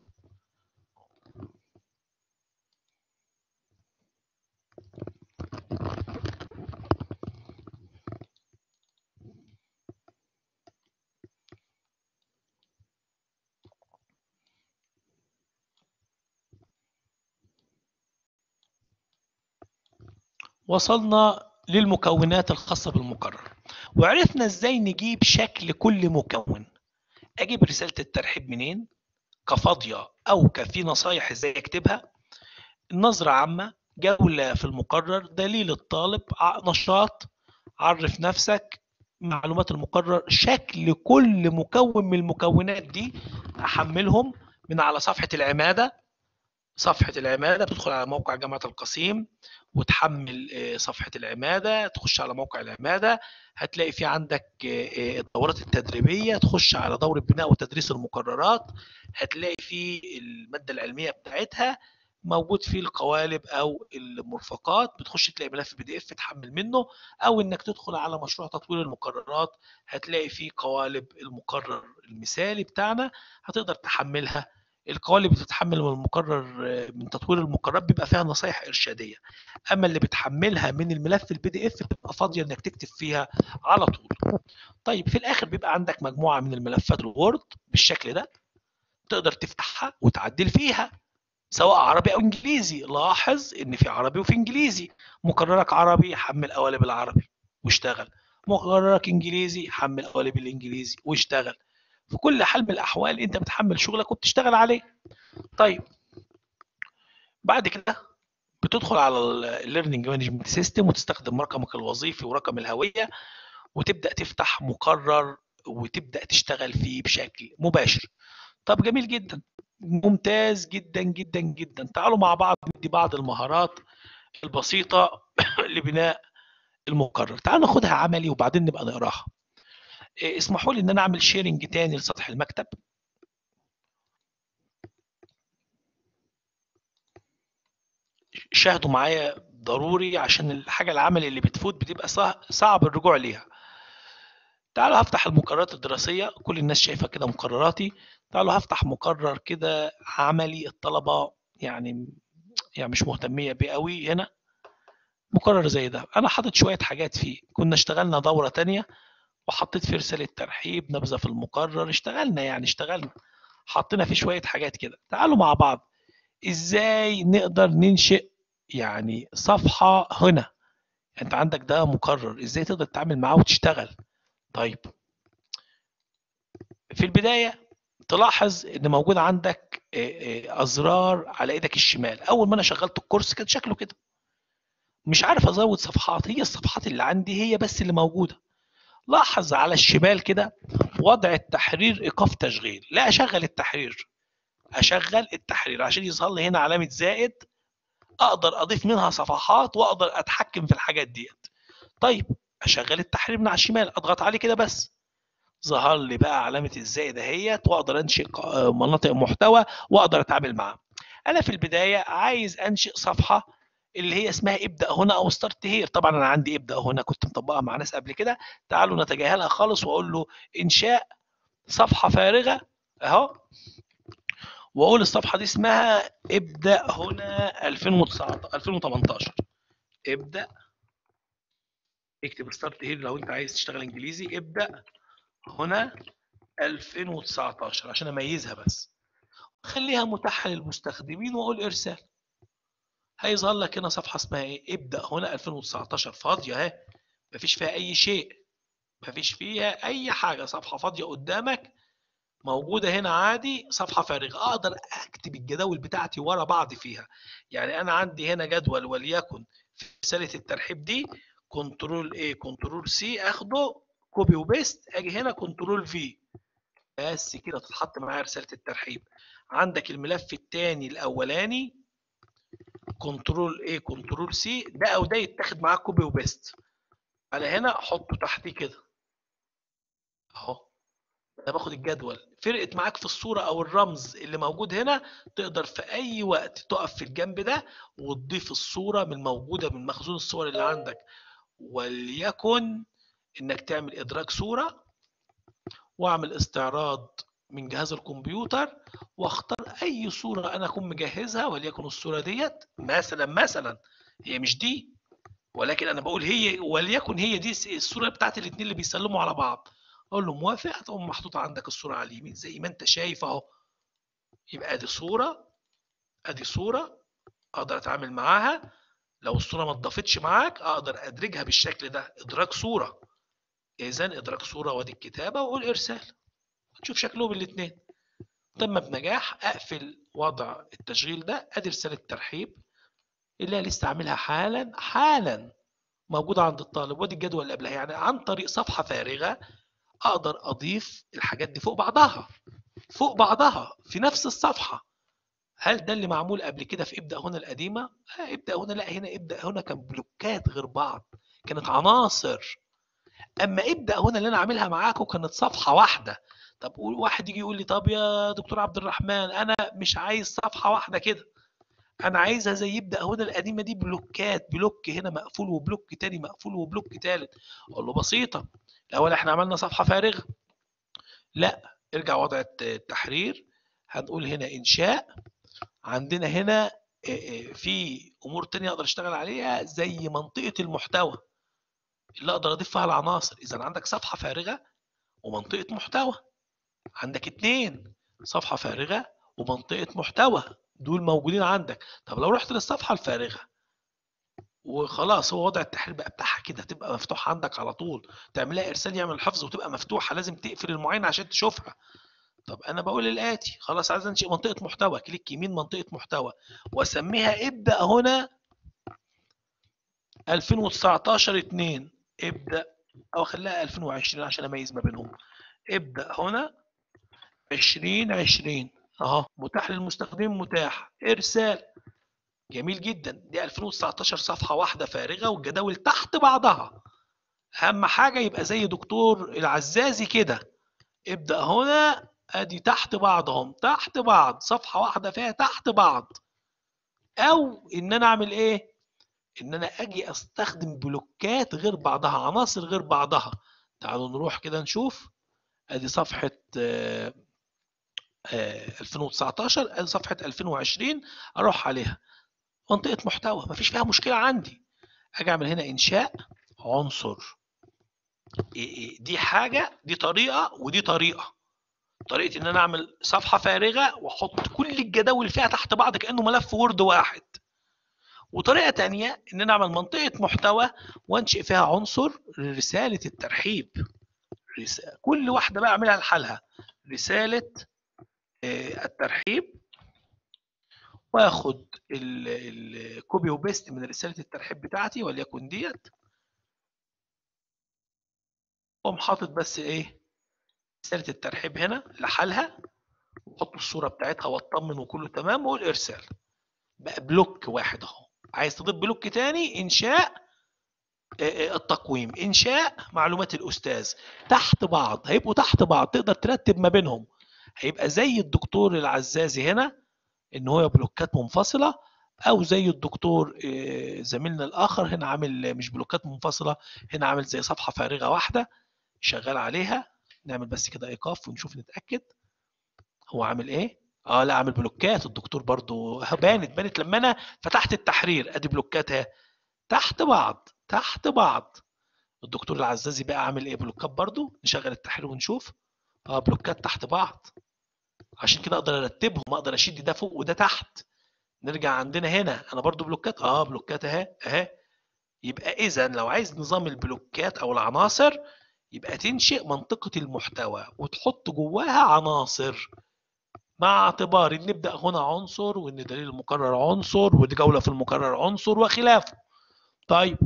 وصلنا للمكونات الخاصة بالمقرر وعرفنا ازاي نجيب شكل كل مكون اجيب رسالة الترحيب منين كفاضية او كفي نصايح ازاي اكتبها نظرة عامة جولة في المقرر دليل الطالب ع- نشاط عرف نفسك معلومات المقرر شكل كل مكون من المكونات دي احملهم من على صفحة العمادة صفحة العمادة بتدخل على موقع جامعة القصيم وتحمل آه، صفحة العمادة تخش على موقع العمادة هتلاقي في عندك آه، آه، الدورات التدريبية تخش على دورة بناء وتدريس المقررات هتلاقي في المادة العلمية بتاعتها موجود فيه القوالب او المرفقات بتخش تلاقي ملف بي دي اف تحمل منه او انك تدخل على مشروع تطوير المقررات هتلاقي فيه قوالب المقرر المثالي بتاعنا هتقدر تحملها القوالب اللي بتتحمل من المقرر من تطوير المقررات بيبقى فيها نصايح ارشاديه اما اللي بتحملها من الملف البي دي اف بتبقى فاضيه انك تكتب فيها على طول طيب في الاخر بيبقى عندك مجموعه من الملفات الوورد بالشكل ده تقدر تفتحها وتعدل فيها سواء عربي او انجليزي لاحظ ان في عربي وفي انجليزي مقررك عربي حمل قوالب العربي واشتغل مقررك انجليزي حمل قوالب الانجليزي واشتغل في كل حال من الاحوال انت بتحمل شغلك وبتشتغل عليه طيب بعد كده بتدخل على الليرنينج مانجمنت سيستم وتستخدم رقمك الوظيفي ورقم الهويه وتبدا تفتح مقرر وتبدا تشتغل فيه بشكل مباشر طب جميل جدا ممتاز جدا جدا جدا تعالوا مع بعض ندي بعض المهارات البسيطه لبناء المقرر تعالوا ناخدها عملي وبعدين نبقى نقراها إيه، اسمحوا لي ان انا اعمل شيرنج تاني لسطح المكتب شاهدوا معايا ضروري عشان الحاجه العملي اللي بتفوت بتبقى صع- صعب الرجوع ليها تعالوا هفتح المقررات الدراسيه كل الناس شايفه كده مقرراتي تعالوا هفتح مقرر كده عملي الطلبه يعني يعني مش مهتميه بيه قوي هنا مقرر زي ده انا حاطط شويه حاجات فيه كنا اشتغلنا دوره تانية وحطيت في رساله ترحيب نبذه في المقرر اشتغلنا يعني اشتغلنا حطينا فيه شويه حاجات كده تعالوا مع بعض ازاي نقدر ننشئ يعني صفحه هنا انت عندك ده مقرر ازاي تقدر تتعامل معاه وتشتغل طيب في البدايه تلاحظ ان موجود عندك آه، آه، ازرار على ايدك الشمال اول ما انا شغلت الكورس كان شكله كده مش عارف ازود صفحات هي الصفحات اللي عندي هي بس اللي موجوده لاحظ على الشمال كده وضع التحرير ايقاف تشغيل لا اشغل التحرير اشغل التحرير عشان يظهر لي هنا علامه زائد اقدر اضيف منها صفحات واقدر اتحكم في الحاجات ديت طيب اشغل التحرير من على الشمال اضغط عليه كده بس ظهر لي بقى علامه الزائد اهيت واقدر انشئ ق- مناطق محتوى واقدر اتعامل معاها انا في البدايه عايز انشئ صفحه اللي هي اسمها ابدا هنا او ستارت هير طبعا انا عندي ابدا هنا كنت مطبقها مع ناس قبل كده تعالوا نتجاهلها خالص واقول له انشاء صفحه فارغه اهو واقول الصفحه دي اسمها ابدا هنا 2019 2018 ابدا اكتب ستارت هير لو انت عايز تشتغل انجليزي ابدا هنا 2019 عشان اميزها بس خليها متاحه للمستخدمين واقول ارسال هيظهر لك هنا صفحه اسمها ايه ابدا هنا 2019 فاضيه اهي مفيش فيها اي شيء مفيش فيها اي حاجه صفحه فاضيه قدامك موجوده هنا عادي صفحه فارغه اقدر اكتب الجداول بتاعتي ورا بعض فيها يعني انا عندي هنا جدول وليكن في رساله الترحيب دي كنترول ايه كنترول سي اخده كوبي وبيست اجي هنا كنترول في بس كده تتحط معايا رساله الترحيب عندك الملف الثاني الاولاني كنترول ايه كنترول سي ده او ده يتاخد معاه كوبي وبيست على هنا احطه تحتيه كده اهو انا باخد الجدول فرقت معاك في الصوره او الرمز اللي موجود هنا تقدر في اي وقت تقف في الجنب ده وتضيف الصوره من موجوده من مخزون الصور اللي عندك وليكن انك تعمل ادراج صوره واعمل استعراض من جهاز الكمبيوتر واختار اي صوره انا اكون مجهزها وليكن الصوره ديت مثلا مثلا هي مش دي ولكن انا بقول هي وليكن هي دي الصوره بتاعت الاثنين اللي بيسلموا على بعض اقول له موافق هتقوم محطوطه عندك الصوره على اليمين زي ما انت شايف اهو يبقى ادي صوره ادي صوره اقدر اتعامل معاها لو الصوره ما اتضافتش معاك اقدر ادرجها بالشكل ده ادراج صوره اذا ادراج صوره وادي الكتابه واقول ارسال تشوف شكلهم الاثنين تم بنجاح اقفل وضع التشغيل ده ادي رساله ترحيب اللي انا لسه عاملها حالا حالا موجوده عند الطالب وادي الجدول اللي قبلها يعني عن طريق صفحه فارغه اقدر اضيف الحاجات دي فوق بعضها فوق بعضها في نفس الصفحه هل ده اللي معمول قبل كده في ابدا هنا القديمه آه ابدا هنا لا هنا ابدا هنا كان بلوكات غير بعض كانت عناصر اما ابدا هنا اللي انا عاملها معاكم كانت صفحه واحده طب واحد يجي يقول لي طب يا دكتور عبد الرحمن انا مش عايز صفحه واحده كده انا عايزها زي يبدا هنا القديمه دي بلوكات بلوك هنا مقفول وبلوك تاني مقفول وبلوك تالت اقول له بسيطه الاول احنا عملنا صفحه فارغه لا ارجع وضع التحرير هنقول هنا انشاء عندنا هنا في امور تانية اقدر اشتغل عليها زي منطقه المحتوى اللي اقدر اضيف فيها العناصر اذا عندك صفحه فارغه ومنطقه محتوى عندك اتنين صفحه فارغه ومنطقه محتوى دول موجودين عندك طب لو رحت للصفحه الفارغه وخلاص هو وضع التحرير بقى بتاعها كده تبقى مفتوحه عندك على طول تعملها ارسال يعمل حفظ وتبقى مفتوحه لازم تقفل المعاينه عشان تشوفها طب انا بقول الاتي خلاص عايز انشئ منطقه محتوى كليك يمين منطقه محتوى واسميها ابدا هنا 2019 2 ابدا او خليها 2020 عشان اميز ما بينهم ابدا هنا 2020 اهو متاح للمستخدمين متاح ارسال جميل جدا دي 2019 صفحه واحده فارغه والجداول تحت بعضها اهم حاجه يبقى زي دكتور العزازي كده ابدا هنا ادي تحت بعضهم تحت بعض صفحه واحده فيها تحت بعض او ان انا اعمل ايه ان انا اجي استخدم بلوكات غير بعضها عناصر غير بعضها تعالوا نروح كده نشوف ادي صفحه آه، آه، 2019 ادي صفحه 2020 اروح عليها منطقه محتوى مفيش فيها مشكله عندي اجي اعمل هنا انشاء عنصر إيه إيه دي حاجه دي طريقه ودي طريقه طريقه ان انا اعمل صفحه فارغه واحط كل الجداول فيها تحت بعض كانه ملف وورد واحد وطريقه تانية ان انا اعمل منطقه محتوى وانشئ فيها عنصر لرساله الترحيب رس- كل واحده بقى اعملها لحالها رساله آه، الترحيب واخد الكوبي وبيست من رساله الترحيب بتاعتي وليكن ديت واقوم حاطط بس ايه رساله الترحيب هنا لحالها واحط الصوره بتاعتها واطمن وكله تمام واقول ارسال بقى بلوك واحد اهو عايز تضيف بلوك تاني انشاء آه، آه، التقويم انشاء معلومات الاستاذ تحت بعض هيبقوا تحت بعض تقدر ترتب ما بينهم هيبقى زي الدكتور العزازي هنا ان هو بلوكات منفصله او زي الدكتور آه، زميلنا الاخر هنا عامل مش بلوكات منفصله هنا عامل زي صفحه فارغه واحده شغال عليها نعمل بس كده ايقاف ونشوف نتاكد هو عامل ايه اه لا عامل بلوكات الدكتور برضو ها بانت بانت لما انا فتحت التحرير ادي بلوكات اهي تحت بعض تحت بعض الدكتور العزازي بقى عامل ايه بلوكات برضو نشغل التحرير ونشوف اه بلوكات تحت بعض عشان كده اقدر ارتبهم اقدر اشد ده فوق وده تحت نرجع عندنا هنا انا برضو بلوكات اه بلوكات اهي اهي يبقى اذا لو عايز نظام البلوكات او العناصر يبقى تنشئ منطقة المحتوى وتحط جواها عناصر مع اعتبار ان نبدأ هنا عنصر وان دليل المكرر عنصر ودي جولة في المكرر عنصر وخلافه طيب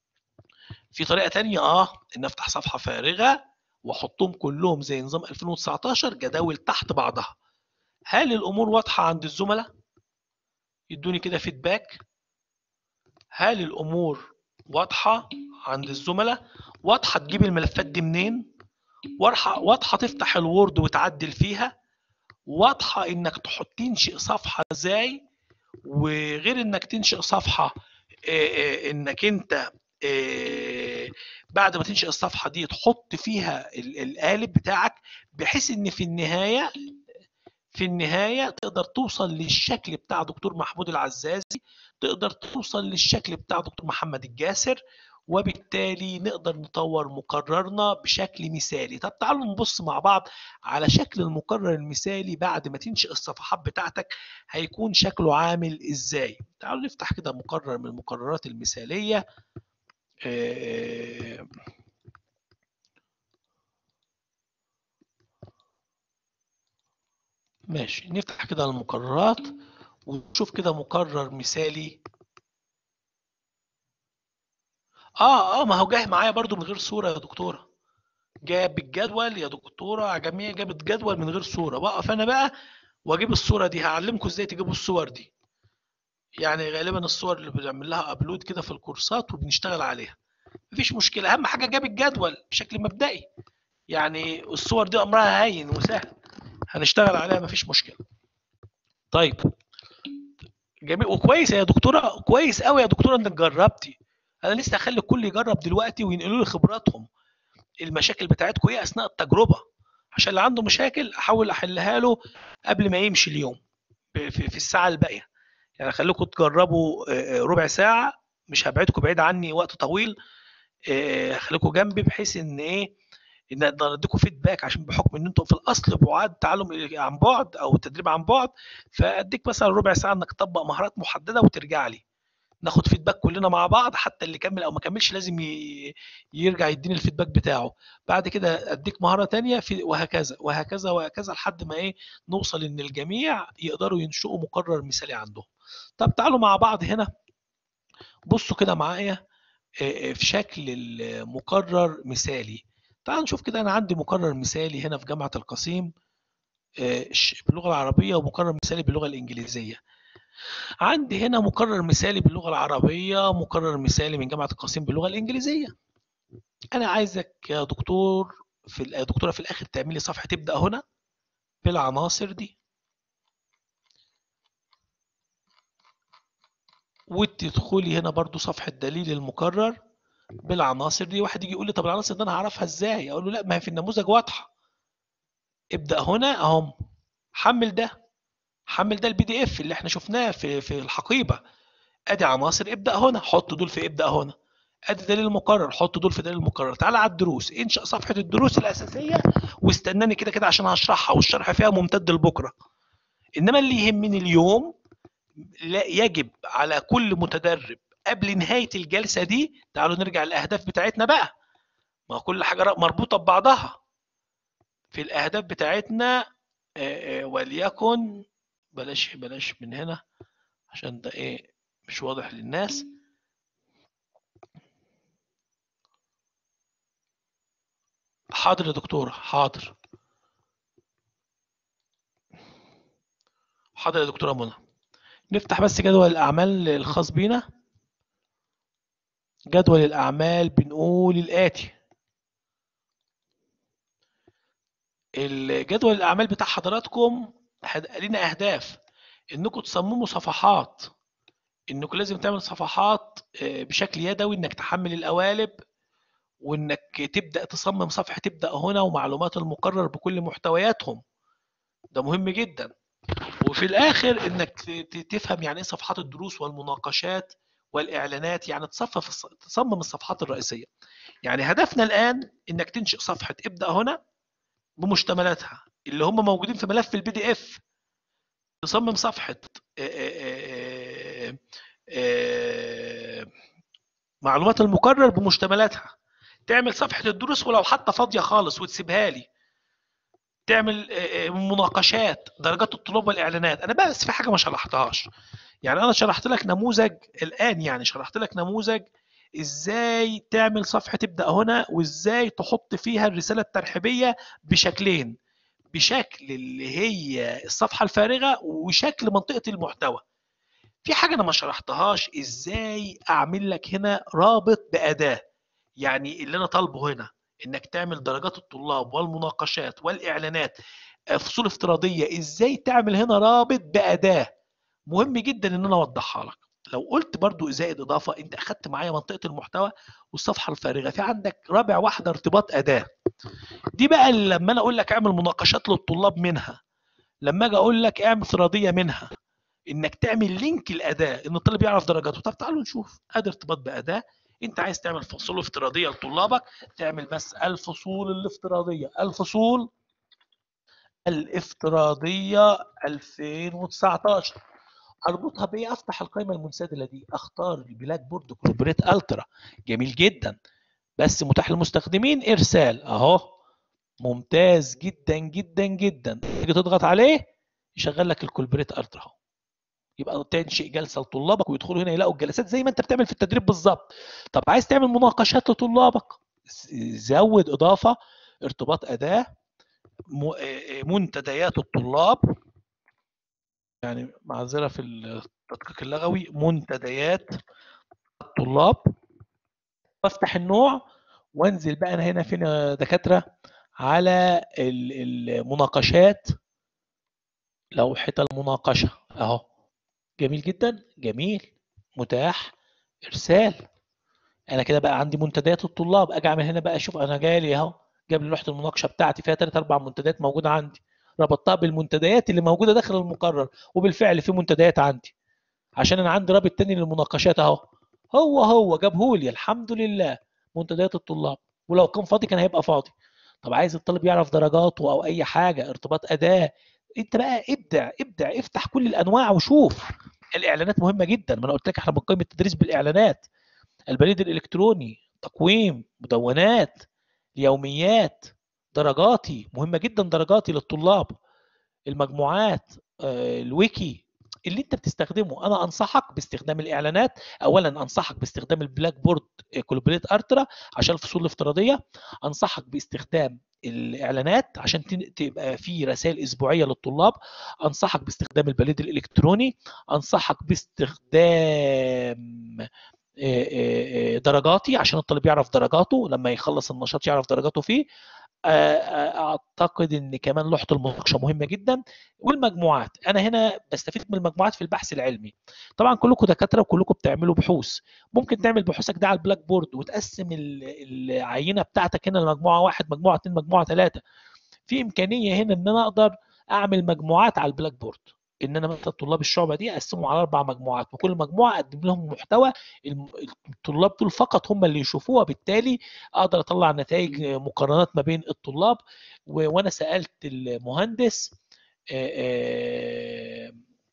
في طريقة تانية اه ان افتح صفحة فارغة واحطهم كلهم زي نظام 2019 جداول تحت بعضها هل الامور واضحة عند الزملاء يدوني كده فيدباك هل الامور واضحة عند الزملاء واضحة تجيب الملفات دي منين واضحة واضحة تفتح الوورد وتعدل فيها واضحة انك تحط تنشئ صفحة ازاي وغير انك تنشئ صفحة آه، آه، انك انت آه، بعد ما تنشئ الصفحة دي تحط فيها ال- القالب بتاعك بحيث ان في النهاية في النهاية تقدر توصل للشكل بتاع دكتور محمود العزازي تقدر توصل للشكل بتاع دكتور محمد الجاسر وبالتالي نقدر نطور مقررنا بشكل مثالي طب تعالوا نبص مع بعض على شكل المقرر المثالي بعد ما تنشئ الصفحات بتاعتك هيكون شكله عامل ازاي تعالوا نفتح كده مقرر من المقررات المثالية آه، ماشي نفتح كده المقررات ونشوف كده مقرر مثالي اه اه ما هو جاي معايا برضو من غير صورة يا دكتورة جاب الجدول يا دكتورة جميع جابت جدول من غير صورة بقف انا بقى واجيب الصورة دي هعلمكم ازاي تجيبوا الصور دي يعني غالبا الصور اللي بنعمل لها ابلود كده في الكورسات وبنشتغل عليها مفيش مشكلة اهم حاجة جاب الجدول بشكل مبدئي يعني الصور دي امرها هين وسهل هنشتغل عليها مفيش مشكلة طيب جميل وكويس يا دكتورة كويس قوي يا دكتورة انك جربتي انا لسه هخلي الكل يجرب دلوقتي وينقلوا لي خبراتهم المشاكل بتاعتكم ايه اثناء التجربه عشان اللي عنده مشاكل احاول احلها له قبل ما يمشي اليوم في, في الساعه الباقيه يعني خليكم تجربوا آه، ربع ساعه مش هبعدكم بعيد عني وقت طويل آه، خليكم جنبي بحيث ان ايه ان اقدر اديكم فيدباك عشان بحكم ان انتم في الاصل بعاد تعلم عن بعد او تدريب عن بعد فاديك مثلا ربع ساعه انك تطبق مهارات محدده وترجع لي ناخد فيدباك كلنا مع بعض حتى اللي كمل او ما كملش لازم ي- يرجع يديني الفيدباك بتاعه بعد كده اديك مهاره تانية في وهكذا وهكذا وهكذا لحد ما ايه نوصل ان الجميع يقدروا ينشئوا مقرر مثالي عندهم طب تعالوا مع بعض هنا بصوا كده معايا آه، آه، في شكل المقرر مثالي تعالوا نشوف كده انا عندي مقرر مثالي هنا في جامعة القصيم آه، ش- باللغة العربية ومقرر مثالي باللغة الإنجليزية عندي هنا مقرر مثالي باللغة العربية مقرر مثالي من جامعة القصيم باللغة الإنجليزية أنا عايزك يا دكتور في ال- يا دكتورة في الآخر تعملي صفحة تبدأ هنا بالعناصر دي وتدخلي هنا برضو صفحة دليل المقرر بالعناصر دي واحد يجي يقول لي طب العناصر دي انا هعرفها ازاي اقول له لا ما هي في النموذج واضحه ابدا هنا اهم حمل ده حمل ده البي دي اف اللي احنا شفناه في في الحقيبه ادي عناصر ابدا هنا حط دول في ابدا هنا ادي دليل المقرر حط دول في دليل المقرر تعالى على الدروس انشا صفحه الدروس الاساسيه واستناني كده كده عشان هشرحها والشرح فيها ممتد لبكره انما اللي يهمني اليوم لا يجب على كل متدرب قبل نهايه الجلسه دي تعالوا نرجع للاهداف بتاعتنا بقى ما كل حاجه مربوطه ببعضها في الاهداف بتاعتنا آه، آه، وليكن بلاش بلاش من هنا عشان ده ايه مش واضح للناس حاضر يا دكتورة حاضر حاضر يا دكتورة منى نفتح بس جدول الأعمال الخاص بينا جدول الأعمال بنقول الآتي الجدول الأعمال بتاع حضراتكم هد- لنا أهداف إنكم تصمموا صفحات إنكم لازم تعمل صفحات آه، بشكل يدوي إنك تحمل القوالب وإنك تبدأ تصمم صفحة تبدأ هنا ومعلومات المقرر بكل محتوياتهم ده مهم جدا وفي الآخر إنك ت- ت- تفهم يعني إيه صفحات الدروس والمناقشات والإعلانات يعني تصفف الص- تصمم الصفحات الرئيسية يعني هدفنا الآن إنك تنشئ صفحة ابدأ هنا بمشتملاتها اللي هم موجودين في ملف البي دي اف تصمم صفحة آه، آه، آه، آه، معلومات المقرر بمشتملاتها تعمل صفحة الدروس ولو حتى فاضية خالص وتسيبها لي تعمل آه، آه، مناقشات درجات الطلاب والإعلانات أنا بس في حاجة ما شرحتهاش يعني أنا شرحت لك نموذج الآن يعني شرحت لك نموذج إزاي تعمل صفحة تبدأ هنا وإزاي تحط فيها الرسالة الترحيبية بشكلين بشكل اللي هي الصفحة الفارغة وشكل منطقة المحتوى في حاجة أنا ما شرحتهاش إزاي أعمل لك هنا رابط بأداة يعني اللي أنا طالبه هنا إنك تعمل درجات الطلاب والمناقشات والإعلانات آه، فصول افتراضية إزاي تعمل هنا رابط بأداة مهم جدا إن أنا أوضحها لك لو قلت برضو زائد إضافة أنت أخدت معايا منطقة المحتوى والصفحة الفارغة في عندك رابع واحدة ارتباط أداة دي بقى اللي لما أنا أقول لك اعمل مناقشات للطلاب منها لما أجي أقول لك اعمل افتراضية منها انك تعمل لينك الاداه ان الطالب يعرف درجاته طب تعالوا نشوف ادي ارتباط باداه انت عايز تعمل فصول افتراضيه لطلابك تعمل بس الفصول الافتراضيه الفصول الافتراضيه 2019 اربطها بايه افتح القائمه المنسدله دي اختار البلاك بورد كولابريت الترا جميل جدا بس متاح للمستخدمين ارسال اهو ممتاز جدا جدا جدا تيجي تضغط عليه يشغل لك الكولبريت الترا اهو يبقى تنشئ جلسه لطلابك ويدخلوا هنا يلاقوا الجلسات زي ما انت بتعمل في التدريب بالظبط طب عايز تعمل مناقشات لطلابك زود اضافه ارتباط اداه م- آه، منتديات الطلاب يعني معذره في التدقيق اللغوي منتديات الطلاب وافتح النوع وانزل بقى انا هنا فين يا دكاتره على ال- المناقشات لوحه المناقشه اهو جميل جدا جميل متاح ارسال انا كده بقى عندي منتديات الطلاب اجي اعمل هنا بقى اشوف انا جالي اهو جاب لي لوحه المناقشه بتاعتي فيها ثلاث اربع منتديات موجوده عندي ربطتها بالمنتديات اللي موجوده داخل المقرر وبالفعل في منتديات عندي عشان انا عندي رابط تاني للمناقشات اهو هو هو جابهولي الحمد لله منتديات الطلاب ولو كان فاضي كان هيبقى فاضي طب عايز الطالب يعرف درجاته او اي حاجه ارتباط اداه انت بقى ابدع ابدع افتح كل الانواع وشوف الاعلانات مهمه جدا ما انا قلت لك احنا بنقيم التدريس بالاعلانات البريد الالكتروني تقويم مدونات يوميات درجاتي مهمه جدا درجاتي للطلاب المجموعات آه، الويكي اللي انت بتستخدمه انا انصحك باستخدام الاعلانات اولا انصحك باستخدام البلاك بورد كولوبريت ارترا عشان الفصول الافتراضيه انصحك باستخدام الاعلانات عشان تن- تبقى في رسائل اسبوعيه للطلاب انصحك باستخدام البريد الالكتروني انصحك باستخدام آه، آه، آه، درجاتي عشان الطالب يعرف درجاته لما يخلص النشاط يعرف درجاته فيه آه، آه، اعتقد ان كمان لوحه المناقشه مهمه جدا والمجموعات انا هنا بستفيد من المجموعات في البحث العلمي طبعا كلكم دكاتره وكلكم بتعملوا بحوث ممكن تعمل بحوثك ده على البلاك بورد وتقسم ال- العينه بتاعتك هنا لمجموعه واحد مجموعه اثنين مجموعه ثلاثه في امكانيه هنا ان انا اقدر اعمل مجموعات على البلاك بورد ان انا مثلا طلاب الشعبه دي اقسمهم على اربع مجموعات وكل مجموعه اقدم لهم محتوى الم- الطلاب دول فقط هم اللي يشوفوها بالتالي اقدر اطلع نتائج مقارنات ما بين الطلاب و- وانا سالت المهندس آه، آه،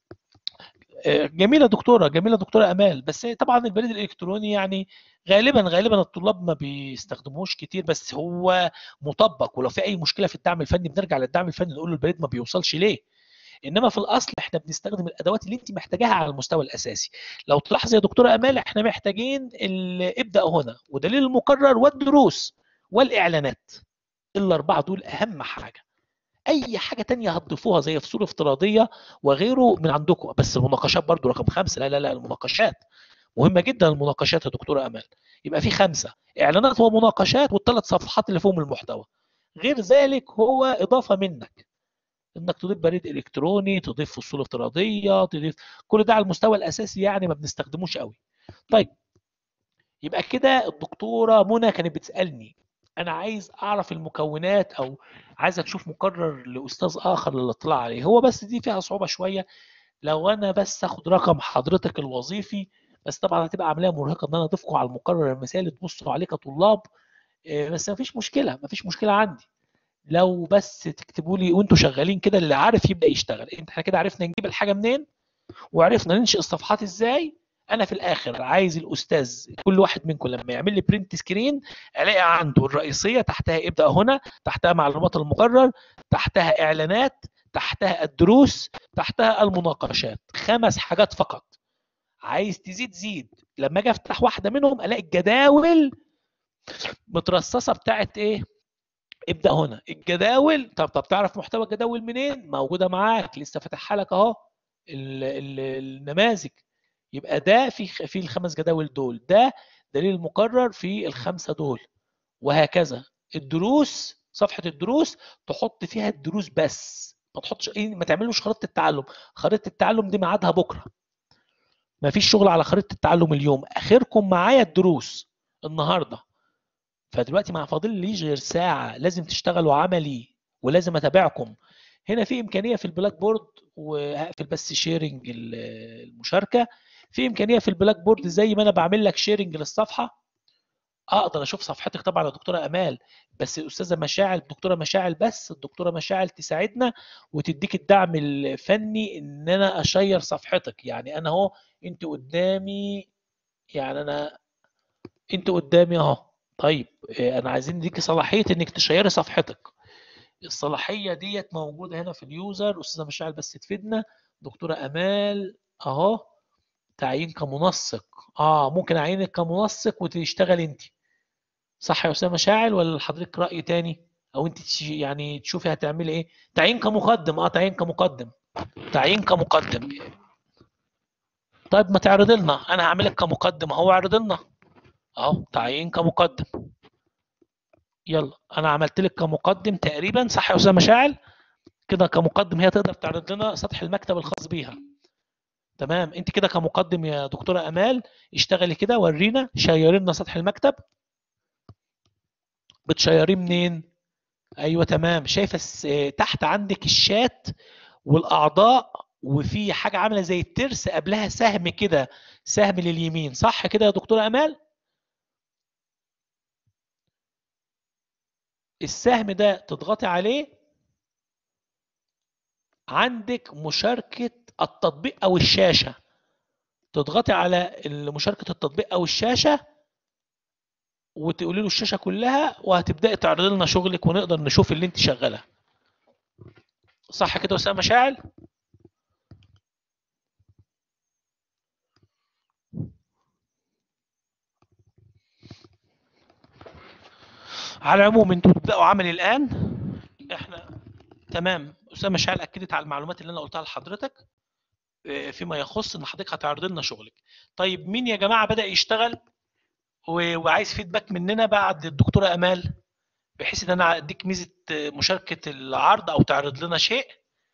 آه، جميله دكتوره جميله دكتوره امال بس طبعا البريد الالكتروني يعني غالبا غالبا الطلاب ما بيستخدموش كتير بس هو مطبق ولو في اي مشكله في الدعم الفني بنرجع للدعم الفني نقول له البريد ما بيوصلش ليه انما في الاصل احنا بنستخدم الادوات اللي انت محتاجاها على المستوى الاساسي لو تلاحظ يا دكتوره امال احنا محتاجين ال- ابدا هنا ودليل المقرر والدروس والاعلانات الاربعه دول اهم حاجه اي حاجه تانية هتضيفوها زي فصول افتراضيه وغيره من عندكم بس المناقشات برضو رقم خمسة لا لا لا المناقشات مهمه جدا المناقشات يا دكتوره امال يبقى في خمسه اعلانات ومناقشات والثلاث صفحات اللي فيهم المحتوى غير ذلك هو اضافه منك انك تضيف بريد الكتروني تضيف فصول افتراضيه تضيف كل ده على المستوى الاساسي يعني ما بنستخدموش قوي طيب يبقى كده الدكتوره منى كانت بتسالني انا عايز اعرف المكونات او عايزه تشوف مقرر لاستاذ اخر للاطلاع عليه هو بس دي فيها صعوبه شويه لو انا بس اخد رقم حضرتك الوظيفي بس طبعا هتبقى عمليه مرهقه ان انا اضيفكم على المقرر المثالي تبصوا عليه كطلاب إيه، بس مفيش مشكله مفيش مشكله عندي لو بس تكتبوا لي وانتوا شغالين كده اللي عارف يبدا يشتغل انت احنا كده عرفنا نجيب الحاجه منين وعرفنا ننشئ الصفحات ازاي انا في الاخر عايز الاستاذ كل واحد منكم لما يعمل لي برنت سكرين الاقي عنده الرئيسيه تحتها ابدا هنا تحتها معلومات المقرر تحتها اعلانات تحتها الدروس تحتها المناقشات خمس حاجات فقط عايز تزيد زيد لما اجي افتح واحده منهم الاقي الجداول مترصصه بتاعت ايه ابدا هنا الجداول طب طب تعرف محتوى الجداول منين موجوده معاك لسه فاتحها لك اهو ال- ال- النماذج يبقى ده في خ- في الخمس جداول دول ده دليل مقرر في الخمسه دول وهكذا الدروس صفحه الدروس تحط فيها الدروس بس ما تحطش ايه ما تعملوش خريطه التعلم خريطه التعلم دي ميعادها بكره ما فيش شغل على خريطه التعلم اليوم اخركم معايا الدروس النهارده فدلوقتي ما فاضل ليش غير ساعه لازم تشتغلوا عملي ولازم اتابعكم هنا في امكانيه في البلاك بورد وهقفل بس شيرنج المشاركه في امكانيه في البلاك بورد زي ما انا بعمل لك شيرنج للصفحه اقدر اشوف صفحتك طبعا يا دكتوره امال بس الاستاذه مشاعل الدكتوره مشاعل بس الدكتوره مشاعل تساعدنا وتديك الدعم الفني ان انا اشير صفحتك يعني انا اهو انت قدامي يعني انا انت قدامي اهو طيب إيه، انا عايزين نديكي صلاحيه انك تشيري صفحتك الصلاحيه ديت موجوده هنا في اليوزر استاذه مشاعل بس تفيدنا دكتوره امال اهو تعيين كمنسق اه ممكن اعينك كمنسق وتشتغل انت صح يا استاذه مشاعل ولا حضرتك راي تاني او انت تش- يعني تشوفي هتعملي ايه تعيين كمقدم اه تعيين كمقدم تعيين كمقدم طيب ما تعرض لنا انا هعملك كمقدم اهو اعرض لنا اهو تعيين كمقدم يلا انا عملت لك كمقدم تقريبا صح يا استاذه مشاعل كده كمقدم هي تقدر تعرض لنا سطح المكتب الخاص بيها تمام انت كده كمقدم يا دكتوره امال اشتغلي كده ورينا شيري لنا سطح المكتب بتشيريه منين ايوه تمام شايفه الس- تحت عندك الشات والاعضاء وفي حاجه عامله زي الترس قبلها سهم كده سهم لليمين صح كده يا دكتوره امال السهم ده تضغطي عليه عندك مشاركة التطبيق أو الشاشة تضغطي على مشاركة التطبيق أو الشاشة وتقولي له الشاشة كلها وهتبدأي تعرضي لنا شغلك ونقدر نشوف اللي انت شغالة صح كده أسامة مشاعل؟ على العموم انتوا تبداوا عمل الان احنا تمام اسامه شعل اكدت على المعلومات اللي انا قلتها لحضرتك اه، فيما يخص ان حضرتك هتعرض لنا شغلك طيب مين يا جماعه بدا يشتغل و- وعايز فيدباك مننا بعد الدكتوره امال بحيث ان انا اديك ميزه اه، مشاركه العرض او تعرض لنا شيء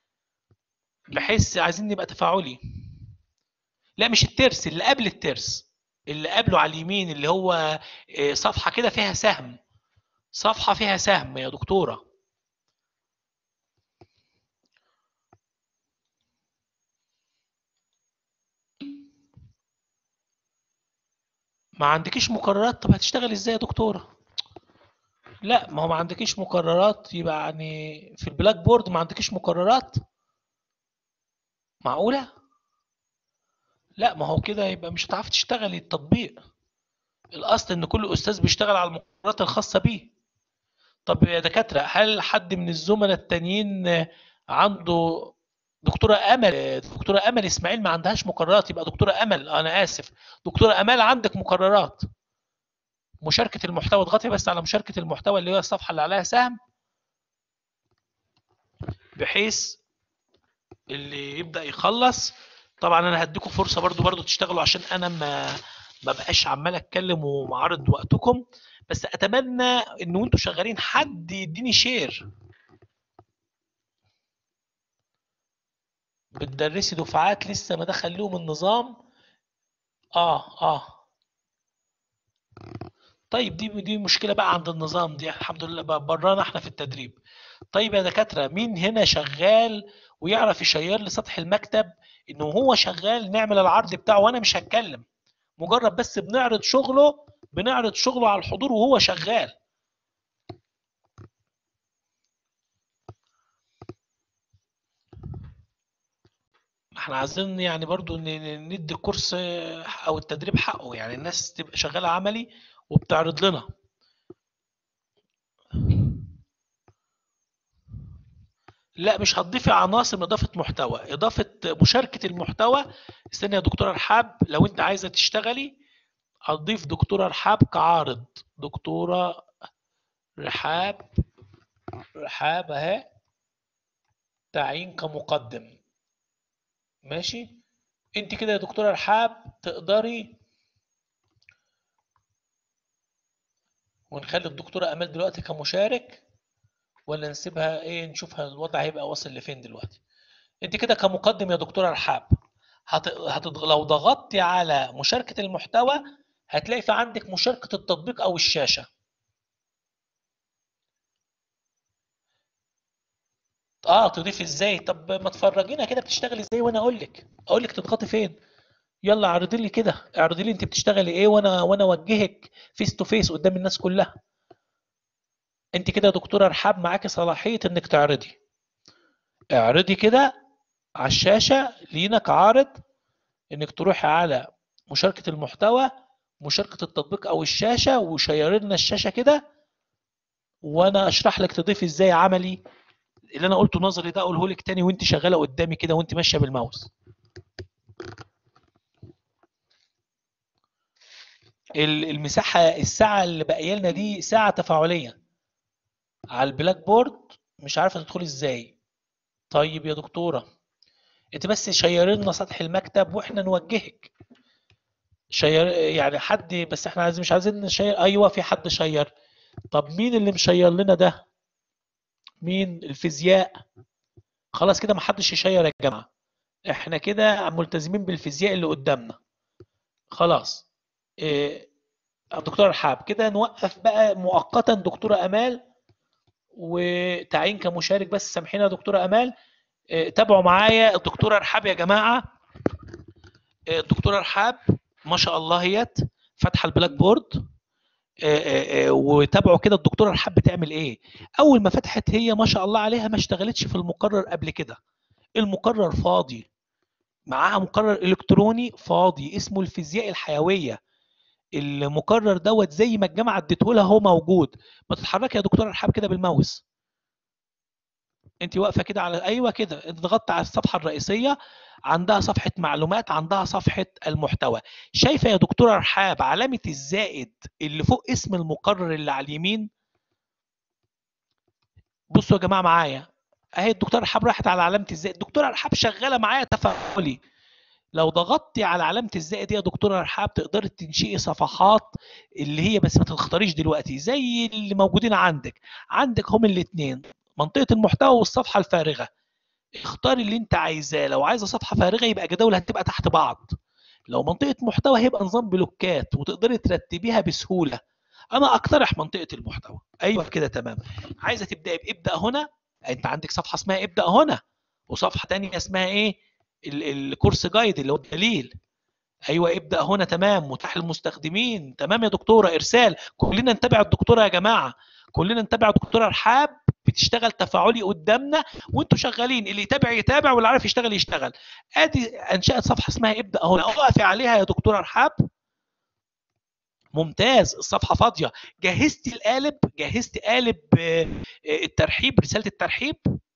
بحيث عايزين نبقى تفاعلي لا مش الترس اللي قبل الترس اللي قبله على اليمين اللي هو اه، صفحه كده فيها سهم صفحة فيها سهم يا دكتورة ما عندكيش مقررات طب هتشتغل ازاي يا دكتورة لا ما هو ما عندكيش مقررات يبقى يعني في البلاك بورد ما عندكيش مقررات معقولة لا ما هو كده يبقى مش هتعرفي تشتغلي التطبيق الاصل ان كل استاذ بيشتغل على المقررات الخاصة بيه طب يا دكاترة هل حد من الزملاء التانيين عنده دكتورة أمل دكتورة أمل إسماعيل ما عندهاش مقررات يبقى دكتورة أمل أنا آسف دكتورة أمال عندك مقررات مشاركة المحتوى اضغطي بس على مشاركة المحتوى اللي هي الصفحة اللي عليها سهم بحيث اللي يبدأ يخلص طبعا أنا هديكم فرصة برضو برضو تشتغلوا عشان أنا ما ما بقاش عمال أتكلم ومعارض وقتكم بس أتمنى إن وأنتوا شغالين حد يديني شير بتدرسي دفعات لسه ما دخل لهم النظام اه اه طيب دي دي مشكله بقى عند النظام دي الحمد لله بقى برانا احنا في التدريب طيب يا دكاتره مين هنا شغال ويعرف يشير لي سطح المكتب انه هو شغال نعمل العرض بتاعه وانا مش هتكلم مجرد بس بنعرض شغله بنعرض شغله على الحضور وهو شغال احنا عايزين يعني برضو ن- ن- ندي الكورس او التدريب حقه يعني الناس تبقى شغاله عملي وبتعرض لنا لا مش هتضيفي عناصر من اضافه محتوى اضافه مشاركه المحتوى استني يا دكتوره رحاب لو انت عايزه تشتغلي هتضيف دكتوره رحاب كعارض دكتوره رحاب رحاب اهي تعيين كمقدم ماشي انت كده يا دكتوره رحاب تقدري ونخلي الدكتوره امال دلوقتي كمشارك ولا نسيبها ايه نشوفها الوضع هيبقى واصل لفين دلوقتي انت كده كمقدم يا دكتوره رحاب هت... هتضغ... لو ضغطتي على مشاركه المحتوى هتلاقي في عندك مشاركه التطبيق او الشاشه اه تضيف ازاي طب ما تفرجينا كده بتشتغلي ازاي وانا اقول لك اقول لك تضغطي فين يلا اعرضي لي كده اعرضي لي انت بتشتغلي ايه وانا وانا اوجهك فيس تو فيس قدام الناس كلها انت كده يا دكتوره رحاب معاكي صلاحيه انك تعرضي اعرضي كده على الشاشه لينا كعارض انك تروحي على مشاركه المحتوى مشاركه التطبيق او الشاشه وشيري لنا الشاشه كده وانا اشرح لك تضيفي ازاي عملي اللي انا قلته نظري ده اقوله لك تاني وانت شغاله قدامي كده وانت ماشيه بالماوس ال- المساحه الساعه اللي باقيه لنا دي ساعه تفاعليه على البلاك بورد مش عارفه تدخلي ازاي طيب يا دكتوره انت بس شيري لنا سطح المكتب واحنا نوجهك شير يعني حد بس احنا عايزين مش عايزين نشير ايوه في حد شير طب مين اللي مشير لنا ده مين الفيزياء خلاص كده ما حدش يشير يا جماعه احنا كده ملتزمين بالفيزياء اللي قدامنا خلاص إيه دكتور رحاب كده نوقف بقى مؤقتا دكتوره امال وتعيين كمشارك بس سامحينا يا دكتوره امال إيه تابعوا معايا الدكتوره رحاب يا جماعه إيه الدكتوره رحاب ما شاء الله هيت فاتحه البلاك بورد آه، آه، آه، وتابعوا كده الدكتوره رحاب بتعمل ايه اول ما فتحت هي ما شاء الله عليها ما اشتغلتش في المقرر قبل كده المقرر فاضي معاها مقرر الكتروني فاضي اسمه الفيزياء الحيويه المقرر دوت زي ما الجامعه اديته لها هو موجود ما تتحركي يا دكتوره رحاب كده بالماوس انت واقفه كده على ايوه كده انت ضغطت على الصفحه الرئيسيه عندها صفحه معلومات عندها صفحه المحتوى شايفه يا دكتوره رحاب علامه الزائد اللي فوق اسم المقرر اللي على اليمين بصوا يا جماعه معايا اهي الدكتوره رحاب راحت على علامه الزائد الدكتوره رحاب شغاله معايا تفاعلي لو ضغطتي على علامه الزائد دي يا دكتوره رحاب تقدري تنشئي صفحات اللي هي بس ما تختاريش دلوقتي زي اللي موجودين عندك عندك هم الاثنين منطقه المحتوى والصفحه الفارغه اختاري اللي انت عايزاه لو عايزه صفحه فارغه يبقى جداول هتبقى تحت بعض لو منطقه محتوى هيبقى نظام بلوكات وتقدري ترتبيها بسهوله انا اقترح منطقه المحتوى ايوه كده تمام عايزه تبداي بابدا هنا انت عندك صفحه اسمها ابدا هنا وصفحه تانية اسمها ايه ال- الكورس جايد اللي هو الدليل ايوه ابدا هنا تمام متاح للمستخدمين تمام يا دكتوره ارسال كلنا نتابع الدكتوره يا جماعه كلنا نتابع الدكتوره رحاب بتشتغل تفاعلي قدامنا وانتوا شغالين اللي يتابع يتابع واللي عارف يشتغل يشتغل ادي انشات صفحه اسمها ابدا هنا اقفي عليها يا دكتوره رحاب ممتاز الصفحه فاضيه جهزتي القالب جهزتي قالب آه، آه، الترحيب رساله الترحيب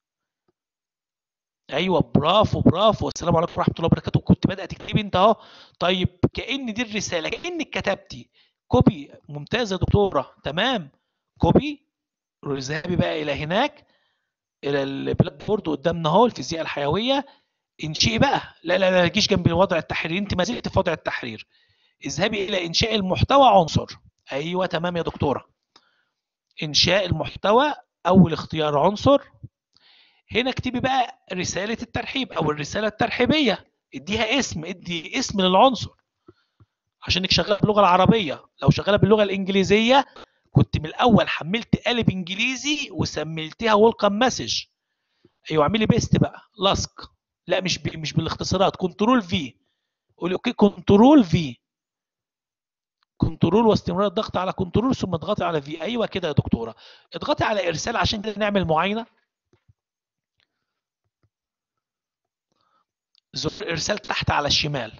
ايوه برافو برافو السلام عليكم ورحمه الله وبركاته كنت بدأ تكتبي انت اهو طيب كأن دي الرساله كأنك كتبتي كوبي ممتاز يا دكتوره تمام كوبي اذهبي بقى الى هناك الى البلاك بورد قدامنا اهو الفيزياء الحيويه انشئي بقى لا لا لا تجيش جنب وضع التحرير انت ما زلت في وضع التحرير اذهبي الى انشاء المحتوى عنصر ايوه تمام يا دكتوره انشاء المحتوى اول اختيار عنصر هنا اكتبي بقى رساله الترحيب او الرساله الترحيبيه اديها اسم ادي اسم للعنصر عشانك شغاله باللغه العربيه لو شغاله باللغه الانجليزيه كنت من الاول حملت قالب انجليزي وسميتها ويلكم مسج ايوه اعملي بيست بقى لاسك لا مش ب... مش بالاختصارات كنترول في قولي اوكي كنترول في كنترول واستمرار الضغط على كنترول ثم اضغطي على في ايوه كده يا دكتوره اضغطي على ارسال عشان كده نعمل معاينه زر ارسال تحت على الشمال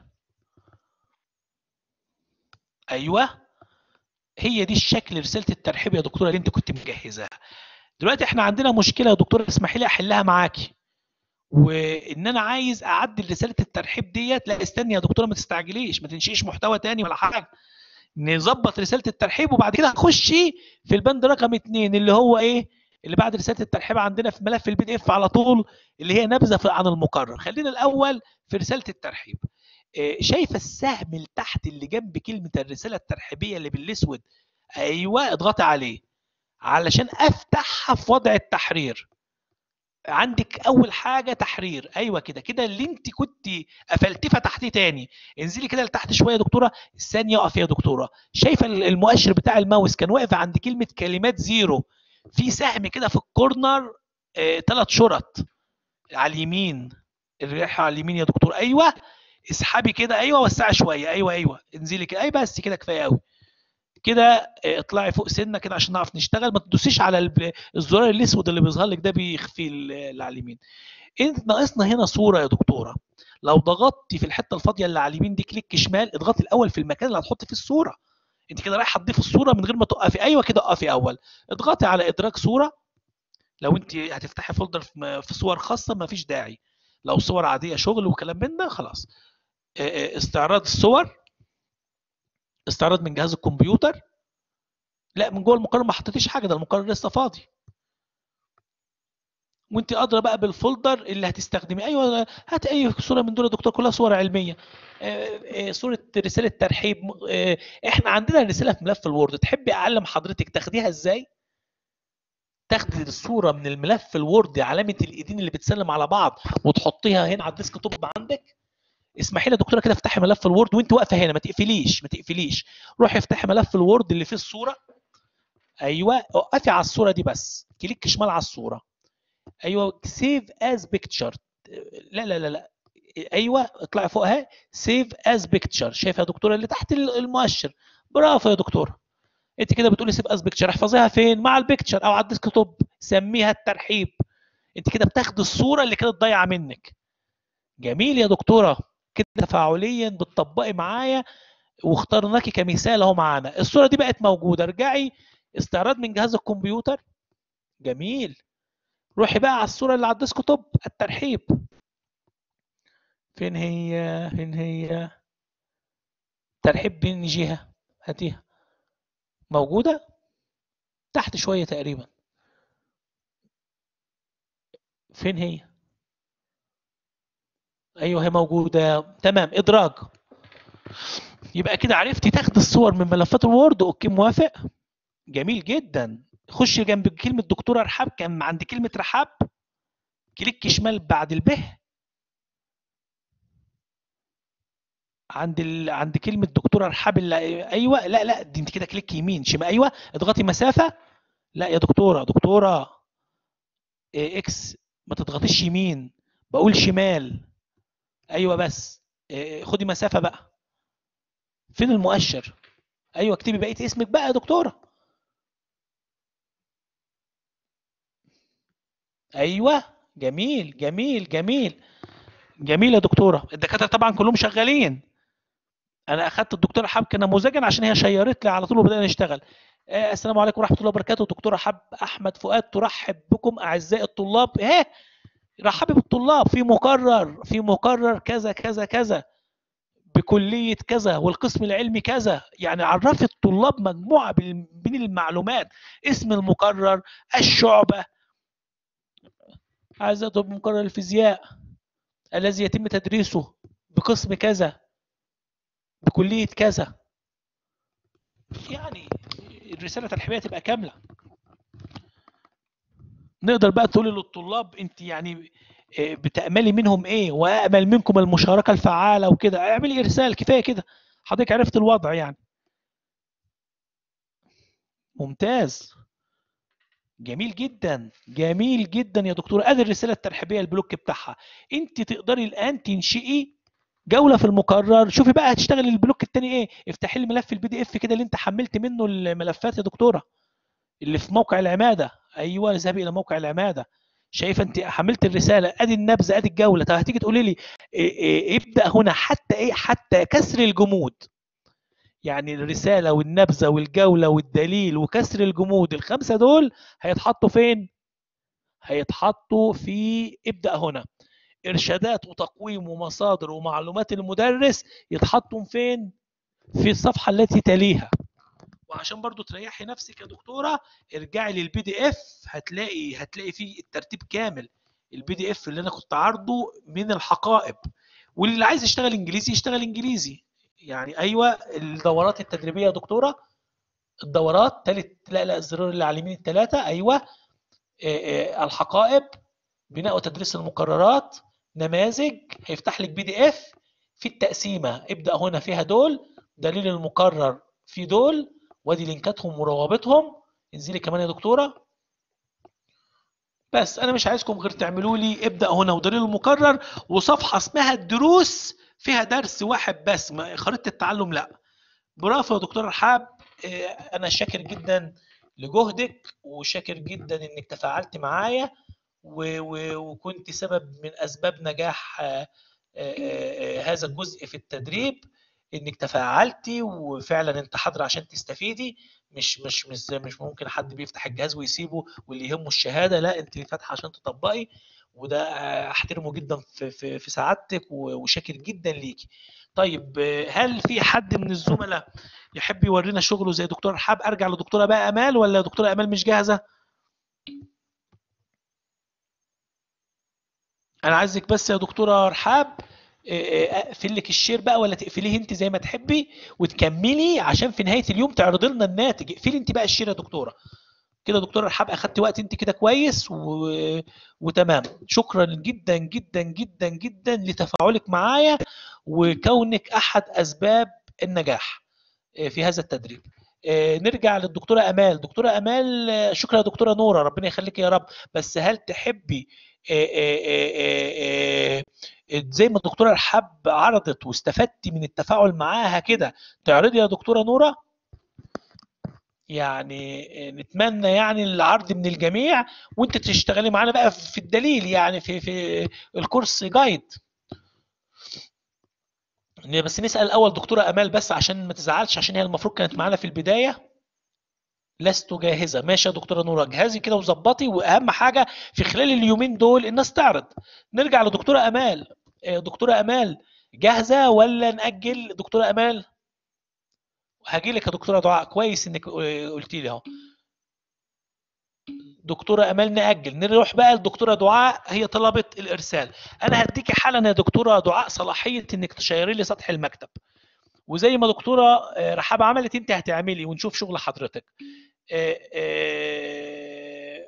ايوه هي دي الشكل رساله الترحيب يا دكتوره اللي انت كنت مجهزاها دلوقتي احنا عندنا مشكله يا دكتوره اسمحي لي احلها معاكي وان انا عايز اعدل رساله الترحيب ديت لا استني يا دكتوره ما تستعجليش ما تنشئيش محتوى تاني ولا حاجه نظبط رساله الترحيب وبعد كده هنخشي في البند رقم اتنين اللي هو ايه اللي بعد رساله الترحيب عندنا في ملف البي دي اف على طول اللي هي نبذه في- عن المقرر خلينا الاول في رساله الترحيب إيه، شايفه السهم اللي تحت اللي جنب كلمه الرساله الترحيبيه اللي بالاسود ايوه اضغطي عليه علشان افتحها في وضع التحرير عندك اول حاجه تحرير ايوه كده كده اللي انت كنت قفلتيه فتحتيه تاني انزلي كده لتحت شويه يا دكتوره ثانيه اقف يا دكتوره شايفه المؤشر بتاع الماوس كان واقف عند كلمه كلمات زيرو في سهم كده في الكورنر ثلاث شرط على اليمين الريحه على اليمين يا دكتور ايوه اسحبي كده ايوه وسعي شويه ايوه ايوه انزلي كده اي بس كده كفايه قوي كده آه، اطلعي فوق سنه كده عشان نعرف نشتغل ما تدوسيش على الب- الزرار الاسود اللي بيظهر لك ده بيخفي ال- اللي على اليمين انت ناقصنا هنا صوره يا دكتوره لو ضغطتي في الحته الفاضيه اللي على اليمين دي كليك شمال اضغطي الاول في المكان اللي هتحطي فيه الصوره انت كده رايحه تضيفي الصوره من غير ما توقفي ايوه كده اقفي اول اضغطي على ادراج صوره لو انت هتفتحي فولدر في م- في صور خاصه ما فيش داعي لو صور عاديه شغل وكلام من ده خلاص اه، اه، استعراض الصور استعراض من جهاز الكمبيوتر لا من جوه المقرر ما حطيتيش حاجه ده المقرر لسه فاضي وانت ادرى بقى بالفولدر اللي هتستخدميه ايوه هات اي صوره من دول يا دكتور كلها صور علميه آه، آه، صوره رساله ترحيب آه، احنا عندنا الرساله في ملف الوورد تحبي اعلم حضرتك تاخديها ازاي تاخدي الصوره من الملف الوورد علامه الايدين اللي بتسلم على بعض وتحطيها هنا على الديسك توب عندك اسمحي لي يا دكتوره كده افتحي ملف الوورد وانت واقفه هنا ما تقفليش ما تقفليش روحي افتحي ملف الوورد اللي فيه الصوره ايوه اقفي على الصوره دي بس كليك شمال على الصوره ايوه سيف از بيكتشر لا لا لا لا ايوه اطلعي فوقها سيف از بيكتشر شايفه يا دكتوره اللي تحت المؤشر برافو يا دكتوره انت كده بتقولي سيب اس بيكتشر احفظيها فين مع البيكتشر او على الديسك توب سميها الترحيب انت كده بتاخد الصوره اللي كانت ضايعه منك جميل يا دكتوره كده تفاعليا بتطبقي معايا واخترناكي كمثال اهو معانا الصوره دي بقت موجوده ارجعي استعراض من جهاز الكمبيوتر جميل روحي بقى على الصوره اللي على الديسك توب الترحيب فين هي فين هي ترحيب بين جهه هاتيها موجوده تحت شويه تقريبا فين هي ايوه هي موجوده تمام ادراج يبقى كده عرفتي تاخدي الصور من ملفات الوورد اوكي موافق جميل جدا خش جنب كلمه دكتوره رحاب كان عند كلمه رحاب كليك شمال بعد البه عند ال... عند كلمه دكتوره رحاب اللي... ايوه لا لا دي انت كده كليك يمين شمال ايوه اضغطي مسافه لا يا دكتوره دكتوره إيه اكس ما تضغطيش يمين بقول شمال ايوه بس إيه خدي مسافه بقى فين المؤشر ايوه اكتبي بقيه اسمك بقى يا دكتوره ايوه جميل جميل جميل جميل يا دكتوره الدكاتره طبعا كلهم شغالين انا اخدت الدكتوره حبكه نموذجا عشان هي شيرت لي على طول وبدانا نشتغل آه السلام عليكم ورحمه الله وبركاته دكتوره حب احمد فؤاد ترحب بكم اعزائي الطلاب ايه رحبي بالطلاب في مقرر في مقرر كذا كذا كذا بكليه كذا والقسم العلمي كذا يعني عرفي الطلاب مجموعه من المعلومات اسم المقرر الشعبه عايز اطلب مقرر الفيزياء الذي يتم تدريسه بقسم كذا بكليه كذا يعني الرساله الترحيبيه تبقى كامله نقدر بقى تقولي للطلاب انت يعني بتاملي منهم ايه وامل منكم المشاركه الفعاله وكده اعملي ارسال كفايه كده حضرتك عرفت الوضع يعني ممتاز جميل جدا جميل جدا يا دكتور ادي الرساله الترحيبيه البلوك بتاعها انت تقدري الان تنشئي جوله في المقرر شوفي بقى هتشتغل البلوك الثاني ايه افتحي لي ملف البي دي اف كده اللي انت حملت منه الملفات يا دكتوره اللي في موقع العماده ايوه اذهبي الى موقع العماده شايفه انت حملت الرساله ادي النبذه ادي الجوله طب هتيجي تقولي لي إيه إيه ابدا هنا حتى ايه حتى كسر الجمود يعني الرساله والنبذه والجوله والدليل وكسر الجمود الخمسه دول هيتحطوا فين هيتحطوا في ابدا هنا ارشادات وتقويم ومصادر ومعلومات المدرس يتحطوا فين في الصفحه التي تليها وعشان برضو تريحي نفسك يا دكتوره ارجعي للبي دي اف هتلاقي هتلاقي فيه الترتيب كامل البي دي اف اللي انا كنت عارضه من الحقائب واللي عايز يشتغل انجليزي يشتغل انجليزي يعني ايوه الدورات التدريبيه يا دكتوره الدورات تالت لا لا الزرار اللي على اليمين الثلاثه ايوه اه اه الحقائب بناء وتدريس المقررات نماذج هيفتح لك بي دي اف في التقسيمه ابدا هنا فيها دول دليل المقرر في دول وادي لينكاتهم وروابطهم انزلي كمان يا دكتوره بس انا مش عايزكم غير تعملوا لي ابدا هنا ودليل المقرر وصفحه اسمها الدروس فيها درس واحد بس خريطه التعلم لا برافو يا دكتور رحاب انا شاكر جدا لجهدك وشاكر جدا انك تفاعلت معايا وكنت سبب من اسباب نجاح هذا الجزء في التدريب انك تفاعلتي وفعلا انت حاضره عشان تستفيدي مش مش مش مش ممكن حد بيفتح الجهاز ويسيبه واللي يهمه الشهاده لا انت فاتحه عشان تطبقي وده احترمه جدا في في, في سعادتك وشاكر جدا ليكي طيب هل في حد من الزملاء يحب يورينا شغله زي دكتور رحاب ارجع لدكتوره بقى امال ولا دكتوره امال مش جاهزه انا عايزك بس يا دكتوره رحاب اقفل لك الشير بقى ولا تقفليه انت زي ما تحبي وتكملي عشان في نهايه اليوم تعرضي لنا الناتج اقفلي انت بقى الشير يا دكتوره كده دكتوره رحاب اخدت وقت انت كده كويس و... وتمام شكرا جدا جدا جدا جدا لتفاعلك معايا وكونك احد اسباب النجاح في هذا التدريب نرجع للدكتوره امال دكتوره امال شكرا يا دكتوره نوره ربنا يخليك يا رب بس هل تحبي زي ما الدكتوره رحاب عرضت واستفدتي من التفاعل معاها كده تعرضي يا دكتوره نوره يعني نتمنى يعني العرض من الجميع وانت تشتغلي معانا بقى في الدليل يعني في في الكورس جايد بس نسال الاول دكتوره امال بس عشان ما تزعلش عشان هي المفروض كانت معانا في البدايه لست جاهزه ماشي يا دكتوره نوره جهزي كده وظبطي واهم حاجه في خلال اليومين دول الناس تعرض نرجع لدكتوره امال آه، دكتوره امال جاهزه ولا ناجل دكتوره امال هاجي لك يا دكتوره دعاء كويس انك قلت لي اهو دكتوره امال ناجل نروح بقى لدكتوره دعاء هي طلبت الارسال انا هديكي حالا يا دكتوره دعاء صلاحيه انك تشيري لي سطح المكتب وزي ما دكتوره آه، رحاب عملت انت هتعملي ونشوف شغل حضرتك آه، آه،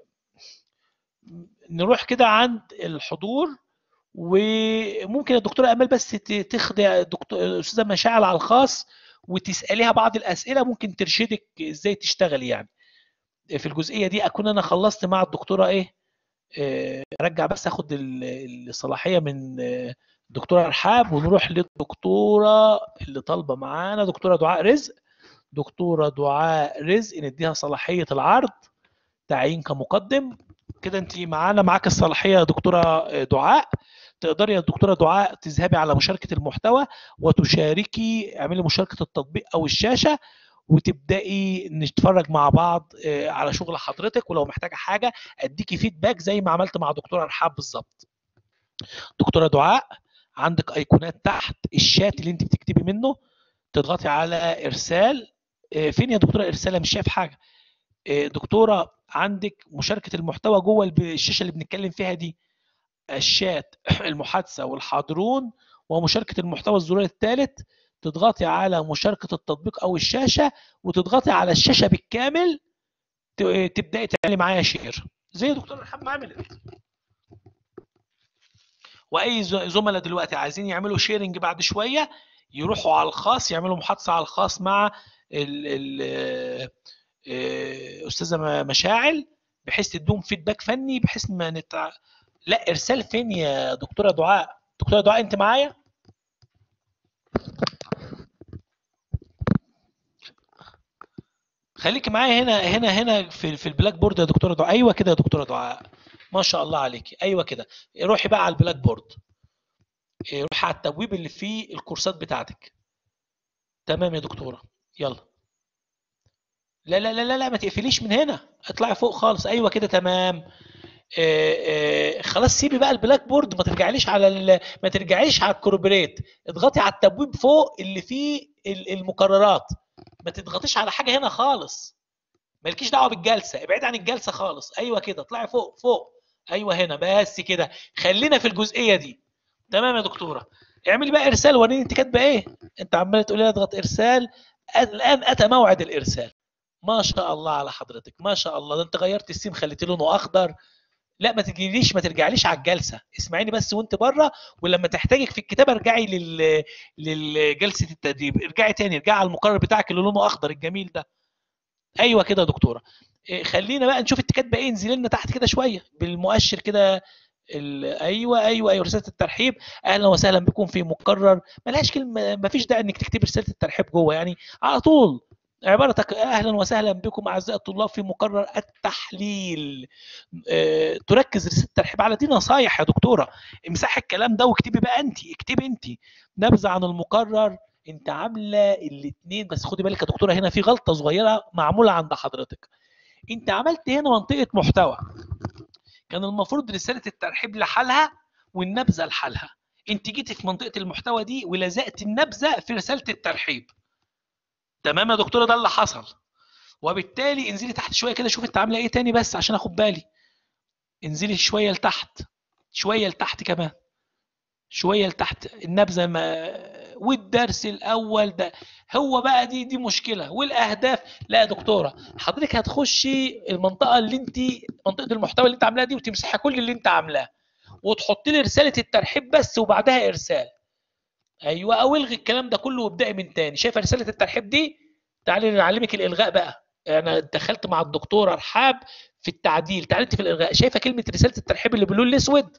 نروح كده عند الحضور وممكن الدكتوره امال بس تخدع الدكتور الاستاذه مشاعل على الخاص وتساليها بعض الاسئله ممكن ترشدك ازاي تشتغل يعني في الجزئيه دي اكون انا خلصت مع الدكتوره ايه آه، ارجع بس اخد الصلاحيه من الدكتوره رحاب ونروح للدكتوره اللي طالبه معانا دكتوره دعاء رزق دكتوره دعاء رزق نديها صلاحيه العرض تعيين كمقدم كده انت معانا معاك الصلاحيه يا دكتوره دعاء تقدري يا دكتوره دعاء تذهبي على مشاركه المحتوى وتشاركي اعملي مشاركه التطبيق او الشاشه وتبداي نتفرج مع بعض آه، على شغل حضرتك ولو محتاجه حاجه اديكي فيدباك زي ما عملت مع دكتوره رحاب بالظبط دكتوره دعاء عندك ايقونات تحت الشات اللي انت بتكتبي منه تضغطي على ارسال آه، فين يا دكتوره ارسال مش شايف حاجه آه، دكتوره عندك مشاركه المحتوى جوه الشاشه اللي بنتكلم فيها دي الشات المحادثه والحاضرون ومشاركه المحتوى الزرار الثالث تضغطي على مشاركه التطبيق او الشاشه وتضغطي على الشاشه بالكامل تبداي تعملي معايا شير زي دكتور رحاب ما عملت واي زملاء دلوقتي عايزين يعملوا شيرنج بعد شويه يروحوا على الخاص يعملوا محادثه على الخاص مع ال ال آه، استاذه مشاعل بحيث تدوم فيدباك فني بحيث ما نتع... لا ارسال فين يا دكتوره دعاء دكتوره دعاء انت معايا خليكي معايا هنا هنا هنا في في البلاك بورد يا دكتوره دعاء ايوه كده يا دكتوره دعاء ما شاء الله عليكي ايوه كده روحي بقى على البلاك بورد إيه، روحي على التبويب اللي فيه الكورسات بتاعتك تمام يا دكتوره يلا لا لا لا لا ما تقفليش من هنا اطلعي فوق خالص ايوه كده تمام آه، آه، خلاص سيبي بقى البلاك بورد ما ترجعليش على ما ترجعيش على الكوربريت اضغطي على التبويب فوق اللي فيه المقررات ما تضغطيش على حاجه هنا خالص مالكيش دعوه بالجلسه ابعد عن الجلسه خالص ايوه كده اطلعي فوق فوق ايوه هنا بس كده خلينا في الجزئيه دي تمام يا دكتوره اعملي بقى ارسال وريني انت كاتبه ايه انت عماله تقولي لي اضغط ارسال الان اتى موعد الارسال ما شاء الله على حضرتك ما شاء الله ده انت غيرت السيم خليتي لونه اخضر لا ما تجيليش ما ترجعليش على الجلسه اسمعيني بس وانت بره ولما تحتاجك في الكتابه ارجعي لل للجلسه التدريب ارجعي تاني ارجعي على المقرر بتاعك اللي لونه اخضر الجميل ده ايوه كده يا دكتوره إيه، خلينا بقى نشوف انت كاتبه ايه انزلي لنا تحت كده شويه بالمؤشر كده ايوه ايوه ايوه رساله الترحيب اهلا وسهلا بكم في مقرر ملهاش كلمه ما فيش داعي انك تكتبي رساله الترحيب جوه يعني على طول عبارتك اهلا وسهلا بكم اعزائي الطلاب في مقرر التحليل أه تركز رساله الترحيب على دي نصايح يا دكتوره امسحي الكلام ده واكتبي بقى انت اكتبي انت نبذه عن المقرر انت عامله الاثنين بس خدي بالك يا دكتوره هنا في غلطه صغيره معموله عند حضرتك انت عملت هنا منطقه محتوى كان المفروض رساله الترحيب لحالها والنبذه لحالها انت جيتي في منطقه المحتوى دي ولزقت النبذه في رساله الترحيب تمام يا دكتوره ده اللي حصل وبالتالي انزلي تحت شويه كده شوفي انت عامله ايه تاني بس عشان اخد بالي انزلي شويه لتحت شويه لتحت كمان شويه لتحت النبذه ما والدرس الاول ده هو بقى دي دي مشكله والاهداف لا يا دكتوره حضرتك هتخشي المنطقه اللي انت منطقه المحتوى اللي انت عاملاها دي وتمسحي كل اللي انت عاملاه وتحطي لي رساله الترحيب بس وبعدها ارسال ايوه او الغي الكلام ده كله وابداي من تاني شايفه رساله الترحيب دي تعالي نعلمك الالغاء بقى انا دخلت مع الدكتوره رحاب في التعديل تعالي في الالغاء شايفه كلمه رساله الترحيب اللي باللون الاسود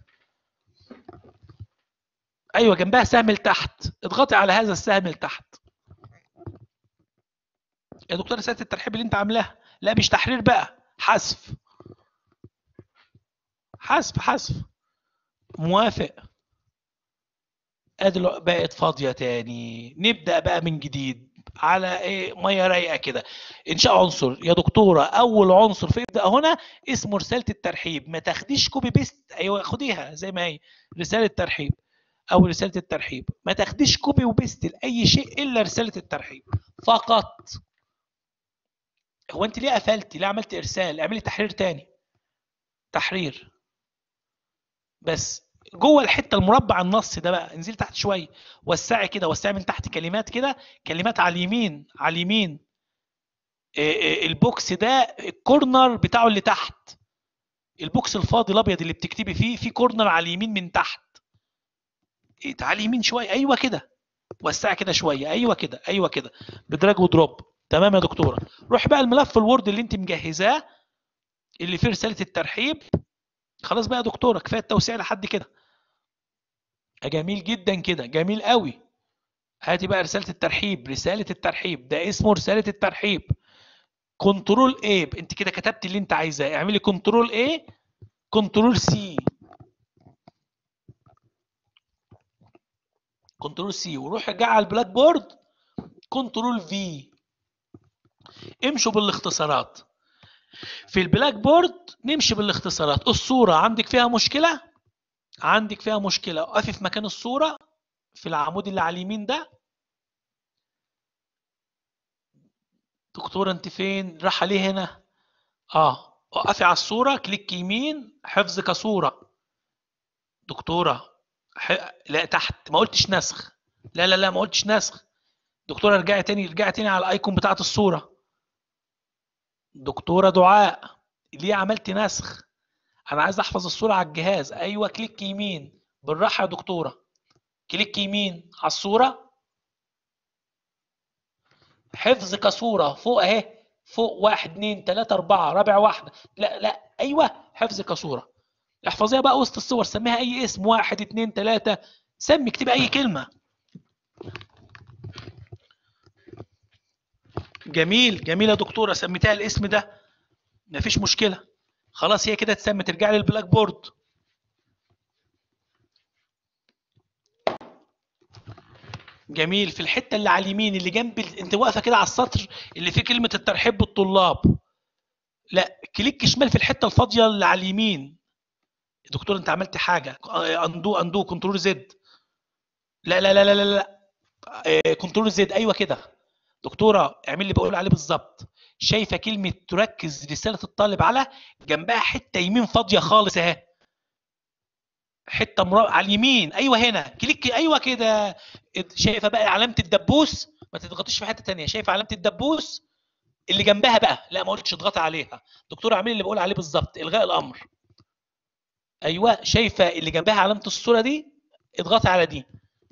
ايوه جنبها سهم لتحت اضغطي على هذا السهم لتحت يا دكتور رساله الترحيب اللي انت عاملاها لا مش تحرير بقى حذف حذف حذف موافق ادي الع- بقت فاضيه تاني نبدا بقى من جديد على ايه ميه رايقه كده انشاء عنصر يا دكتوره اول عنصر في ابدا هنا اسمه رساله الترحيب ما تاخديش كوبي بيست ايوه خديها زي ما هي رساله ترحيب او رساله الترحيب ما تاخديش كوبي وبيست لاي شيء الا رساله الترحيب فقط هو انت ليه قفلتي ليه عملت ارسال اعملي تحرير تاني تحرير بس جوه الحته المربع النص ده بقى انزلي تحت شويه وسعي كده وسعي من تحت كلمات كده كلمات على اليمين على اليمين إيه إيه البوكس ده الكورنر بتاعه اللي تحت البوكس الفاضي الابيض اللي بتكتبي فيه في كورنر على اليمين من تحت إيه تعالي يمين شويه ايوه كده وسعي كده شويه ايوه كده ايوه كده بدراج ودروب تمام يا دكتوره روح بقى الملف الوورد اللي انت مجهزاه اللي فيه رساله الترحيب خلاص بقى يا دكتوره كفايه التوسيع لحد كده جميل جدا كده جميل قوي هاتي بقى رساله الترحيب رساله الترحيب ده اسمه رساله الترحيب كنترول ايه انت كده كتبت اللي انت عايزاه اعملي كنترول ايه كنترول سي كنترول سي وروح ارجع على البلاك بورد كنترول في امشوا بالاختصارات في البلاك بورد نمشي بالاختصارات الصورة عندك فيها مشكلة عندك فيها مشكلة وقفي في مكان الصورة في العمود اللي على اليمين ده دكتورة انت فين راح ليه هنا اه وقفي على الصورة كليك يمين حفظ كصورة دكتورة ح... لا تحت ما قلتش نسخ لا لا لا ما قلتش نسخ دكتورة ارجعي تاني ارجعي تاني على الايكون بتاعت الصورة دكتورة دعاء ليه عملت نسخ انا عايز احفظ الصورة على الجهاز ايوه كليك يمين بالراحة يا دكتورة كليك يمين على الصورة حفظ كصورة فوق اهي فوق واحد اتنين تلاتة اربعة رابع واحدة لا لا ايوه حفظ كصورة احفظيها بقى وسط الصور سميها اي اسم واحد اتنين تلاتة سمي اكتبي اي كلمة جميل جميل يا دكتورة سميتها الاسم ده مفيش مشكلة خلاص هي كده اتسمى ترجع لي البلاك بورد جميل في الحته اللي على اليمين اللي جنب ال... انت واقفه كده على السطر اللي فيه كلمه الترحيب بالطلاب لا كليك شمال في الحته الفاضيه اللي على اليمين دكتور انت عملت حاجه اندو اندو كنترول زد لا لا لا لا لا, لا. كنترول زد ايوه كده دكتوره اعمل اللي بقول عليه بالظبط شايفه كلمه تركز رساله الطالب على جنبها حته يمين فاضيه خالص اهي حته مرا... على اليمين ايوه هنا كليك ايوه كده شايفه بقى علامه الدبوس ما تضغطيش في حته ثانيه شايفه علامه الدبوس اللي جنبها بقى لا ما قلتش اضغطي عليها دكتور اعملي اللي بقول عليه بالظبط الغاء الامر ايوه شايفه اللي جنبها علامه الصوره دي اضغطي على دي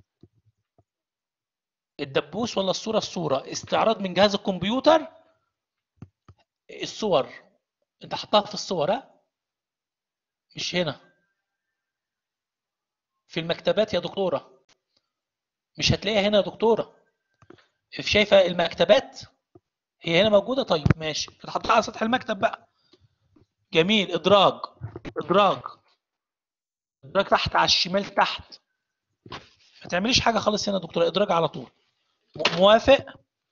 الدبوس ولا الصوره الصوره استعراض من جهاز الكمبيوتر الصور انت حطها في الصور ها مش هنا في المكتبات يا دكتوره مش هتلاقيها هنا يا دكتوره شايفه المكتبات هي هنا موجوده طيب ماشي تحطها على سطح المكتب بقى جميل ادراج ادراج ادراج تحت على الشمال تحت ما تعمليش حاجه خالص هنا يا دكتوره ادراج على طول موافق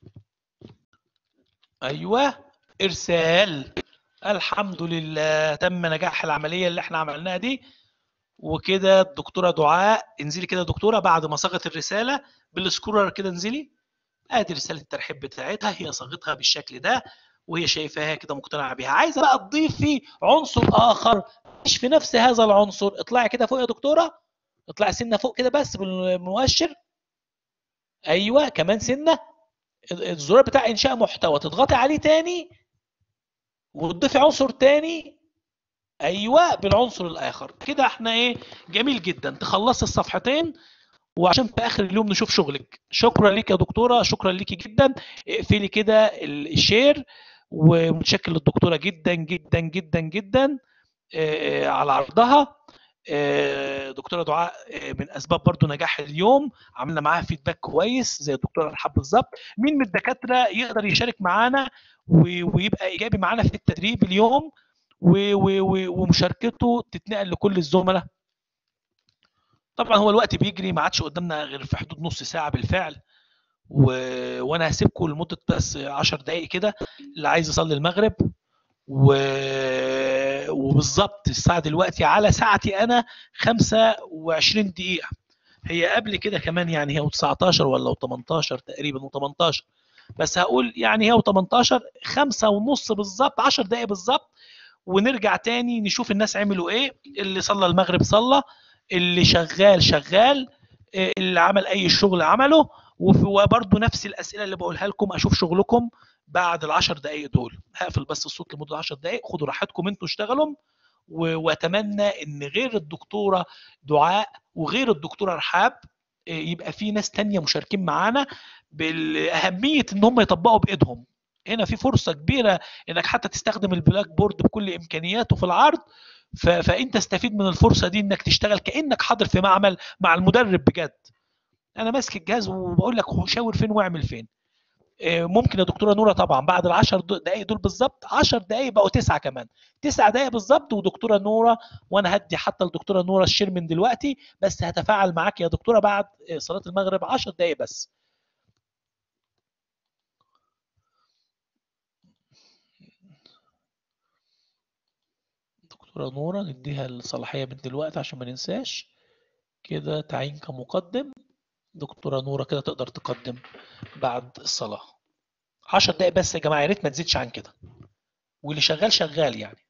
ايوه ارسال الحمد لله تم نجاح العمليه اللي احنا عملناها دي وكده الدكتوره دعاء انزلي كده يا دكتوره بعد ما صاغت الرساله بالسكرولر كده انزلي ادي رساله الترحيب بتاعتها هي صاغتها بالشكل ده وهي شايفاها كده مقتنعه بيها عايزه بقى تضيفي عنصر اخر مش في نفس هذا العنصر اطلعي كده فوق يا دكتوره اطلعي سنه فوق كده بس بالمؤشر ايوه كمان سنه الزرار بتاع انشاء محتوى تضغطي عليه تاني وتضيفي عنصر تاني ايوه بالعنصر الاخر كده احنا ايه جميل جدا تخلصي الصفحتين وعشان في اخر اليوم نشوف شغلك شكرا ليك يا دكتوره شكرا ليكي جدا اقفلي كده الشير ومتشكر للدكتوره جدا جدا جدا جدا على عرضها آه، دكتوره دعاء آه، من اسباب برضو نجاح اليوم عملنا معاها فيدباك كويس زي الدكتوره رحاب بالظبط مين من الدكاتره يقدر يشارك معانا و- ويبقى ايجابي معانا في التدريب اليوم و- و- و- ومشاركته تتنقل لكل الزملاء طبعا هو الوقت بيجري ما عادش قدامنا غير في حدود نص ساعه بالفعل و... وانا هسيبكم لمده بس 10 دقائق كده اللي عايز يصلي المغرب و... وبالظبط الساعه دلوقتي على ساعتي انا 25 دقيقه هي قبل كده كمان يعني هي 19 ولا 18 تقريبا و18 بس هقول يعني هي و18 خمسة ونص بالظبط 10 دقائق بالظبط ونرجع تاني نشوف الناس عملوا ايه اللي صلى المغرب صلى اللي شغال شغال إيه اللي عمل اي شغل عمله وف- وبرضه نفس الاسئله اللي بقولها لكم اشوف شغلكم بعد العشر دقائق دول هقفل بس الصوت لمده 10 دقائق خدوا راحتكم انتوا اشتغلوا و- واتمنى ان غير الدكتوره دعاء وغير الدكتوره رحاب إيه، يبقى في ناس تانية مشاركين معانا بالاهميه ان هم يطبقوا بايدهم هنا في فرصه كبيره انك حتى تستخدم البلاك بورد بكل امكانياته في العرض ف... فانت استفيد من الفرصه دي انك تشتغل كانك حاضر في معمل مع المدرب بجد انا ماسك الجهاز وبقول لك هو شاور فين واعمل فين آه، ممكن يا دكتوره نوره طبعا بعد العشر دو- دقائق دول بالظبط 10 دقائق بقوا تسعه كمان تسع دقائق بالظبط ودكتوره نوره وانا هدي حتى لدكتوره نوره الشير من دلوقتي بس هتفاعل معاك يا دكتوره بعد آه، صلاه المغرب 10 دقائق بس دكتوره نوره نديها الصلاحيه من دلوقتي عشان ما ننساش كده تعيين كمقدم دكتوره نوره كده تقدر تقدم بعد الصلاه 10 دقائق بس يا جماعه يا ريت ما تزيدش عن كده واللي شغال شغال يعني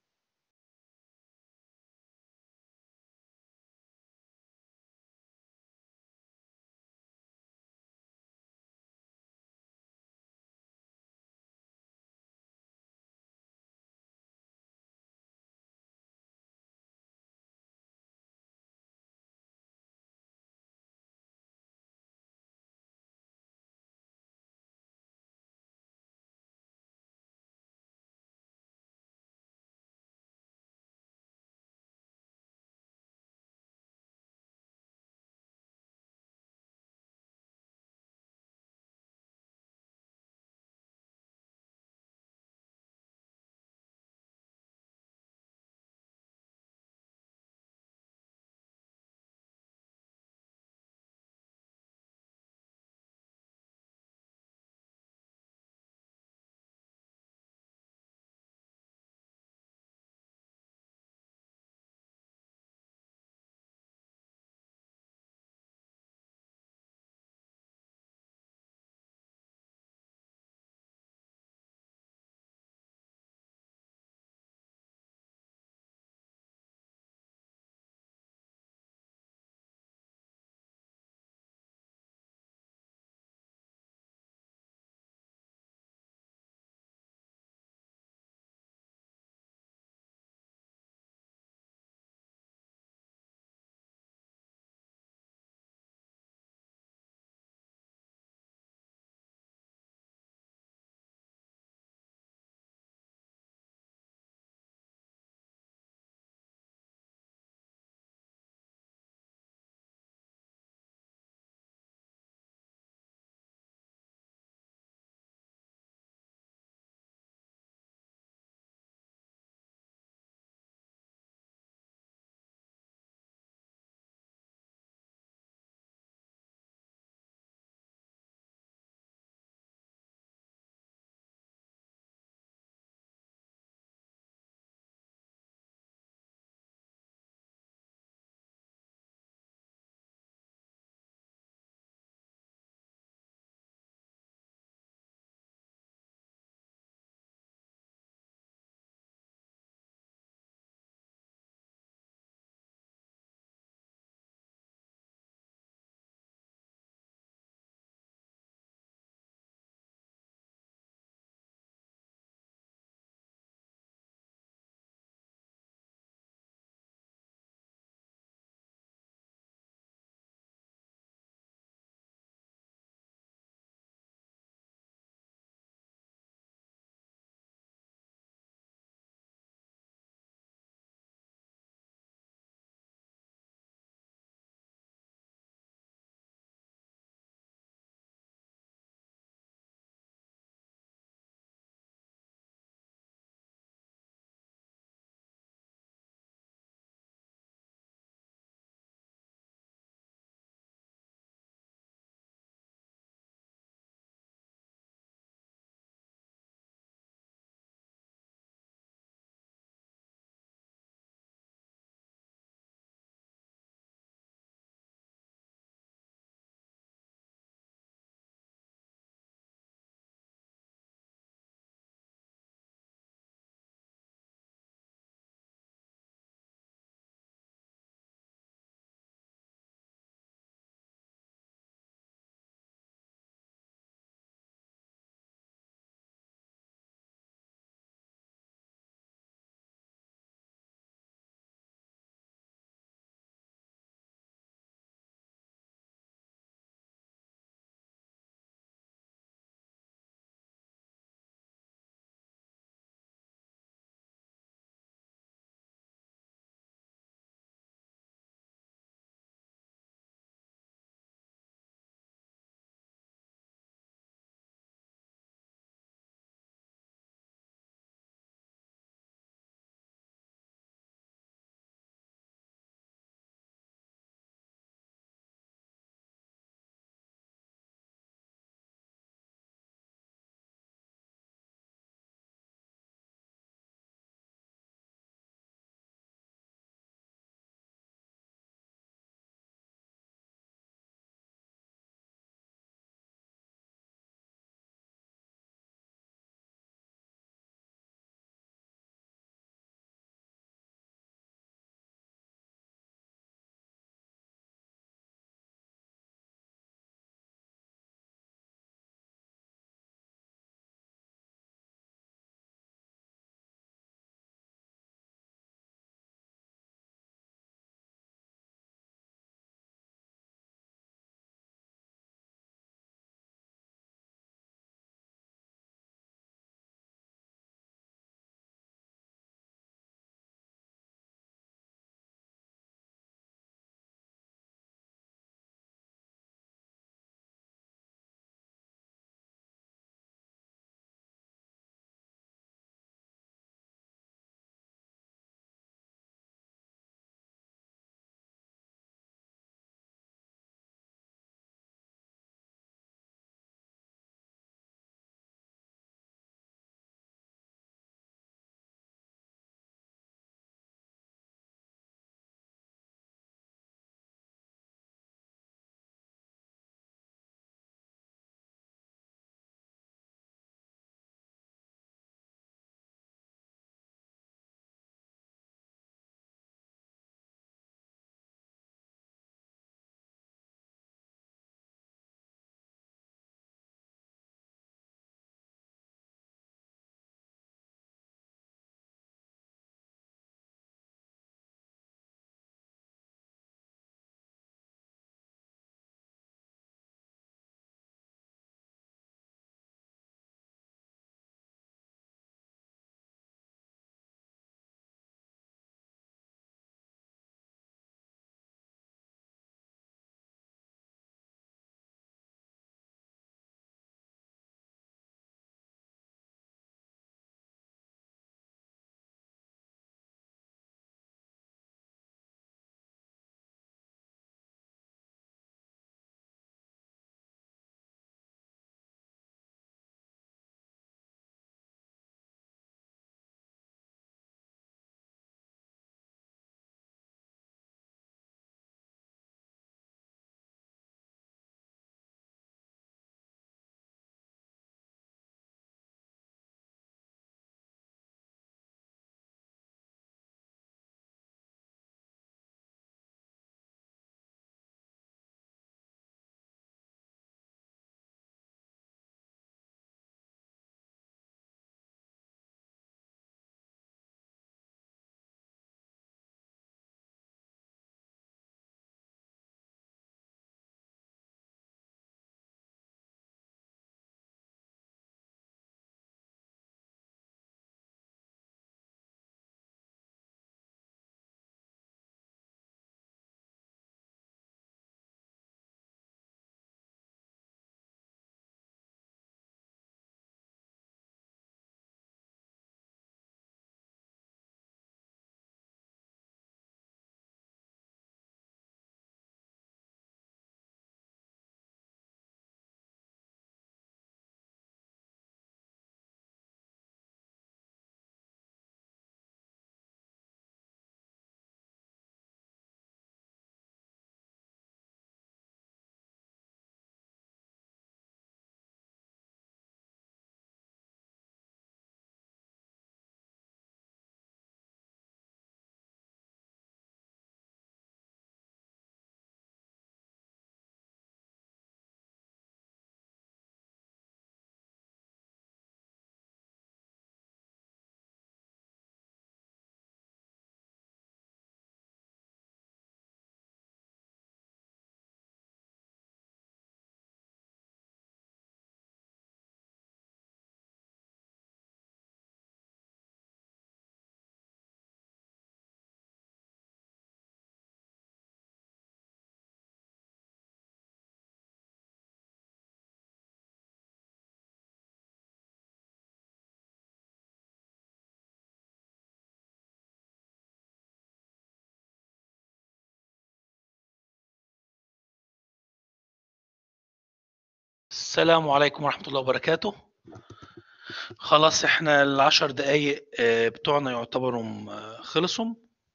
السلام عليكم ورحمة الله وبركاته خلاص احنا العشر دقايق آه، بتوعنا يعتبروا آه، خلصوا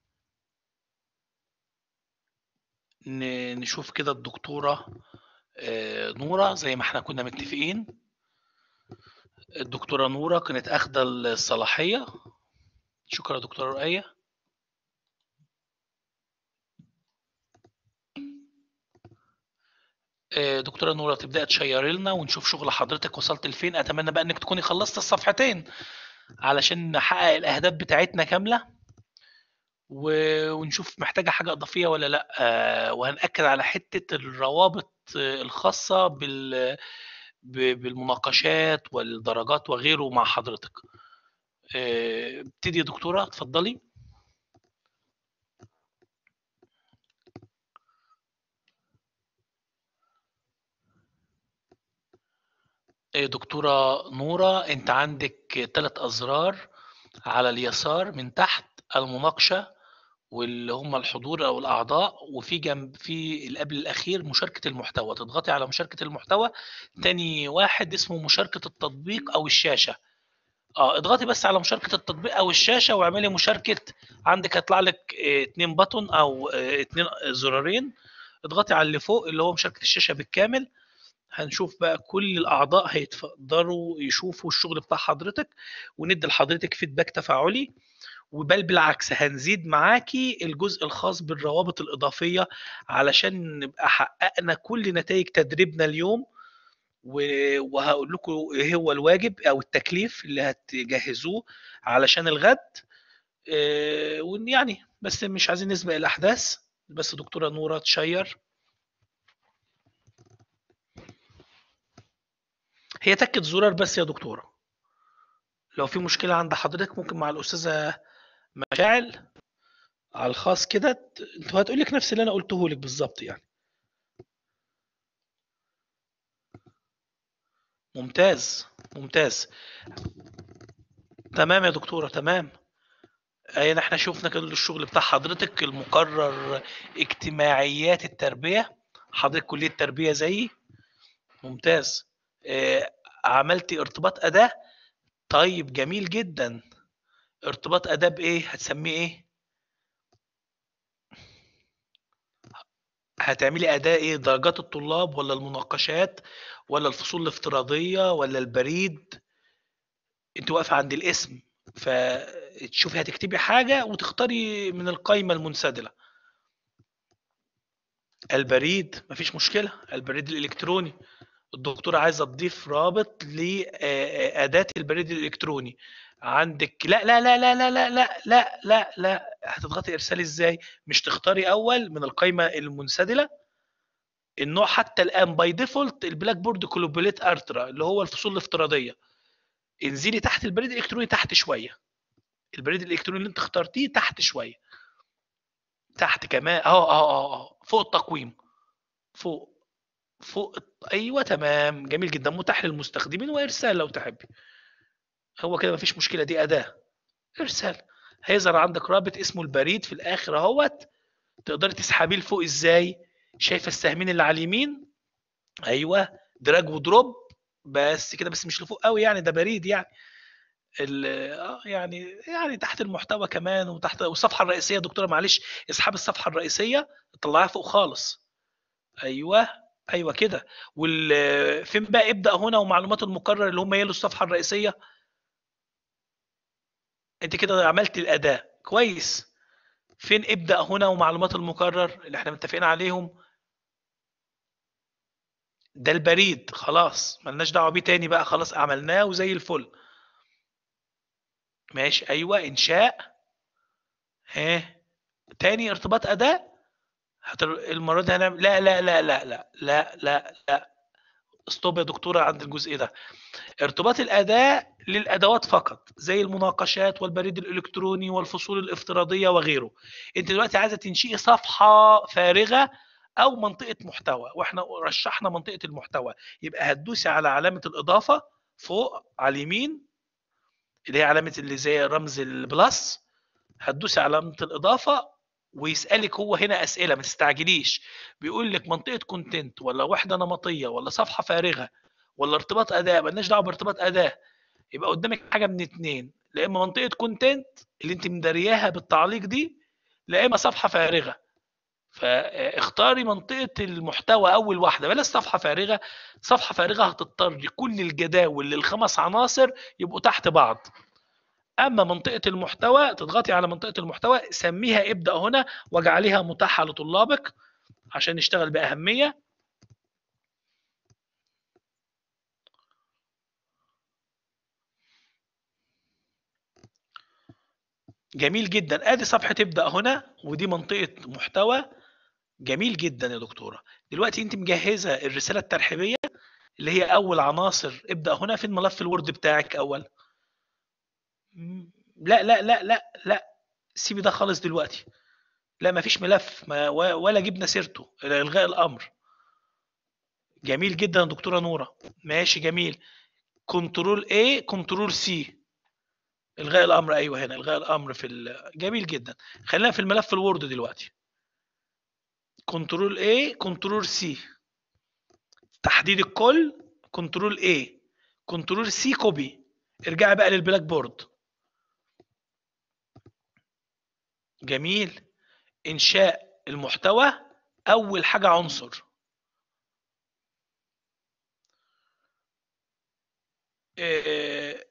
ن- نشوف كده الدكتورة آه، نورة زي ما احنا كنا متفقين الدكتورة نورة كانت اخدة الصلاحية شكرا يا دكتورة رؤية آه، دكتورة نورة تبدأ تشير لنا ونشوف شغل حضرتك وصلت لفين أتمنى بقى إنك تكوني خلصت الصفحتين علشان نحقق الأهداف بتاعتنا كاملة و- ونشوف محتاجة حاجة إضافية ولا لأ آه، وهنأكد على حتة الروابط آه، الخاصة بال ب- بالمناقشات والدرجات وغيره مع حضرتك آه، ابتدي يا دكتورة اتفضلي آه، دكتورة نورة انت عندك ثلاث أزرار على اليسار من تحت المناقشة واللي هم الحضور أو الأعضاء وفي جنب في اللي قبل الأخير مشاركة المحتوى تضغطي على مشاركة المحتوى تاني واحد اسمه مشاركة التطبيق أو الشاشة اه اضغطي بس على مشاركة التطبيق أو الشاشة واعملي مشاركة عندك هيطلع لك اه، اتنين بطن أو اه، اتنين زرارين اضغطي على اللي فوق اللي هو مشاركة الشاشة بالكامل هنشوف بقى كل الأعضاء هيتقدروا يشوفوا الشغل بتاع حضرتك وندي لحضرتك فيدباك تفاعلي وبل بالعكس هنزيد معاكي الجزء الخاص بالروابط الإضافية علشان نبقى حققنا كل نتائج تدريبنا اليوم و- وهقول لكم ايه هو الواجب او التكليف اللي هتجهزوه علشان الغد آه، وإن يعني بس مش عايزين نسبق الاحداث بس دكتوره نوره تشير هي تكت زرار بس يا دكتوره لو في مشكله عند حضرتك ممكن مع الاستاذه مشاعل على الخاص كده ت- انتوا هتقول لك نفس اللي انا قلته لك بالظبط يعني ممتاز ممتاز تمام يا دكتوره تمام اينا احنا شفنا كده الشغل بتاع حضرتك المقرر اجتماعيات التربيه حضرتك كليه تربيه زيي ممتاز آه، عملتي ارتباط اداه طيب جميل جدا ارتباط اداه بايه هتسميه ايه هتعملي اداة ايه درجات الطلاب ولا المناقشات ولا الفصول الافتراضية ولا البريد انت واقفة عند الاسم فتشوفي هتكتبي حاجة وتختاري من القائمة المنسدلة البريد مفيش مشكلة البريد الإلكتروني الدكتورة عايزة تضيف رابط لأداة البريد الإلكتروني عندك لا لا لا لا لا لا لا لا لا لا هتضغطي إرسال إزاي مش تختاري أول من القائمة المنسدلة النوع حتى الآن باي ديفولت البلاك بورد كلوبوليت أرترا اللي هو الفصول الافتراضية انزلي تحت البريد الإلكتروني تحت شوية البريد الإلكتروني اللي أنت اخترتيه تحت شوية تحت كمان اه اه اه اه فوق التقويم فوق فوق الت- ايوه تمام جميل جدا متاح للمستخدمين وارسال لو تحبي هو كده مفيش مشكله دي اداه ارسال هيظهر عندك رابط اسمه البريد في الاخر اهوت تقدري تسحبيه لفوق ازاي شايفه السهمين اللي على اليمين ايوه دراج ودروب بس كده بس مش لفوق قوي يعني ده بريد يعني ال- اه يعني يعني تحت المحتوى كمان وتحت والصفحه الرئيسيه دكتوره معلش اسحب الصفحه الرئيسيه طلعها فوق خالص ايوه ايوه كده وال فين بقى ابدا هنا ومعلومات المقرر اللي هم يلوا الصفحه الرئيسيه انت كده عملت الاداه كويس فين ابدا هنا ومعلومات المقرر اللي احنا متفقين عليهم ده البريد خلاص ملناش دعوه بيه تاني بقى خلاص عملناه وزي الفل ماشي ايوه انشاء ها تاني ارتباط اداه هتر... المره دي هنعمل لا لا لا لا لا لا لا لا ستوب يا دكتوره عند الجزء ده ارتباط الأداة للأدوات فقط زي المناقشات والبريد الإلكتروني والفصول الافتراضية وغيره أنت دلوقتي عايزة تنشئي صفحة فارغة أو منطقة محتوى وإحنا رشحنا منطقة المحتوى يبقى هتدوسي على علامة الإضافة فوق على اليمين اللي هي علامة اللي زي رمز البلس هتدوسي على علامة الإضافة ويسألك هو هنا أسئلة ما تستعجليش بيقول لك منطقة كونتنت ولا وحدة نمطية ولا صفحة فارغة ولا ارتباط اداء مالناش دعوه بارتباط اداء يبقى قدامك حاجه من اتنين لا اما منطقه كونتنت اللي انت مدارياها بالتعليق دي لا اما صفحه فارغه فاختاري منطقه المحتوى اول واحده بلاش صفحه فارغه صفحه فارغه هتضطر كل الجداول للخمس عناصر يبقوا تحت بعض اما منطقه المحتوى تضغطي على منطقه المحتوى سميها ابدا هنا واجعليها متاحه لطلابك عشان نشتغل باهميه جميل جدا ادي صفحه ابدا هنا ودي منطقه محتوى جميل جدا يا دكتوره دلوقتي انت مجهزه الرساله الترحيبيه اللي هي اول عناصر ابدا هنا فين ملف الوورد بتاعك اول مم، لا لا لا لا لا سيبي ده خالص دلوقتي لا مفيش ملف ما و- ولا جبنا سيرته إلى الغاء الامر جميل جدا يا دكتوره نوره ماشي جميل كنترول A كنترول سي الغاء الامر ايوه هنا الغاء الامر في ال... جميل جدا خلينا في الملف الوورد دلوقتي كنترول A كنترول سي تحديد الكل كنترول A كنترول سي كوبي ارجعي بقى للبلاك بورد جميل انشاء المحتوى اول حاجه عنصر إيه،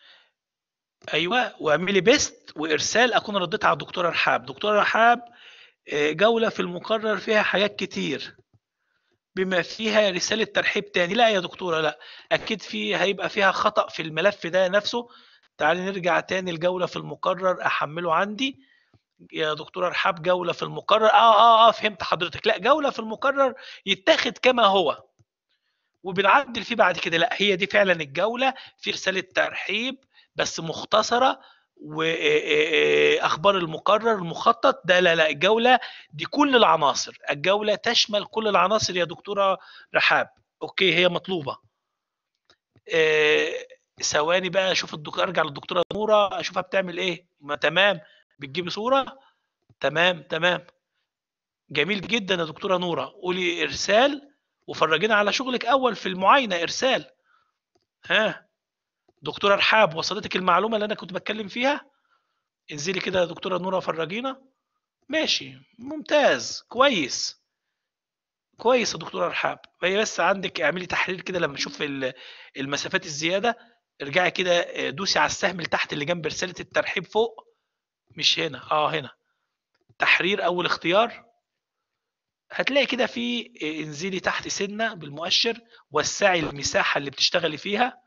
ايوه واعملي بيست وارسال اكون رديت على الدكتوره رحاب دكتوره رحاب إيه، جوله في المقرر فيها حاجات كتير بما فيها رساله ترحيب تاني لا يا دكتوره لا اكيد في هيبقى فيها خطا في الملف ده نفسه تعالي نرجع تاني الجوله في المقرر احمله عندي يا دكتوره رحاب جوله في المقرر اه اه اه فهمت حضرتك لا جوله في المقرر يتاخد كما هو وبنعدل فيه بعد كده لا هي دي فعلا الجوله في رساله ترحيب بس مختصره واخبار المقرر المخطط ده لا لا الجوله دي كل العناصر الجوله تشمل كل العناصر يا دكتوره رحاب اوكي هي مطلوبه آه، ثواني بقى اشوف الدكتور ارجع للدكتوره نوره اشوفها بتعمل ايه ما تمام بتجيبي صوره تمام تمام جميل جدا يا دكتوره نوره قولي ارسال وفرجينا على شغلك اول في المعاينه ارسال ها دكتوره رحاب وصلتك المعلومه اللي انا كنت بتكلم فيها انزلي كده يا دكتوره نوره فرجينا ماشي ممتاز كويس كويس يا دكتوره رحاب هي بس عندك اعملي تحرير كده لما اشوف ال- المسافات الزياده ارجعي كده آه، دوسي على السهم اللي تحت اللي جنب رساله الترحيب فوق مش هنا اه هنا تحرير اول اختيار هتلاقي كده في آه، انزلي تحت سنه بالمؤشر وسعي المساحه اللي بتشتغلي فيها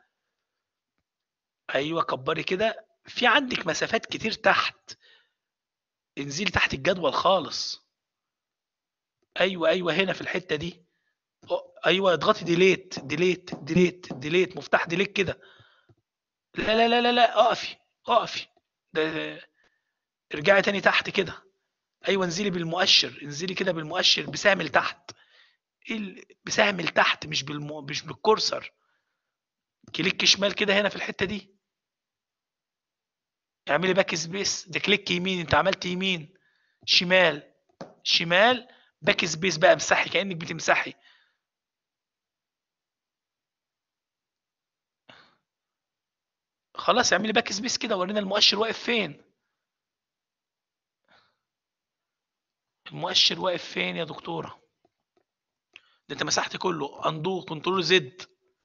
ايوه كبري كده في عندك مسافات كتير تحت انزلي تحت الجدول خالص ايوه ايوه هنا في الحته دي أو- ايوه اضغطي ديليت ديليت ديليت ديليت مفتاح ديليت كده لا لا لا لا لا اقفي اقفي ده ارجعي تاني تحت كده ايوه انزلي بالمؤشر انزلي كده بالمؤشر بسهم لتحت ايه ال- بسهم لتحت مش بالم... مش بالكورسر كليك شمال كده هنا في الحته دي اعملي باك سبيس ده كليك يمين انت عملت يمين شمال شمال باك سبيس بقى امسحي كانك بتمسحي خلاص اعملي باك سبيس كده ورينا المؤشر واقف فين المؤشر واقف فين يا دكتوره ده انت مسحت كله اندو كنترول زد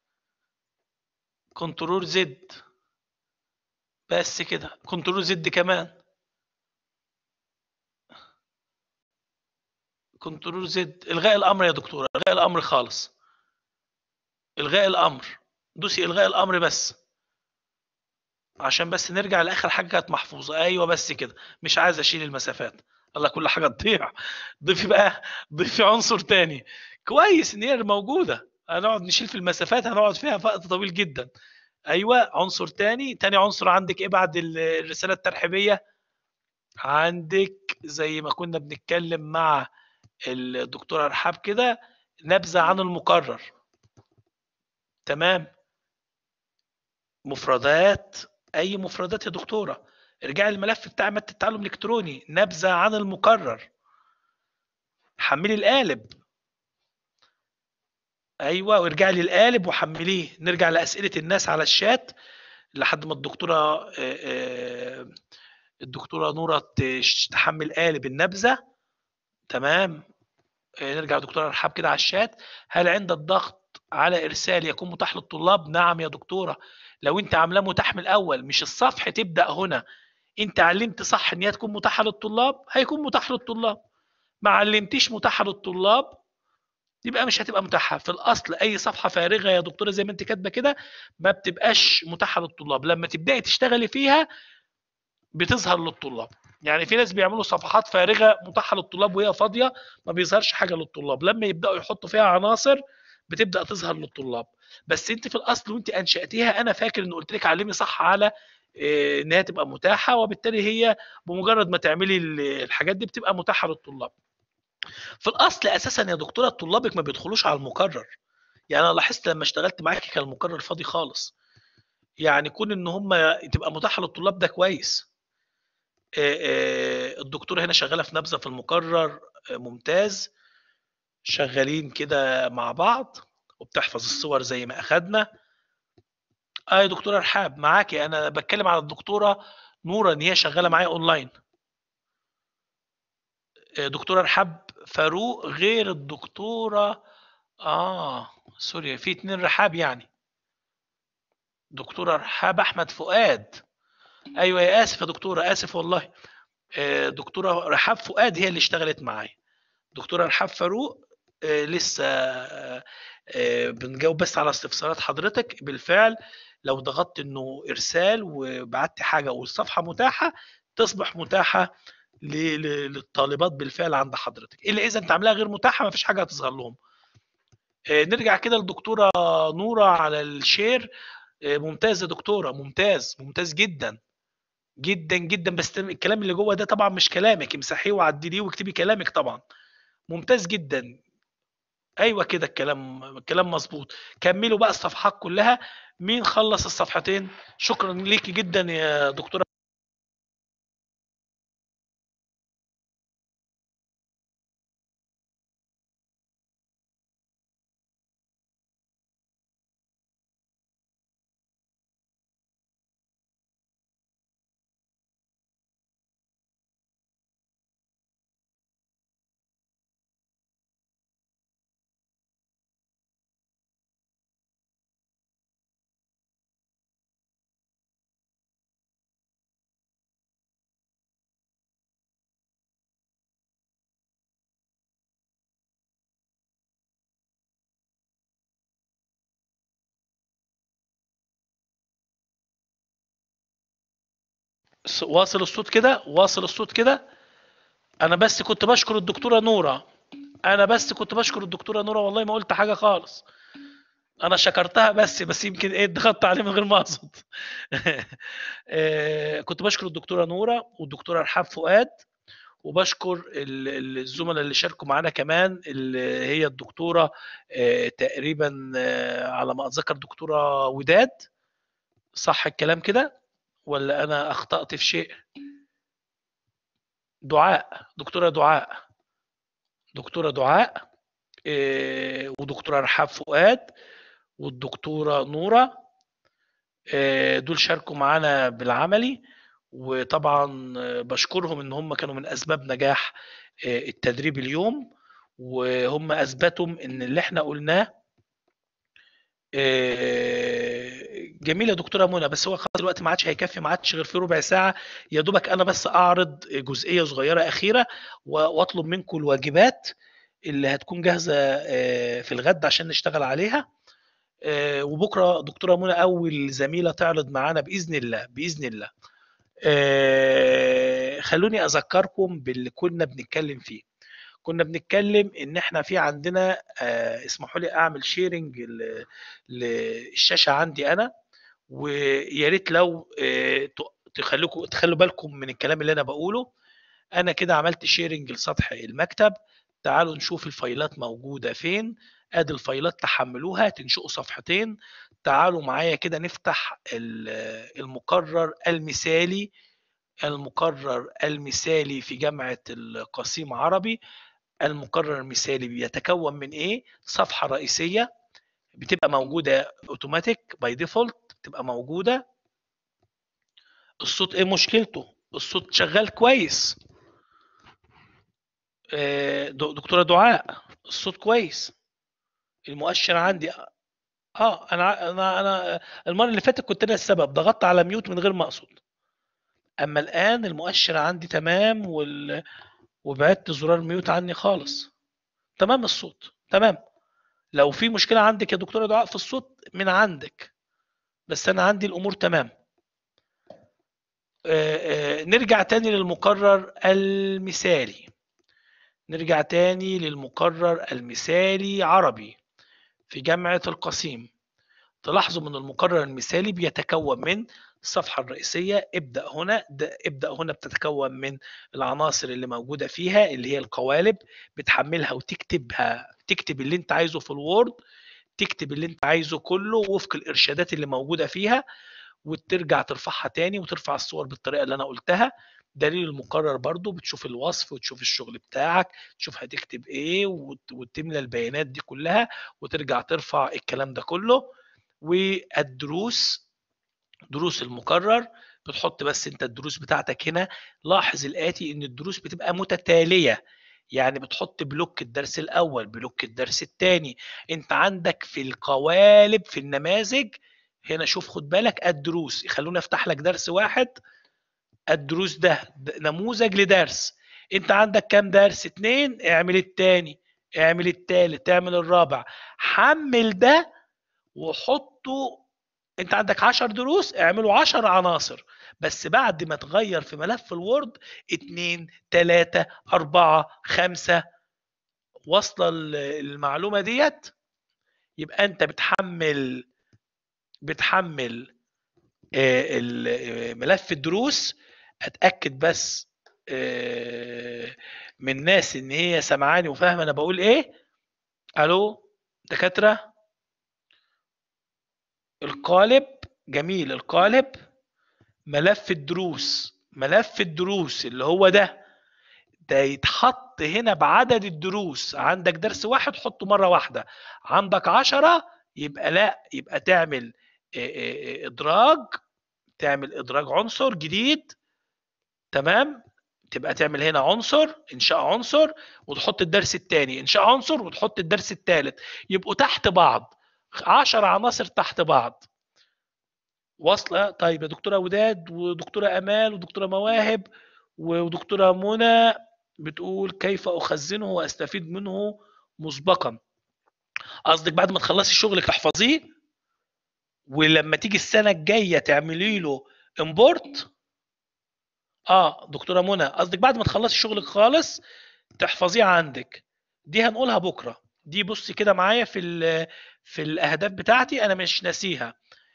كنترول زد بس كده كنترول زد كمان كنترول زد الغاء الامر يا دكتوره الغاء الامر خالص الغاء الامر دوسي الغاء الامر بس عشان بس نرجع لاخر حاجه كانت محفوظه ايوه بس كده مش عايز اشيل المسافات الله كل حاجه تضيع ضيفي بقى ضيفي عنصر تاني كويس ان هي موجوده هنقعد نشيل في المسافات هنقعد فيها وقت طويل جدا ايوه عنصر تاني تاني عنصر عندك ايه بعد ال- الرساله الترحيبيه عندك زي ما كنا بنتكلم مع الدكتوره رحاب كده نبذه عن المقرر تمام مفردات اي مفردات يا دكتوره ارجعي الملف بتاع ماده التعلم الالكتروني نبذه عن المقرر حملي القالب ايوه وارجعي للقالب وحمليه نرجع لاسئله الناس على الشات لحد ما الدكتوره آه، آه، الدكتوره نوره تش- تحمل قالب النبذه تمام آه، نرجع دكتوره رحاب كده على الشات هل عند الضغط على ارسال يكون متاح للطلاب نعم يا دكتوره لو انت عاملاه متاح من الاول مش الصفح تبدا هنا انت علمت صح ان هي تكون متاحه للطلاب هيكون متاح للطلاب ما علمتيش متاحه للطلاب يبقى مش هتبقى متاحه في الاصل اي صفحه فارغه يا دكتوره زي ما انت كاتبه كده ما بتبقاش متاحه للطلاب لما تبداي تشتغلي فيها بتظهر للطلاب يعني في ناس بيعملوا صفحات فارغه متاحه للطلاب وهي فاضيه ما بيظهرش حاجه للطلاب لما يبداوا يحطوا فيها عناصر بتبدا تظهر للطلاب بس انت في الاصل وانت انشاتيها انا فاكر ان قلت لك علمي صح على إيه، ان هي تبقى متاحه وبالتالي هي بمجرد ما تعملي ال- الحاجات دي بتبقى متاحه للطلاب في الاصل اساسا يا دكتوره طلابك ما بيدخلوش على المقرر يعني انا لاحظت لما اشتغلت معاكي كان المقرر فاضي خالص يعني كون ان هم تبقى متاحه للطلاب ده كويس آه، آه، الدكتوره هنا شغاله في نبذه في المقرر آه، ممتاز شغالين كده مع بعض وبتحفظ الصور زي ما اخدنا اه يا دكتوره رحاب معاكي انا بتكلم على الدكتوره نوره ان هي شغاله معايا اونلاين آه، دكتوره رحاب فاروق غير الدكتوره اه سوري في اتنين رحاب يعني دكتوره رحاب احمد فؤاد ايوه يا اسف يا دكتوره اسف والله آه، دكتوره رحاب فؤاد هي اللي اشتغلت معايا دكتوره رحاب فاروق آه، لسه آه، آه، بنجاوب بس على استفسارات حضرتك بالفعل لو ضغطت انه ارسال وبعت حاجه والصفحه متاحه تصبح متاحه ل- ل- للطالبات بالفعل عند حضرتك الا اذا انت عاملاها غير متاحه ما فيش حاجه هتظهر لهم آه، نرجع كده للدكتوره نوره على الشير آه، ممتاز يا دكتوره ممتاز ممتاز جدا جدا جدا بس الكلام اللي جوه ده طبعا مش كلامك امسحيه وعدليه واكتبي كلامك طبعا ممتاز جدا ايوه كده الكلام الكلام مظبوط كملوا بقى الصفحات كلها مين خلص الصفحتين شكرا ليكي جدا يا دكتوره س- واصل الصوت كده واصل الصوت كده انا بس كنت بشكر الدكتوره نوره انا بس كنت بشكر الدكتوره نوره والله ما قلت حاجه خالص انا شكرتها بس بس يمكن ايه ضغطت عليه من غير ما اقصد آه، كنت بشكر الدكتوره نوره والدكتوره رحاب فؤاد وبشكر ال- ال- الزملاء اللي شاركوا معانا كمان اللي هي الدكتوره آه، تقريبا آه، على ما اتذكر دكتوره وداد صح الكلام كده ولا انا اخطات في شيء دعاء دكتوره دعاء دكتوره دعاء آه، ودكتوره رحاب فؤاد والدكتوره نوره آه، دول شاركوا معانا بالعملي وطبعا آه، بشكرهم ان هم كانوا من اسباب نجاح آه، التدريب اليوم وهم اثبتوا ان اللي احنا قلناه آه، جميل يا دكتوره منى بس هو خلاص الوقت ما عادش هيكفي ما عادش غير في ربع ساعه يا دوبك انا بس اعرض جزئيه صغيره اخيره و- واطلب منكم الواجبات اللي هتكون جاهزه آه، في الغد عشان نشتغل عليها آه، وبكره دكتوره منى اول زميله تعرض معانا باذن الله باذن الله آه، خلوني اذكركم باللي كنا بنتكلم فيه كنا بنتكلم ان احنا في عندنا آه، اسمحوا لي اعمل شيرنج للشاشه عندي انا ويا ريت لو آه، ت- تخلوكم تخلوا بالكم من الكلام اللي انا بقوله انا كده عملت شيرنج لسطح المكتب تعالوا نشوف الفايلات موجوده فين ادي الفايلات تحملوها تنشئوا صفحتين تعالوا معايا كده نفتح ال- المقرر المثالي المقرر المثالي في جامعة القصيم عربي المقرر المثالي بيتكون من ايه صفحة رئيسية بتبقى موجوده اوتوماتيك باي ديفولت بتبقى موجوده الصوت ايه مشكلته الصوت شغال كويس آه، د- دكتوره دعاء الصوت كويس المؤشر عندي اه انا ع- انا انا المره اللي فاتت كنت انا السبب ضغطت على ميوت من غير ما اقصد اما الان المؤشر عندي تمام وال... وبعدت زرار ميوت عني خالص تمام الصوت تمام لو في مشكله عندك يا دكتوره دعاء في الصوت من عندك بس انا عندي الامور تمام آه، آه، نرجع تاني للمقرر المثالي نرجع تاني للمقرر المثالي عربي في جامعة القصيم تلاحظوا من المقرر المثالي بيتكون من الصفحة الرئيسية ابدأ هنا ده ابدأ هنا بتتكون من العناصر اللي موجودة فيها اللي هي القوالب بتحملها وتكتبها تكتب اللي انت عايزه في الوورد تكتب اللي انت عايزه كله وفق الإرشادات اللي موجودة فيها وترجع ترفعها تاني وترفع الصور بالطريقة اللي أنا قلتها دليل المقرر برضو بتشوف الوصف وتشوف الشغل بتاعك تشوف هتكتب ايه وت- وتملى البيانات دي كلها وترجع ترفع الكلام ده كله والدروس دروس المقرر بتحط بس انت الدروس بتاعتك هنا لاحظ الآتي ان الدروس بتبقى متتالية يعني بتحط بلوك الدرس الأول بلوك الدرس الثاني انت عندك في القوالب في النماذج هنا شوف خد بالك الدروس خلونا افتح لك درس واحد الدروس ده د- نموذج لدرس انت عندك كام درس اتنين اعمل التاني اعمل التالت اعمل الرابع حمل ده وحطه انت عندك 10 دروس اعملوا 10 عناصر بس بعد ما تغير في ملف الوورد 2 3 4 5 واصله ال- المعلومه ديت يبقى انت بتحمل بتحمل آه، ال- آه، ملف الدروس اتاكد بس آه، من الناس ان هي سامعاني وفاهمه انا بقول ايه الو دكاتره القالب جميل القالب ملف الدروس ملف الدروس اللي هو ده ده يتحط هنا بعدد الدروس عندك درس واحد حطه مرة واحدة عندك عشرة يبقى لا يبقى تعمل آه، آه، آه، إدراج تعمل إدراج عنصر جديد تمام تبقى تعمل هنا عنصر إنشاء عنصر وتحط الدرس الثاني إنشاء عنصر وتحط الدرس الثالث يبقوا تحت بعض عشر عناصر تحت بعض واصلة طيب يا دكتورة وداد ودكتورة أمال ودكتورة مواهب ودكتورة منى بتقول كيف أخزنه وأستفيد منه مسبقا قصدك بعد ما تخلصي شغلك تحفظيه ولما تيجي السنة الجاية تعملي له امبورت اه دكتورة منى قصدك بعد ما تخلصي شغلك خالص تحفظيه عندك دي هنقولها بكرة دي بصي كده معايا في ال- في الأهداف بتاعتي أنا مش ناسيها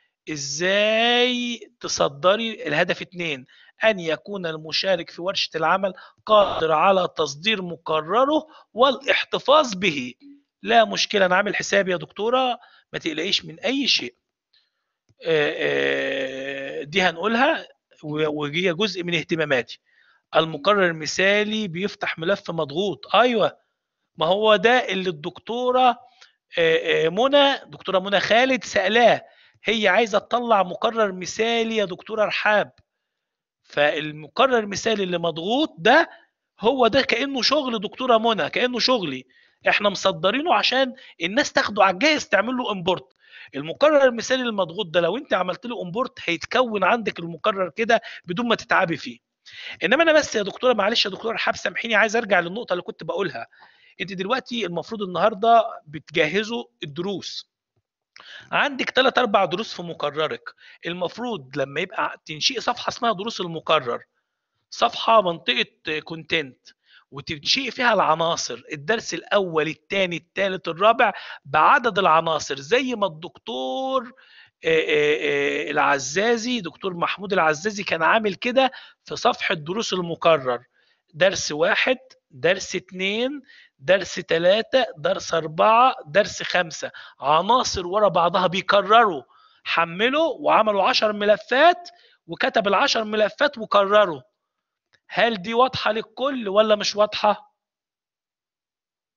ازاي تصدري الهدف اتنين ان يكون المشارك في ورشة العمل قادر على تصدير مقرره والاحتفاظ به لا مشكلة انا عامل حسابي يا دكتورة ما تقلقيش من اي شيء آه، آه، دي هنقولها و- وهي جزء من اهتماماتي المقرر المثالي بيفتح ملف مضغوط ايوه ما هو ده اللي الدكتورة آه، آه، منى دكتورة منى خالد سألاه هي عايزه تطلع مقرر مثالي يا دكتوره رحاب فالمقرر المثالي اللي مضغوط ده هو ده كانه شغل دكتوره منى كانه شغلي احنا مصدرينه عشان الناس تاخده على الجاهز تعمل له امبورت المقرر المثالي المضغوط ده لو انت عملت له امبورت هيتكون عندك المقرر كده بدون ما تتعبي فيه انما انا بس يا دكتوره معلش يا دكتوره رحاب سامحيني عايز ارجع للنقطه اللي كنت بقولها انت دلوقتي المفروض النهارده بتجهزوا الدروس عندك ثلاث اربع دروس في مقررك المفروض لما يبقى تنشئي صفحه اسمها دروس المقرر صفحه منطقه كونتنت وتنشئي فيها العناصر الدرس الاول الثاني الثالث الرابع بعدد العناصر زي ما الدكتور آه، آه، آه، العزازي دكتور محمود العزازي كان عامل كده في صفحه دروس المقرر درس واحد درس اتنين درس تلاتة درس أربعة درس خمسة عناصر ورا بعضها بيكرروا حملوا وعملوا عشر ملفات وكتب العشر ملفات وكرروا هل دي واضحة للكل ولا مش واضحة؟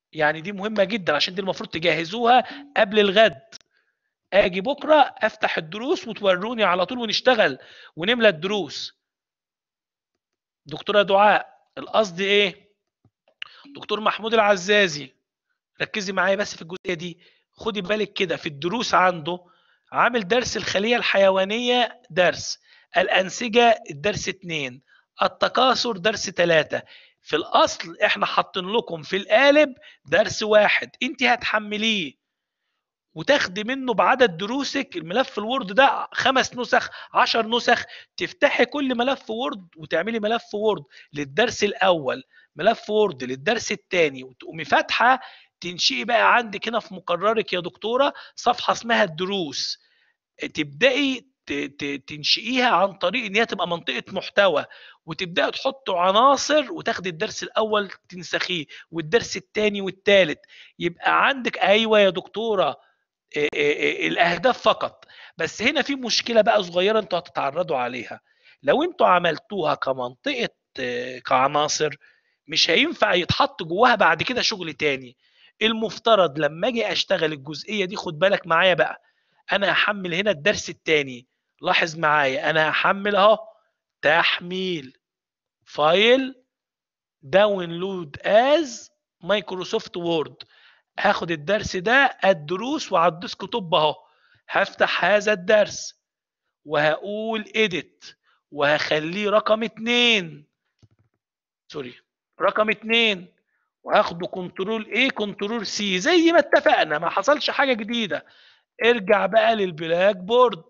يعني دي مهمه جدا عشان دي المفروض تجهزوها قبل الغد اجي بكره افتح الدروس وتوروني على طول ونشتغل ونملى الدروس دكتوره دعاء القصد ايه دكتور محمود العزازي ركزي معايا بس في الجزئيه دي خدي بالك كده في الدروس عنده عامل درس الخليه الحيوانيه درس الانسجه الدرس اتنين التكاثر درس ثلاثة في الاصل احنا حاطين لكم في القالب درس واحد انت هتحمليه وتاخدي منه بعدد دروسك الملف الوورد ده خمس نسخ عشر نسخ تفتحي كل ملف وورد وتعملي ملف وورد للدرس الاول ملف وورد للدرس الثاني وتقومي فاتحه تنشئي بقى عندك هنا في مقررك يا دكتوره صفحه اسمها الدروس تبداي تنشئيها عن طريق ان هي تبقى منطقه محتوى وتبداي تحطوا عناصر وتاخدي الدرس الاول تنسخيه والدرس الثاني والثالث يبقى عندك ايوه يا دكتوره الاهداف فقط بس هنا في مشكله بقى صغيره انتوا هتتعرضوا عليها لو انتوا عملتوها كمنطقه كعناصر مش هينفع يتحط جواها بعد كده شغل تاني المفترض لما اجي اشتغل الجزئيه دي خد بالك معايا بقى انا هحمل هنا الدرس الثاني لاحظ معايا انا هحمل اهو تحميل فايل داونلود از مايكروسوفت وورد هاخد الدرس ده الدروس وعلى الديسك توب اهو هفتح هذا الدرس وهقول edit وهخليه رقم اتنين سوري رقم اتنين وهاخده كنترول ايه كنترول سي زي ما اتفقنا ما حصلش حاجه جديده ارجع بقى للبلاك بورد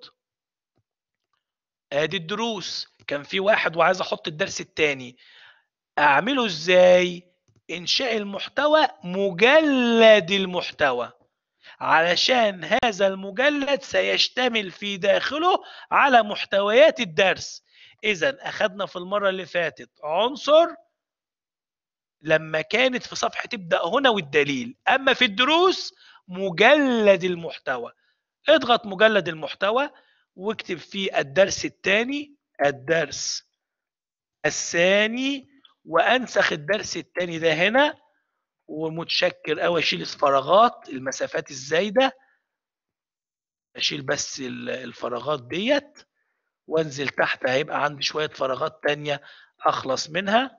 ادي الدروس كان في واحد وعايز احط الدرس الثاني اعمله ازاي انشاء المحتوى مجلد المحتوى علشان هذا المجلد سيشتمل في داخله على محتويات الدرس اذا اخذنا في المره اللي فاتت عنصر لما كانت في صفحه تبدا هنا والدليل اما في الدروس مجلد المحتوى اضغط مجلد المحتوى واكتب فيه الدرس الثاني الدرس الثاني وانسخ الدرس الثاني ده هنا ومتشكر قوي اشيل الفراغات المسافات الزايده اشيل بس الفراغات ديت وانزل تحت هيبقى عندي شويه فراغات تانية اخلص منها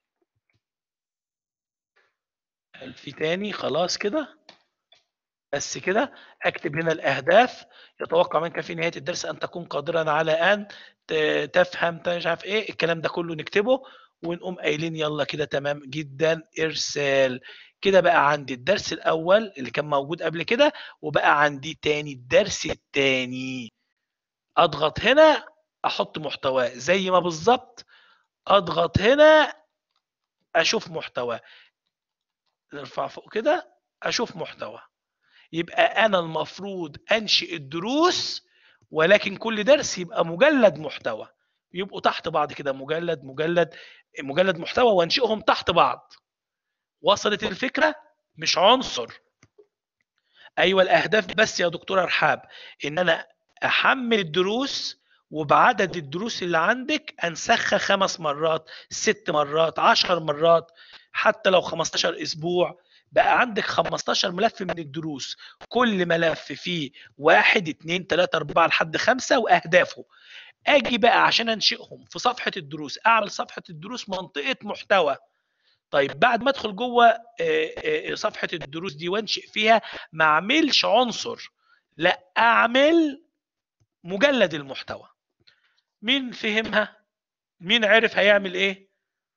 في تاني خلاص كده بس كده اكتب هنا الاهداف يتوقع منك في نهايه الدرس ان تكون قادرا على ان تفهم مش عارف ايه الكلام ده كله نكتبه ونقوم قايلين يلا كده تمام جدا ارسال كده بقى عندي الدرس الاول اللي كان موجود قبل كده وبقى عندي تاني الدرس التاني اضغط هنا احط محتواه زي ما بالظبط اضغط هنا اشوف محتوى نرفع فوق كده اشوف محتوى يبقى انا المفروض انشئ الدروس ولكن كل درس يبقى مجلد محتوى يبقوا تحت بعض كده مجلد مجلد مجلد محتوى وانشئهم تحت بعض وصلت الفكره مش عنصر ايوه الاهداف بس يا دكتوره رحاب ان انا احمل الدروس وبعدد الدروس اللي عندك انسخها خمس مرات ست مرات عشر مرات حتى لو 15 اسبوع بقى عندك 15 ملف من الدروس كل ملف فيه واحد اتنين تلاتة اربعة لحد خمسة واهدافه اجي بقى عشان انشئهم في صفحة الدروس اعمل صفحة الدروس منطقة محتوى طيب بعد ما ادخل جوه صفحة الدروس دي وانشئ فيها ما اعملش عنصر لا اعمل مجلد المحتوى مين فهمها مين عرف هيعمل ايه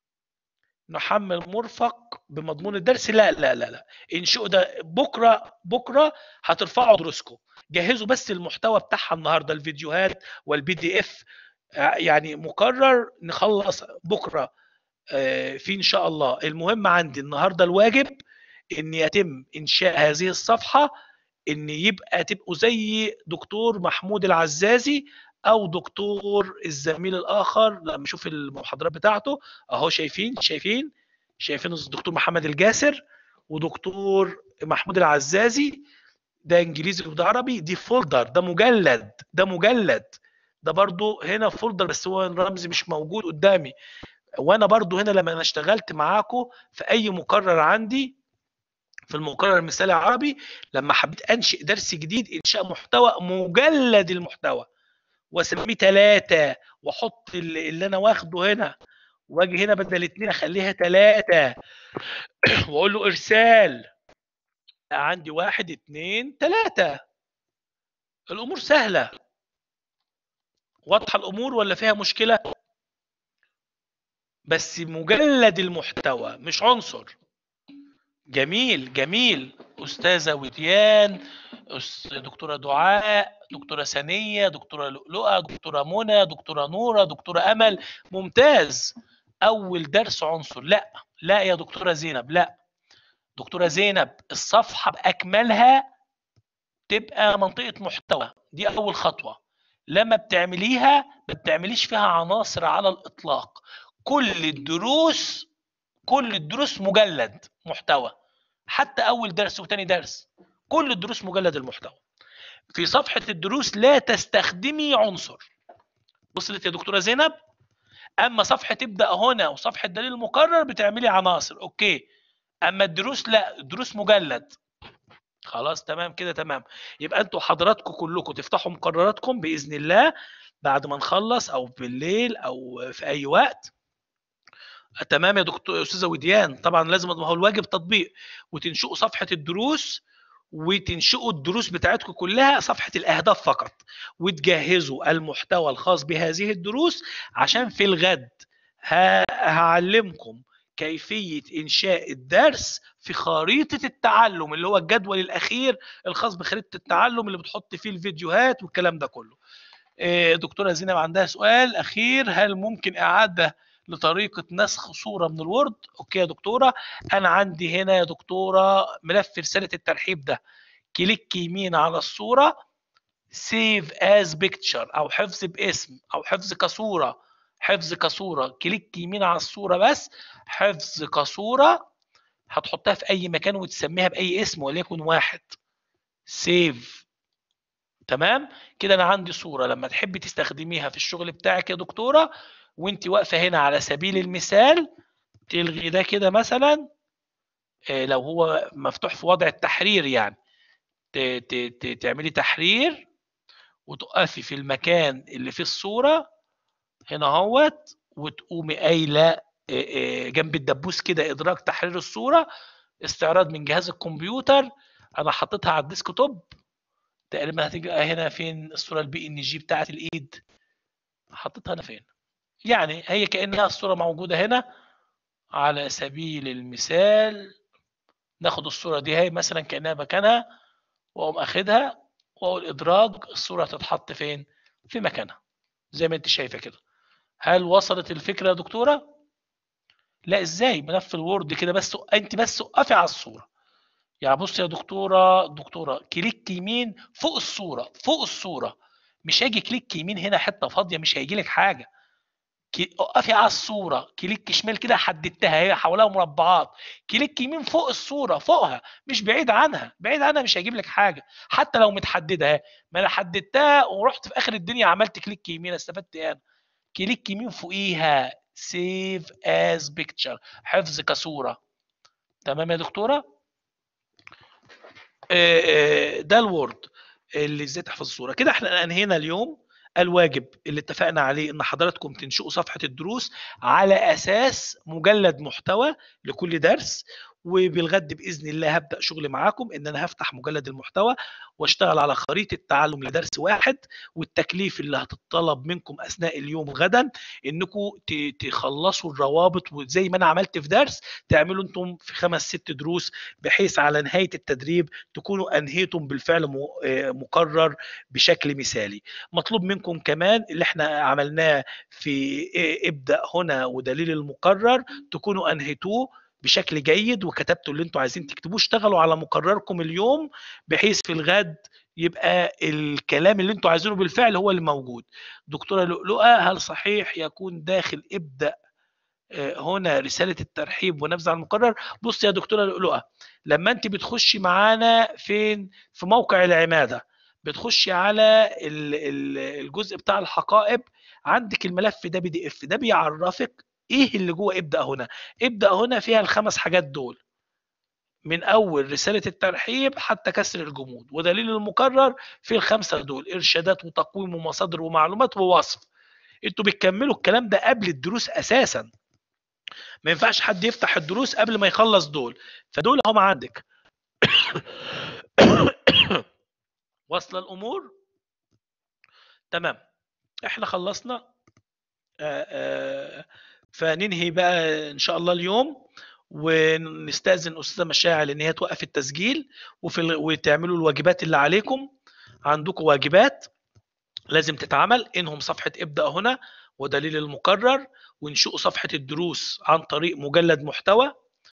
نحمل مرفق بمضمون الدرس لا لا لا لا انشئوا ده بكره بكره هترفعوا دروسكم جهزوا بس المحتوى بتاعها النهارده الفيديوهات والبي دي اف يعني مقرر نخلص بكره في ان شاء الله المهم عندي النهارده الواجب ان يتم انشاء هذه الصفحه ان يبقى تبقوا زي دكتور محمود العزازي او دكتور الزميل الاخر لما اشوف المحاضرات بتاعته اهو شايفين شايفين شايفين الدكتور محمد الجاسر ودكتور محمود العزازي ده انجليزي وده عربي دي فولدر ده مجلد ده مجلد ده برضو هنا فولدر بس هو الرمز مش موجود قدامي وانا برضو هنا لما انا اشتغلت معاكم في اي مقرر عندي في المقرر المثالي العربي لما حبيت انشئ درس جديد انشاء محتوى مجلد المحتوى واسميه ثلاثة واحط اللي, اللي انا واخده هنا واجي هنا بدل اتنين اخليها ثلاثة واقول له ارسال عندي واحد اتنين ثلاثة الامور سهلة واضحة الامور ولا فيها مشكلة بس مجلد المحتوى مش عنصر جميل جميل استاذة وديان أس- دكتورة دعاء دكتورة سنية دكتورة لؤلؤة دكتورة منى دكتورة نورة دكتورة أمل ممتاز أول درس عنصر لا لا يا دكتورة زينب لا دكتورة زينب الصفحة بأكملها تبقى منطقة محتوى دي أول خطوة لما بتعمليها ما بتعمليش فيها عناصر على الإطلاق كل الدروس كل الدروس مجلد محتوى حتى أول درس وتاني درس كل الدروس مجلد المحتوى في صفحة الدروس لا تستخدمي عنصر وصلت يا دكتورة زينب أما صفحة تبدأ هنا وصفحة دليل مكرر بتعملي عناصر أوكي أما الدروس لا الدروس مجلد خلاص تمام كده تمام يبقى انتوا حضراتكم كلكم تفتحوا مقرراتكم باذن الله بعد ما نخلص او بالليل او في اي وقت تمام يا دكتور استاذه وديان طبعا لازم ما هو الواجب تطبيق وتنشئوا صفحه الدروس وتنشئوا الدروس بتاعتكم كلها صفحه الاهداف فقط وتجهزوا المحتوى الخاص بهذه الدروس عشان في الغد ه- هعلمكم كيفيه انشاء الدرس في خريطه التعلم اللي هو الجدول الاخير الخاص بخريطه التعلم اللي بتحط فيه الفيديوهات والكلام ده كله آه، دكتوره زينب عندها سؤال اخير هل ممكن اعاده لطريقه نسخ صوره من الوورد اوكي يا دكتوره انا عندي هنا يا دكتوره ملف رساله الترحيب ده كليك يمين على الصوره سيف از بيكتشر او حفظ باسم او حفظ كصوره حفظ كصوره كليك يمين على الصوره بس حفظ كصوره هتحطها في اي مكان وتسميها باي اسم وليكن واحد سيف تمام كده انا عندي صوره لما تحبي تستخدميها في الشغل بتاعك يا دكتوره وانت واقفه هنا على سبيل المثال تلغي ده كده مثلا آه، لو هو مفتوح في وضع التحرير يعني ت- ت- ت- تعملي تحرير وتقفي في المكان اللي فيه الصوره هنا اهوت وتقومي قايله آه، آه، جنب الدبوس كده ادراك تحرير الصوره استعراض من جهاز الكمبيوتر انا حطيتها على الديسك توب تقريبا هتيجي هنا فين الصوره البي ان جي بتاعت الايد حطيتها هنا فين يعني هي كانها الصوره موجوده هنا على سبيل المثال ناخد الصوره دي هي مثلا كانها مكانها واقوم اخدها واقول ادراج الصوره هتتحط فين في مكانها زي ما انت شايفه كده هل وصلت الفكره يا دكتوره لا ازاي ملف الوورد كده بس انت بس وقفي على الصوره يعني بص يا دكتوره دكتوره كليك يمين فوق الصوره فوق الصوره مش هيجي كليك يمين هنا حته فاضيه مش هيجي لك حاجه كي- اقفي على الصوره كليك شمال كده حددتها هي حواليها مربعات كليك يمين فوق الصوره فوقها مش بعيد عنها بعيد عنها مش هيجيب لك حاجه حتى لو متحدده اهي ما انا حددتها ورحت في اخر الدنيا عملت كليك يمين استفدت ايه انا كليك يمين فوقيها سيف از بيكتشر حفظ كصوره تمام يا دكتوره آه، آه، ده الوورد اللي ازاي تحفظ الصوره كده احنا انهينا اليوم الواجب اللي اتفقنا عليه ان حضراتكم تنشئوا صفحه الدروس على اساس مجلد محتوى لكل درس وبالغد باذن الله هبدا شغل معاكم ان انا هفتح مجلد المحتوى واشتغل على خريطه تعلم لدرس واحد والتكليف اللي هتطلب منكم اثناء اليوم غدا انكم ت- تخلصوا الروابط وزي ما انا عملت في درس تعملوا انتم في خمس ست دروس بحيث على نهايه التدريب تكونوا انهيتم بالفعل م- آه، مكرر بشكل مثالي مطلوب منكم كمان اللي احنا عملناه في آه، ابدا هنا ودليل المقرر تكونوا انهيتوه بشكل جيد وكتبتوا اللي انتوا عايزين تكتبوه اشتغلوا على مقرركم اليوم بحيث في الغد يبقى الكلام اللي انتوا عايزينه بالفعل هو اللي موجود دكتوره لؤلؤه هل صحيح يكون داخل ابدا آه، هنا رساله الترحيب ونبذ عن المقرر بص يا دكتوره لؤلؤه لما انت بتخشي معانا فين في موقع العماده بتخشي على ال- ال- الجزء بتاع الحقائب عندك الملف ده بي دي اف ده بيعرفك ايه اللي جوه ابدا هنا ابدا هنا فيها الخمس حاجات دول من اول رساله الترحيب حتى كسر الجمود ودليل المكرر في الخمسه دول ارشادات وتقويم ومصادر ومعلومات ووصف انتوا بتكملوا الكلام ده قبل الدروس اساسا ما ينفعش حد يفتح الدروس قبل ما يخلص دول فدول هم عندك واصله الامور تمام احنا خلصنا آه، آه، فننهي بقى ان شاء الله اليوم ونستاذن استاذه مشاعل ان هي توقف التسجيل وفي ال- وتعملوا الواجبات اللي عليكم عندكم واجبات لازم تتعمل انهم صفحه ابدا هنا ودليل المكرر وانشئوا صفحه الدروس عن طريق مجلد محتوى